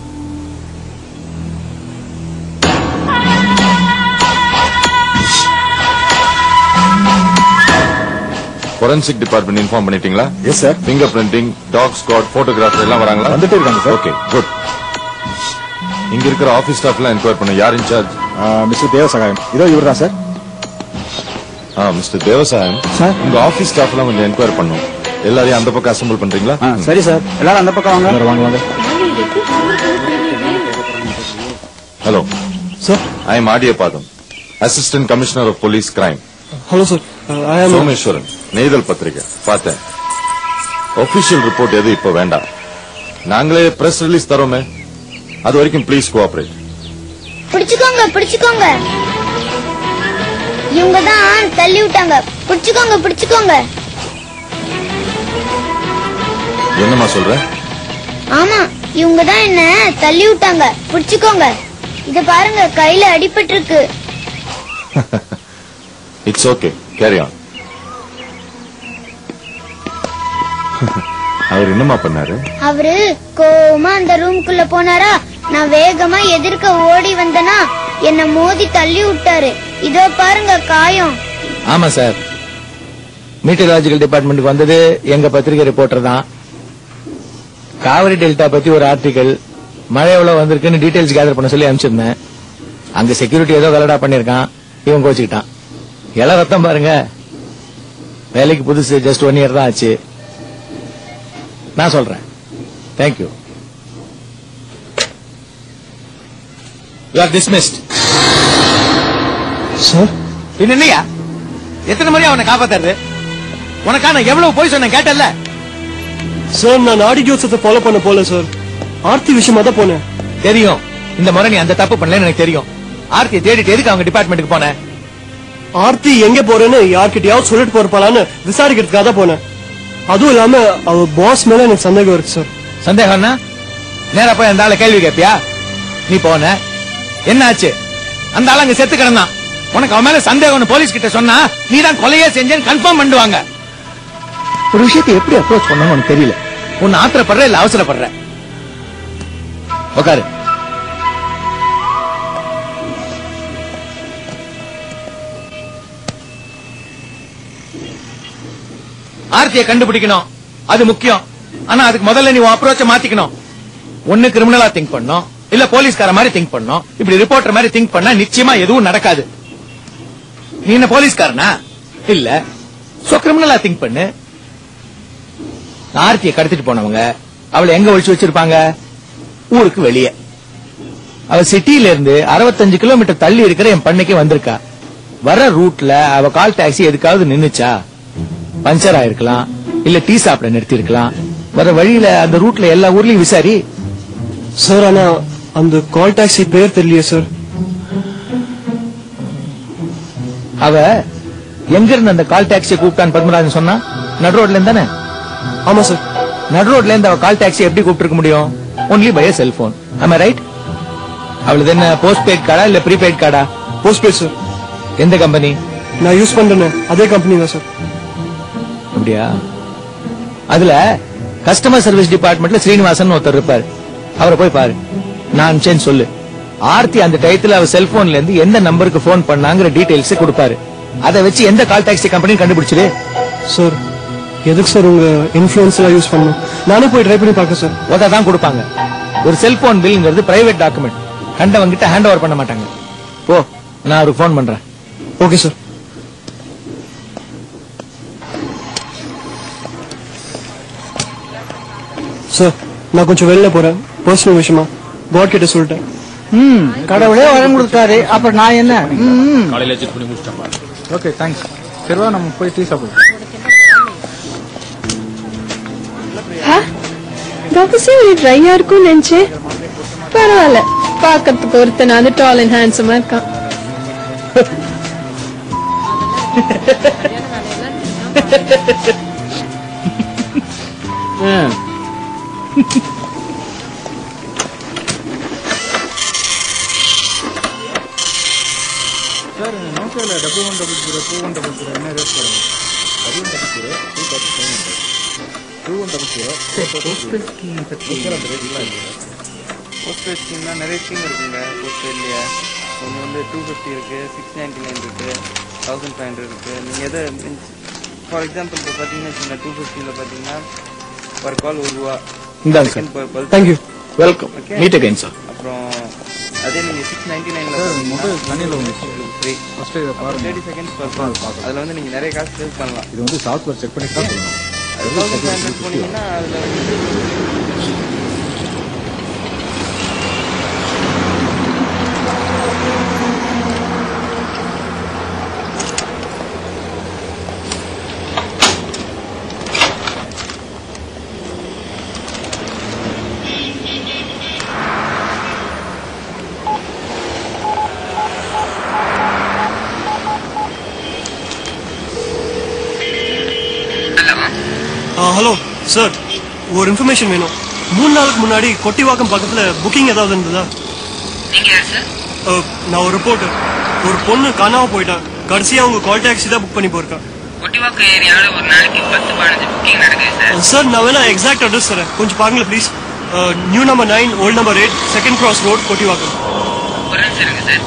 ஃபொரன்சிக் டிபார்ட்மெண்ட் இன்ஃபார்ம் பண்ணிட்டீங்களா yes sir finger printing dog squad photographer எல்லாம் வராங்களா வந்துட்டு இருக்காங்க சார் ஓகே குட் இங்க இருக்கிற ஆபீஸ் ஸ்டாஃப்லாம் என்கொயர் பண்ண யார் இன்சார்ஜ் மிஸ்டர் தேவசகாயம் இதோ இவர் தான் சார் ஆ மிஸ்டர் தேவசாயம் சார் உங்க ஆபீஸ் ஸ்டாஃப்லாம் கொஞ்சம் என்கொயர் பண்ணும் எல்லாரையும் அந்த பக்கம் அசம்பிள் பண்றீங்களா சரி சார் எல்லாரும் அந்த பக்கம் வாங்க வாங்க வாங்க hello sir I am Adiyapatham assistant commissioner of police crime hello sir I am Someswaran நெய்தல் பத்திரிகை பார்த்தேன் ஒபிஷியல் ரிப்போர்ட் எது இப்ப வேண்டாம் நாங்களே பிரஸ் ரிலீஸ் தரோமே அது வரைக்கும் ப்ளீஸ் கோஆபரேட் பிடிச்சுக்கோங்க பிடிச்சுக்கோங்க இவங்க தான் தள்ளி விட்டாங்க பிடிச்சுக்கோங்க பிடிச்சுக்கோங்க என்னம்மா சொல்ற ஆமா இவங்க தான் என்ன தள்ளி விட்டாங்க பிடிச்சுக்கோங்க இத பாருங்க கையில அடிபட்டு இருக்கு இட்ஸ் ஓகே கேரி ஆன் அவர் என்னம்மா பண்ணாரு அவரு கோவமா அந்த ரூம்குள்ள போனாரா நான் வேகமா எதிர்க்க ஓடி வந்தனா என்ன மோதி தள்ளி விட்டாரு இதோ பாருங்க காயம் ஆமா சார் மீட்டராலஜிக்கல் டிபார்ட்மெண்ட்டுக்கு வந்தது எங்க பத்திரிகை ரிப்போர்ட்டர் தான் காவிரி டெல்டா பத்தி ஒரு ஆர்டிகல் மழை எவ்வளவு வந்திருக்குன்னு டீடைல்ஸ் கேதர் பண்ண சொல்லி அனுப்பிச்சிருந்தேன் அங்க செக்யூரிட்டி ஏதோ கலடா பண்ணிருக்கான் இவன் கோச்சுக்கிட்டான் இள ரத்தம் பாருங்க வேலைக்கு புதுசு ஜஸ்ட் ஒன் இயர் தான் ஆச்சு நான் சொல்றேன் thank you you are dismissed sir பின்ன என்னையா எத்தனை முறை அவனை காப்பாத்துறது உனக்கா நான் எவ்வளவு போய் சொன்னேன் கேட்டல்ல சார் நான் நாடி ஜோசத்தை ஃபாலோ பண்ண போல சார் ஆர்த்தி விஷயமா தான் போனேன் தெரியும் இந்த முறை நீ அந்த தப்பு பண்ணலன்னு எனக்கு தெரியும் ஆர்த்தியை தேடிட்டு எதுக்கு அவங்க டிபார்ட்மெண்ட்டுக்கு போன ஆர்த்தி எங்க போறேன்னு யார்கிட்டயாவது சொல்லிட்டு போறப்பாளான்னு விசாரிக்கிறதுக்காக தான் போனேன் அதுவும் இல்லாம அவ பாஸ் மேல எனக்கு சந்தேகம் இருக்கு சார் சந்தேகம்னா நேரா போய் அந்த ஆளை கேள்வி கேட்பியா நீ போன என்ன ஆச்சு அந்த ஆள் அங்க செத்து கிடந்தான் உனக்கு அவன் மேல சந்தேகம்னு போலீஸ் கிட்ட சொன்னா நீ தான் கொலையே செஞ்சேன்னு கன்ஃபார்ம் பண்ணுவாங்க ஒரு விஷயத்தை எப்படி அப்ரோச் பண்ணணும்னு உனக்கு தெரியல உன்னை ஆத்திரப்படுற இல்ல அவசரப்படுற உட்காரு ஆர்த்தியை கண்டுபிடிக்கணும் அது முக்கியம் ஆனா அதுக்கு முதல்ல நீ அப்ரோச்ச மாத்திக்கணும் ஒண்ணு கிரிமினலா திங்க் பண்ணும் இல்ல போலீஸ்கார மாதிரி திங்க் பண்ணும் இப்படி ரிப்போர்ட்டர் மாதிரி திங்க் பண்ணா நிச்சயமா எதுவும் நடக்காது நீ என்ன போலீஸ்காரனா இல்ல சோ கிரிமினலா திங்க் பண்ணு ஆர்த்தியை கடத்திட்டு போனவங்க அவளை எங்க ஒழிச்சு வச்சிருப்பாங்க ஊருக்கு வெளியே அவ சிட்டில இருந்து 65 கிலோமீட்டர் தள்ளி இருக்கிற என் பண்ணைக்கு வந்திருக்கா வர ரூட்ல அவ கால் டாக்ஸி எதுக்காவது நின்னுச்சா பஞ்சர் ஆயிருக்கலாம் இல்ல டீ சாப்பிட நிறுத்தி இருக்கலாம் வர வழியில அந்த ரூட்ல எல்லா ஊர்லயும் விசாரி சார் ஆனா அந்த கால் டாக்ஸி பேர் தெரியலையே சார் அவ எங்க இருந்து அந்த கால் டாக்ஸியை கூப்பிட்டான்னு பத்மராஜன் சொன்னா நடு ரோட்ல இருந்து தானே ஆமா சார் நடு ரோட்ல இருந்து அவ கால் டாக்ஸி எப்படி கூப்பிட்டு முடியும் ஒன்லி பை செல்போன் ஆமா ரைட் அவளுது என்ன போஸ்ட் பெய்ட் கார்டா இல்ல ப்ரீபெய்ட் கார்டா போஸ்ட் பேட் சார் எந்த கம்பெனி நான் யூஸ் பண்றேன் அதே கம்பெனி தான் சார் அப்படியா அதுல கஸ்டமர் சர்வீஸ் டிபார்ட்மெண்ட்ல ஸ்ரீனிவாசன் ஒருத்தர் இருப்பாரு அவரை போய் பாரு நான் அனுப்பிச்சேன்னு சொல்லு ஆர்த்தி அந்த டயத்துல அவ செல்போன்ல இருந்து எந்த நம்பருக்கு போன் பண்ணாங்கிற டீடைல்ஸ் கொடுப்பாரு அதை வச்சு எந்த கால் டாக்ஸி கம்பெனி கண்டுபிடிச்சிரு சார் எதுக்கு சார் உங்க இன்ஃபுளுன்ஸ் எல்லாம் யூஸ் பண்ணணும் நானே போய் ட்ரை பண்ணி பார்க்க சார் உதா தான் கொடுப்பாங்க ஒரு செல்போன் பில்ங்கிறது பிரைவேட் டாக்குமெண்ட் கண்டவங்க கிட்ட ஹேண்ட் ஓவர் பண்ண மாட்டாங்க போ நான் அவருக்கு ஃபோன் பண்றேன் ஓகே சார் சார் நான் கொஞ்சம் வெளில போறேன் பர்சனல் விஷயமா காட் கிட்ட சொல்லிட்டேன் ம் கடவுளே வரம் கொடுத்தாரு அப்புறம் நான் என்ன ம் காலையில செக் பண்ணி முடிச்சிட்டேன் ஓகே தேங்க்ஸ் சரிவா நம்ம போய் டீ சாப்பிடுவோம் தபசி ஒரு ட்ரையா இருக்கும்னு நினைச்சேன் பரவாயில்ல பாக்கிறதுக்கு ஒருத்தன் அது டால் அண்ட் ஹேண்ட்ஸமா இருக்கான் சார் நோக்கியால double one double zero two one double zero என்ன ரேட் போடுங்க double one double zero two thousand five hundred two one double zero postpaid ஸ்கீம்னா நிறைய ஸ்கீம் இருக்குங்க போஸ்ட்பெய்ட்லேயே ஒன்று வந்து டூ ஃபிஃப்டி இருக்குது சிக்ஸ் நைன்டி நைன் இருக்குது தௌசண்ட் ஃபைவ் ஹண்ட்ரட் இருக்குது நீங்கள் எதை ஃபார் எக்ஸாம்பிள் இப்போ பார்த்தீங்கன்னா வச்சுக்கோங்க டூ ஃபிஃப்டியில் பார்த்தீங்கன்னா பர் கால் ஒரு ரூபா இந்தாங்க Second per sir pulse. Thank you welcome Okay. Meet again sir அப்புறம் அதே நீங்க சிக்ஸ் நைன்டி சார், mobile தண்ணியில நைன்ல விழுந்துச்சு. ஃப்ரீ First இதை பாருங்க. தேர்ட்டி செகண்ட்ஸ் பர் கால் அதுல வந்து நீங்க நிறைய காசு சேவ் பண்ணலாம் இது வந்து சாஃப்ட்வேர் செக் பண்ணி தான் சொல்லணும் அது தௌசண்ட் ஃபைவ் ஹண்ட்ரட் போனீங்கன்னா அதுல வந்து ஹலோ சார் ஒரு இன்ஃபர்மேஷன் வேணும் மூணு நாளுக்கு முன்னாடி கொட்டிவாக்கம் பக்கத்துல புக்கிங் ஏதாவது இருந்ததா நீங்க யார் சார் அஹ், நான் ஒரு ரிப்போர்ட்டர் ஒரு பொண்ணு காணாம போயிட்டான் கடைசியா அவங்க கால் டாக்ஸி தான் புக் பண்ணி போயிருக்கான் கொட்டிவாக்கம் ஏரியாவில் ஒரு நாளைக்கு பத்து பதினஞ்சு புக்கிங் நடக்குது சார் சார் நான் வேணா எக்ஸாக்ட் அட்ரஸ் தரேன் கொஞ்சம் பாருங்களேன் please new number nine old number eight second cross road Kottivakkam ஒரு நிமிஷம் இருங்க சார்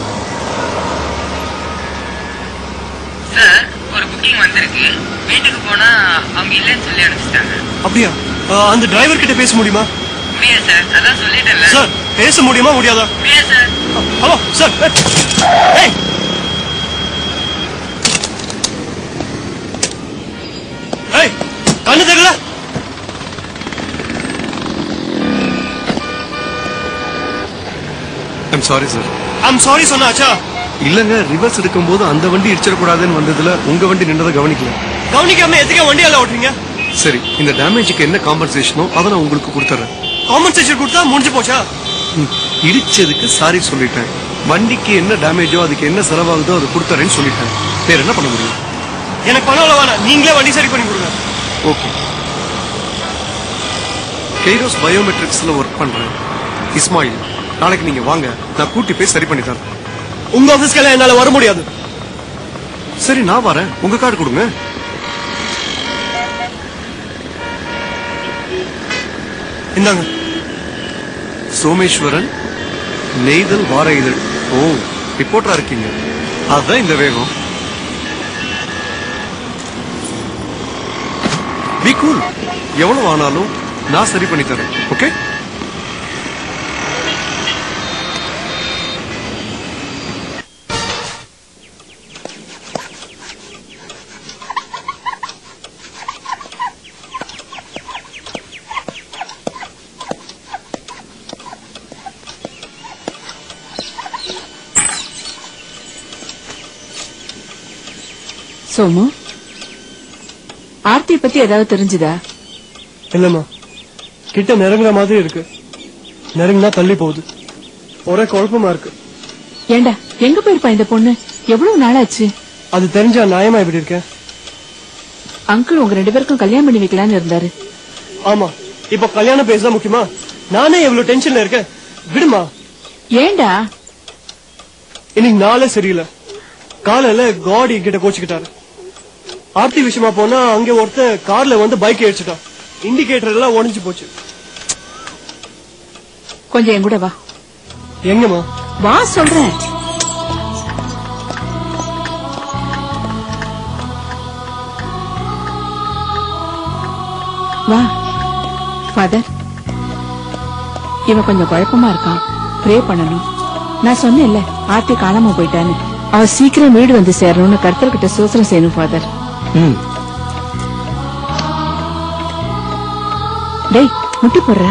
சார் ஒரு புக்கிங் வந்திருக்கு வீட்டுக்கு போனா அவங்க இல்லைன்னு சொல்லி அனுப்பிச்சிட்டாங்க அப்படியா அஹ், அந்த டிரைவர் கிட்ட பேச முடியுமா முடியாது சார் அதான் சொல்லிட்டேன்ல சார் பேச முடியுமா முடியாதா முடியாது சார் ஹலோ சார் ஏய் ஏய் கண்ணு தெரியல I'm sorry sir I'm sorry சொன்னாச்சா இல்லங்க ரிவர்ஸ் எடுக்கும்போது அந்த வண்டி இடிச்சிடக்கூடாதுன்னு வந்ததுல உங்க வண்டி நின்றதை கவனிக்கல கவனிக்காம எதுக்கே வண்டியால ஓட்டுறீங்க சரி இந்த டேமேஜுக்கு என்ன காம்பன்சேஷனோ அதை நான் உங்களுக்கு கொடுத்துறேன் காம்பன்சேஷன் கொடுத்தா முடிஞ்சு போச்சா ம், இடிச்சதுக்கு சாரி சொல்லிட்டேன் வண்டிக்கு என்ன டேமேஜோ அதுக்கு என்ன செலவாகுதோ அதை கொடுத்துறேன்னு சொல்லிட்டேன் வேற என்ன பண்ண முடியும் எனக்கு பணம் இல்ல வேணாம் நீங்களே வண்டி சரி பண்ணி கொடுங்க ஓகே கெய்ரோஸ் பயோமெட்ரிக்ஸ்ல ஒர்க் பண்றேன் இஸ்மாயில் நாளைக்கு நீங்க வாங்க நான் கூட்டி போய் சரி பண்ணி தரேன் உங்க ஆபீஸ்க்கெல்லாம் என்னால வர முடியாது சரி நான் வரேன் உங்க கார்டு கொடுங்க இந்தாங்க சோமேஸ்வரன் நெய்தல் வார இதழ் ஓ ரிப்போர்ட்டரா இருக்கீங்க அதான் இந்த வேகம் பி கூல் எவ்வளவு ஆனாலும் நான் சரி பண்ணி தரேன் ஓகே சோமு ஆர்த்திய பத்தி ஏதாவது தெரிஞ்சுதா இல்லம்மா கிட்ட நெருங்குற மாதிரி இருக்கு நெருங்கினா தள்ளி போகுது ஒரே குழப்பமா இருக்கு ஏண்டா எங்க போயிருப்பா இந்த பொண்ணு எவ்வளவு நாளாச்சு அது தெரிஞ்சா நியாயமா இப்படி இருக்கேன் அங்கிள் உங்க ரெண்டு பேருக்கும் கல்யாணம் பண்ணி வைக்கலாம்னு இருந்தாரு ஆமா இப்ப கல்யாணம் பேசுதான் முக்கியமா நானே எவ்வளவு டென்ஷன்ல இருக்கேன் விடுமா ஏண்டா இன்னைக்கு நாளே சரியில்லை காலையில காடி கிட்ட கோச்சுக்கிட்டாரு ஆர்த்தி விஷயமா போனா அங்க ஒருத்தன் கார்ல வந்து பைக் அடிச்சுட்டான் இண்டிகேட்டர் எல்லாம் உடைஞ்சு போச்சு கொஞ்சம் என் கூட வா எங்கம்மா வா சொல்றேன் வா ஃபாதர் இவன் கொஞ்சம் குழப்பமா இருக்கான் ப்ரே பண்ணணும் நான் சொன்னேன்ல ஆர்த்தி காணாம போயிட்டான்னு அவ சீக்கிரம் வீடு வந்து சேரணும்னு கர்த்தர்கிட்ட சோசனம் செய்யணும் ஃபாதர் ம் டேய் முட்டி போடுற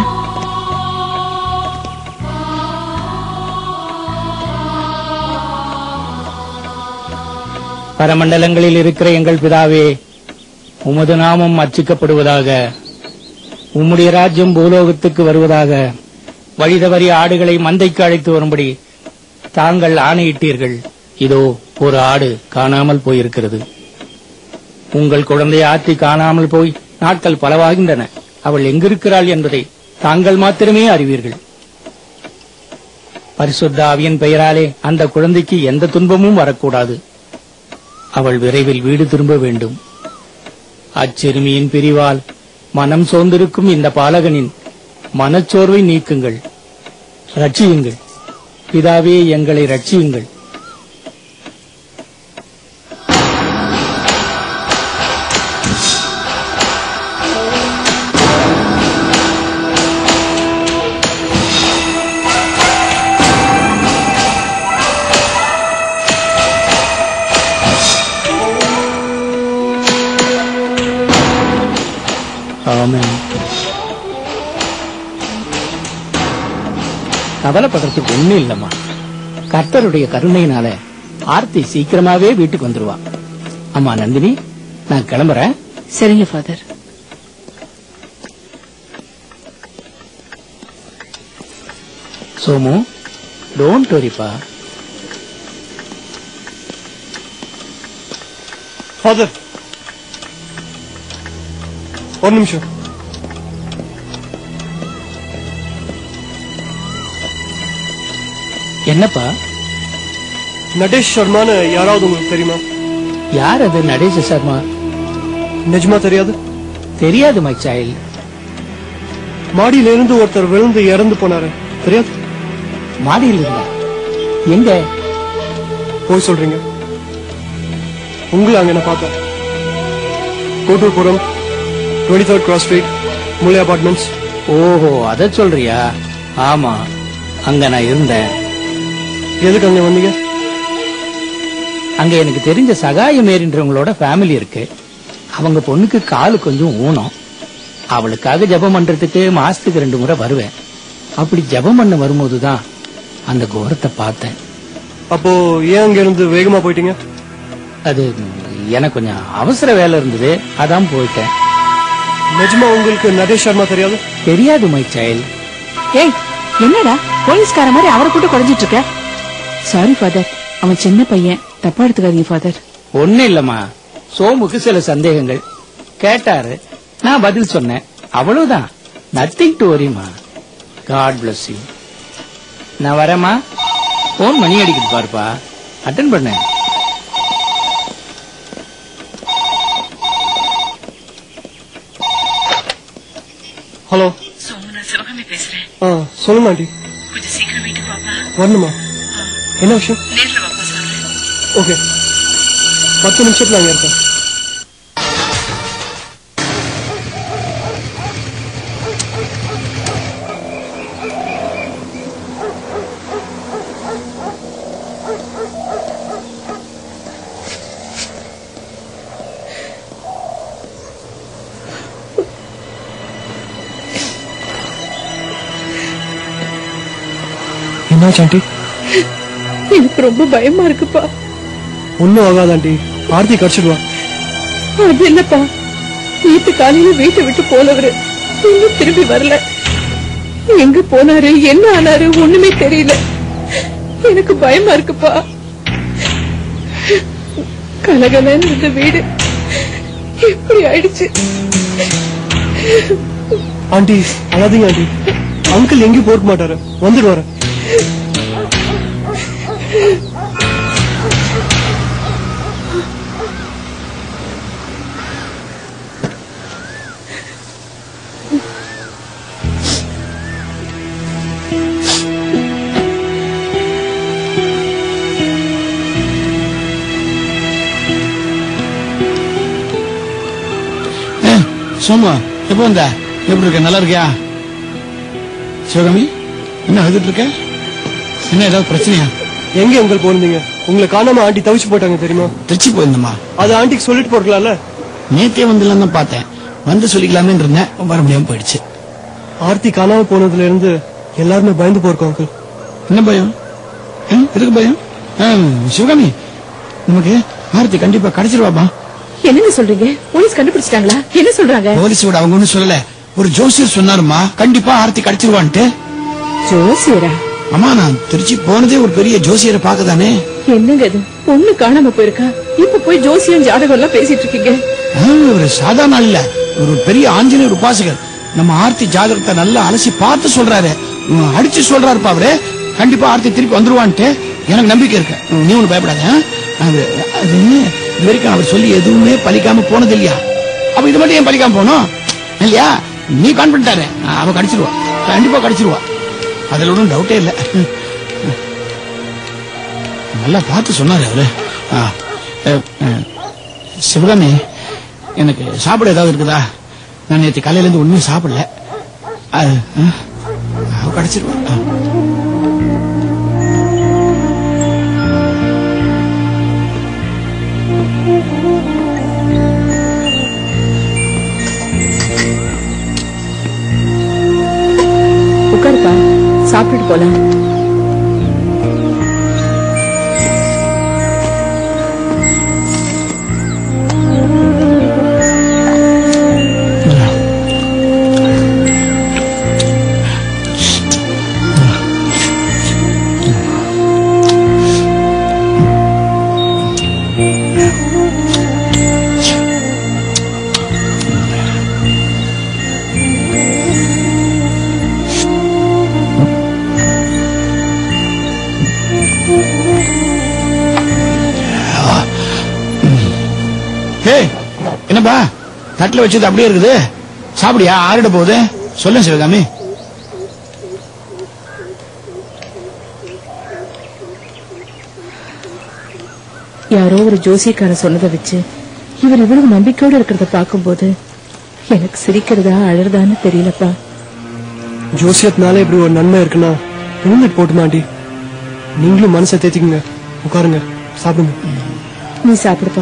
பரமண்டலங்களில் இருக்கிற எங்கள் பிதாவே உமது நாமம் அர்ச்சிக்கப்படுவதாக உம்முடைய ராஜ்யம் பூலோகத்துக்கு வருவதாக வழிதவறி ஆடுகளை மந்தைக்கு அழைத்து வரும்படி தாங்கள் ஆணையிட்டீர்கள் இதோ ஒரு ஆடு காணாமல் போயிருக்கிறது உங்கள் குழந்தை ஆற்றி காணாமல் போய் நாட்கள் பலவாகின்றன அவள் எங்கிருக்கிறாள் என்பதை தாங்கள் மாத்திரமே அறிவீர்கள் பரிசுத்த ஆவியின் பெயராலே அந்த குழந்தைக்கு எந்த துன்பமும் வரக்கூடாது அவள் விரைவில் வீடு திரும்ப வேண்டும் அச்சிறுமியின் பிரிவால் மனம் சோர்ந்திருக்கும் இந்த பாலகனின் மனச்சோர்வை நீக்குங்கள் ரட்சியுங்கள் பிதாவே எங்களை ரட்சியுங்கள் ஆமென் கவலைப்படுறதுக்கு ஒண்ணும் இல்லம்மா கர்த்தருடைய கருணையினால ஆர்த்தி சீக்கிரமாவே வீட்டுக்கு வந்துருவா அம்மா நந்தினி நான் கிளம்புறேன் சரிங்க ஃபாதர் சோமு டோன்ட் வரிப்பா ஃபாதர் ஒரு நிமிஷம் என்னப்பா நடேஷ் சர்மான்னு யாராவது உங்களுக்கு தெரியுமா யார் அது நடேச சர்மா நிஜமா தெரியாது தெரியாது மை சைல்ட் மாடியில இருந்து ஒருத்தர் விழுந்து இறந்து போனாரு தெரியாது மாடியில் இருந்தா எங்க போய் சொல்றீங்க உங்களை அங்க என்ன பார்த்தேன் Kotturpuram twenty third cross street Mullai apartments ஓஹோ அத சொல்றியா ஆமா அங்க நான் இருந்தேன் எதுக்கு அங்க வந்தீங்க அங்க எனக்கு தெரிஞ்ச சகாய மேரின்றவங்களோட ஃபேமிலி இருக்கு அவங்க பொண்ணுக்கு காலு கொஞ்சம் ஊனம் அவளுக்காக ஜெபம் பண்றதுக்கு மாசத்துக்கு ரெண்டு முறை வருவேன் அப்படி ஜெபம் பண்ண வரும்போதுதான் அந்த கோரத்தை பார்த்தேன் அப்போ ஏன் அங்க இருந்து வேகமா போயிட்டீங்க அது எனக்கு கொஞ்சம் அவசர வேலை இருந்தது அதான் போயிட்டேன் நிஜமா உங்களுக்கு நடேஷ் சர்மா தெரியாது தெரியாது மை சைல்ட் ஏய் என்னடா போலீஸ்கார மாதிரி அவரை கூட்ட குறைஞ்சிட்டு இருக்க சாரி ஃபாதர் அவன் சின்ன பையன் தப்பா எடுத்துக்காதீங்க ஃபாதர் ஒண்ணு இல்லம்மா சோமுக்கு சில சந்தேகங்கள் கேட்டாரு நான் பதில் சொன்னேன் அவ்வளவுதான் நத்திங் டு வரிமா காட் bless you நான் வரேம்மா போன் மணி அடிக்குது பாருப்பா அட்டன் பண்ணேன் ஹலோ சோமு நான் சிவகாமி பேசுறேன் ஆ சொல்லுங்க ஆண்டி கொஞ்சம் சீக்கிரம் வீட்டுக்கு வாப்பா வரணுமா என்ன விஷயம் நேர்ல வாப்பா சொல்றேன் ஓகே பத்து நிமிஷத்துல அங்க இருக்கேன் என்னாச்சு ஆண்டி எனக்கு ரொம்ப பயமா இருக்குப்பா ஒன்னும் ஆகாது ஆண்டி ஆர்த்தி கடிச்சிடுவா அது இல்லப்பா நேத்து காலையில வீட்டை விட்டு போனவரு இன்னும் திரும்பி வரல எங்க போனாரு என்ன ஆனாரு ஒண்ணுமே தெரியல எனக்கு பயமா இருக்குப்பா கலகலன்னு இருந்த வீடு எப்படி ஆயிடுச்சு ஆண்டி அழாதீங்க ஆண்டி அங்கிள் எங்கேயும் போக மாட்டாரு வந்துடுவாரு சோமா எப்போ வந்த எப்படி இருக்க நல்லா இருக்கியா சிவகாமி என்ன அழுதுட்டு இருக்க என்ன ஏதாவது பிரச்சனையா எங்க உங்கள் போயிருந்தீங்க உங்களை காணாம ஆண்டி தவிச்சு போட்டாங்க தெரியுமா திருச்சி போயிருந்தம்மா அது ஆண்டிக்கு சொல்லிட்டு போறலாம்ல நேத்தே வந்துடலாம் தான் பார்த்தேன் வந்து சொல்லிக்கலாமே இருந்தேன் வர முடியாம போயிடுச்சு ஆர்த்தி காணாம போனதுல இருந்து எல்லாருமே பயந்து போயிருக்கோம் அங்கிள் என்ன பயம் ஹம், எதுக்கு பயம் ஹம், சிவகாமி நமக்கு ஆர்த்தி கண்டிப்பா கிடைச்சிருவாப்பா என்னங்க சொல்றீங்க போலீஸ் கண்டுபிடிச்சிட்டாங்களா என்ன சொல்றாங்க போலீஸோட அவங்க ஒண்ணும் சொல்லல ஒரு ஜோசியர் சொன்னாருமா கண்டிப்பா ஆர்த்தி கிடைச்சிருவான்ட்டு ஜோசியரா அம்மா நான் திருச்சி போனதே ஒரு பெரிய ஜோசியரை பார்க்கதானே என்னங்க இது பொண்ணு காணாம போயிருக்கா இப்ப போய் ஜோசியம் ஜாதகம் எல்லாம் பேசிட்டு இருக்கீங்க ஒரு சாதாரண ஆள் இல்ல ஒரு பெரிய ஆஞ்சநேயர் உபாசகர் நம்ம ஆர்த்தி ஜாதகத்தை நல்லா அலசி பார்த்து சொல்றாரு உம், அடிச்சு சொல்றாருப்பா அவரு கண்டிப்பா ஆர்த்தி திருப்பி வந்துருவான்ட்டு எனக்கு நம்பிக்கை இருக்கு உம், நீ ஒண்ணு பயப்படாத ஆ? அது அது இது வரைக்கும் அவர் சொல்லி எதுவுமே பலிக்காம போனது இல்லையா அப்ப இது மட்டும் ஏன் பலிக்காம போனோம் இல்லையா நீ கான்பிடண்டாரு அவ கடிச்சிருவா கண்டிப்பா கடிச்சிருவா அதுல ஒன்றும் டவுட்டே இல்ல நல்லா பார்த்து சொன்னாரு அவரு ஆ, அஹ், அஹ், சிவகாமி எனக்கு சாப்பிட ஏதாவது இருக்குதா நான் நேற்று காலையில இருந்து ஒண்ணுமே சாப்பிடல அது, அஹ், அவ கிடைச்சிருவா ஆ. சாப்பிட்டுட்டு போலாம் ஏய் என்னப்பா தட்டுல வச்சது அப்படியே இருக்குது சாப்பிடியா ஆறிட போகுது சொல்ல சிவகாமி யாரோ ஒரு ஜோசியக்காரன் சொன்னதை வச்சு இவர் இவ்வளவு நம்பிக்கையோட இருக்கிறத பார்க்கும்போது எனக்கு சிரிக்கிறதா அழறதான்னு தெரியலப்பா ஜோசியத்தினால இப்படி ஒரு நன்மை இருக்குன்னா ரூம்மேட் போட்டுமா ஆண்டி நீங்களும் மனசை தேத்திக்குங்க உட்காருங்க சாப்பிடுங்க நீ சாப்பிடுப்பா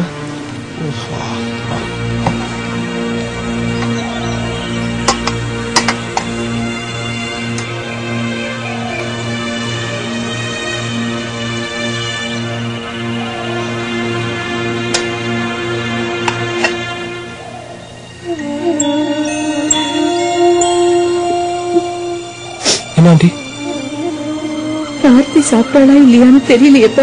என்ன ஆண்டி ஆர்த்தி சாப்பிட்டாளா இல்லையான்னு தெரியலையேப்பா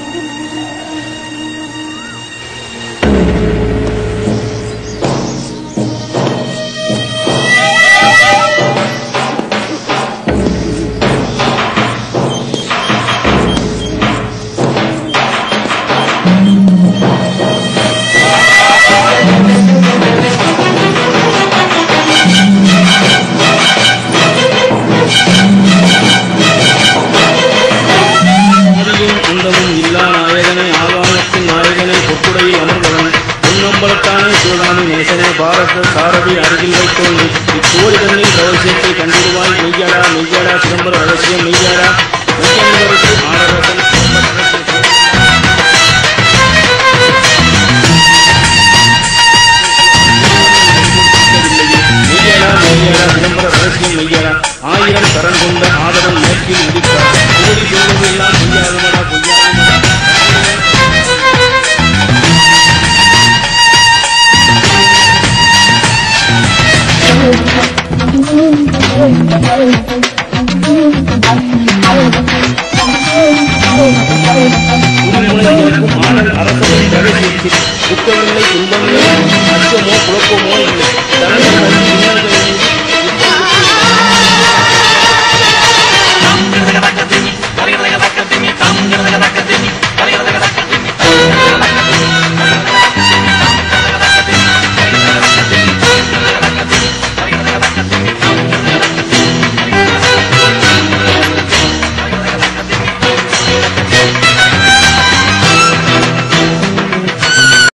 ஆதியும் அந்தமும் இல்லா நாயகனை ஆகாயத்தின் நாயகனை பொக்குடையில் அமர்ந்தவன் பொன்னம்பலத்தானே சிவகாமி நேசனே பாரத சாரதி அருகில் வைத்தோன் இக்கோடி தன்னில் ரகசியத்தை கண்டிடுவாய் மெய்யடா மெய்யடா சிதம்பர ரகசியம் மெய்யடா மெய்யன்பருக்கு ஆரரசன் மெய்யடா மெய்யடா சிதம்பர ரகசியம் மெய்யடா ஆயிரம் கரம் கொண்ட ஆதரன் மேற்கில் உதித்தார் கோடி சொல்வதெல்லாம் பொய்யாகுமடா பொய்யாகுமடா உரிமைகளுக்கும் ஆடல் அரசனின் ரகசியத்தில் துக்கமில்லை துன்பமில்லை அச்சமோ குழப்பமோ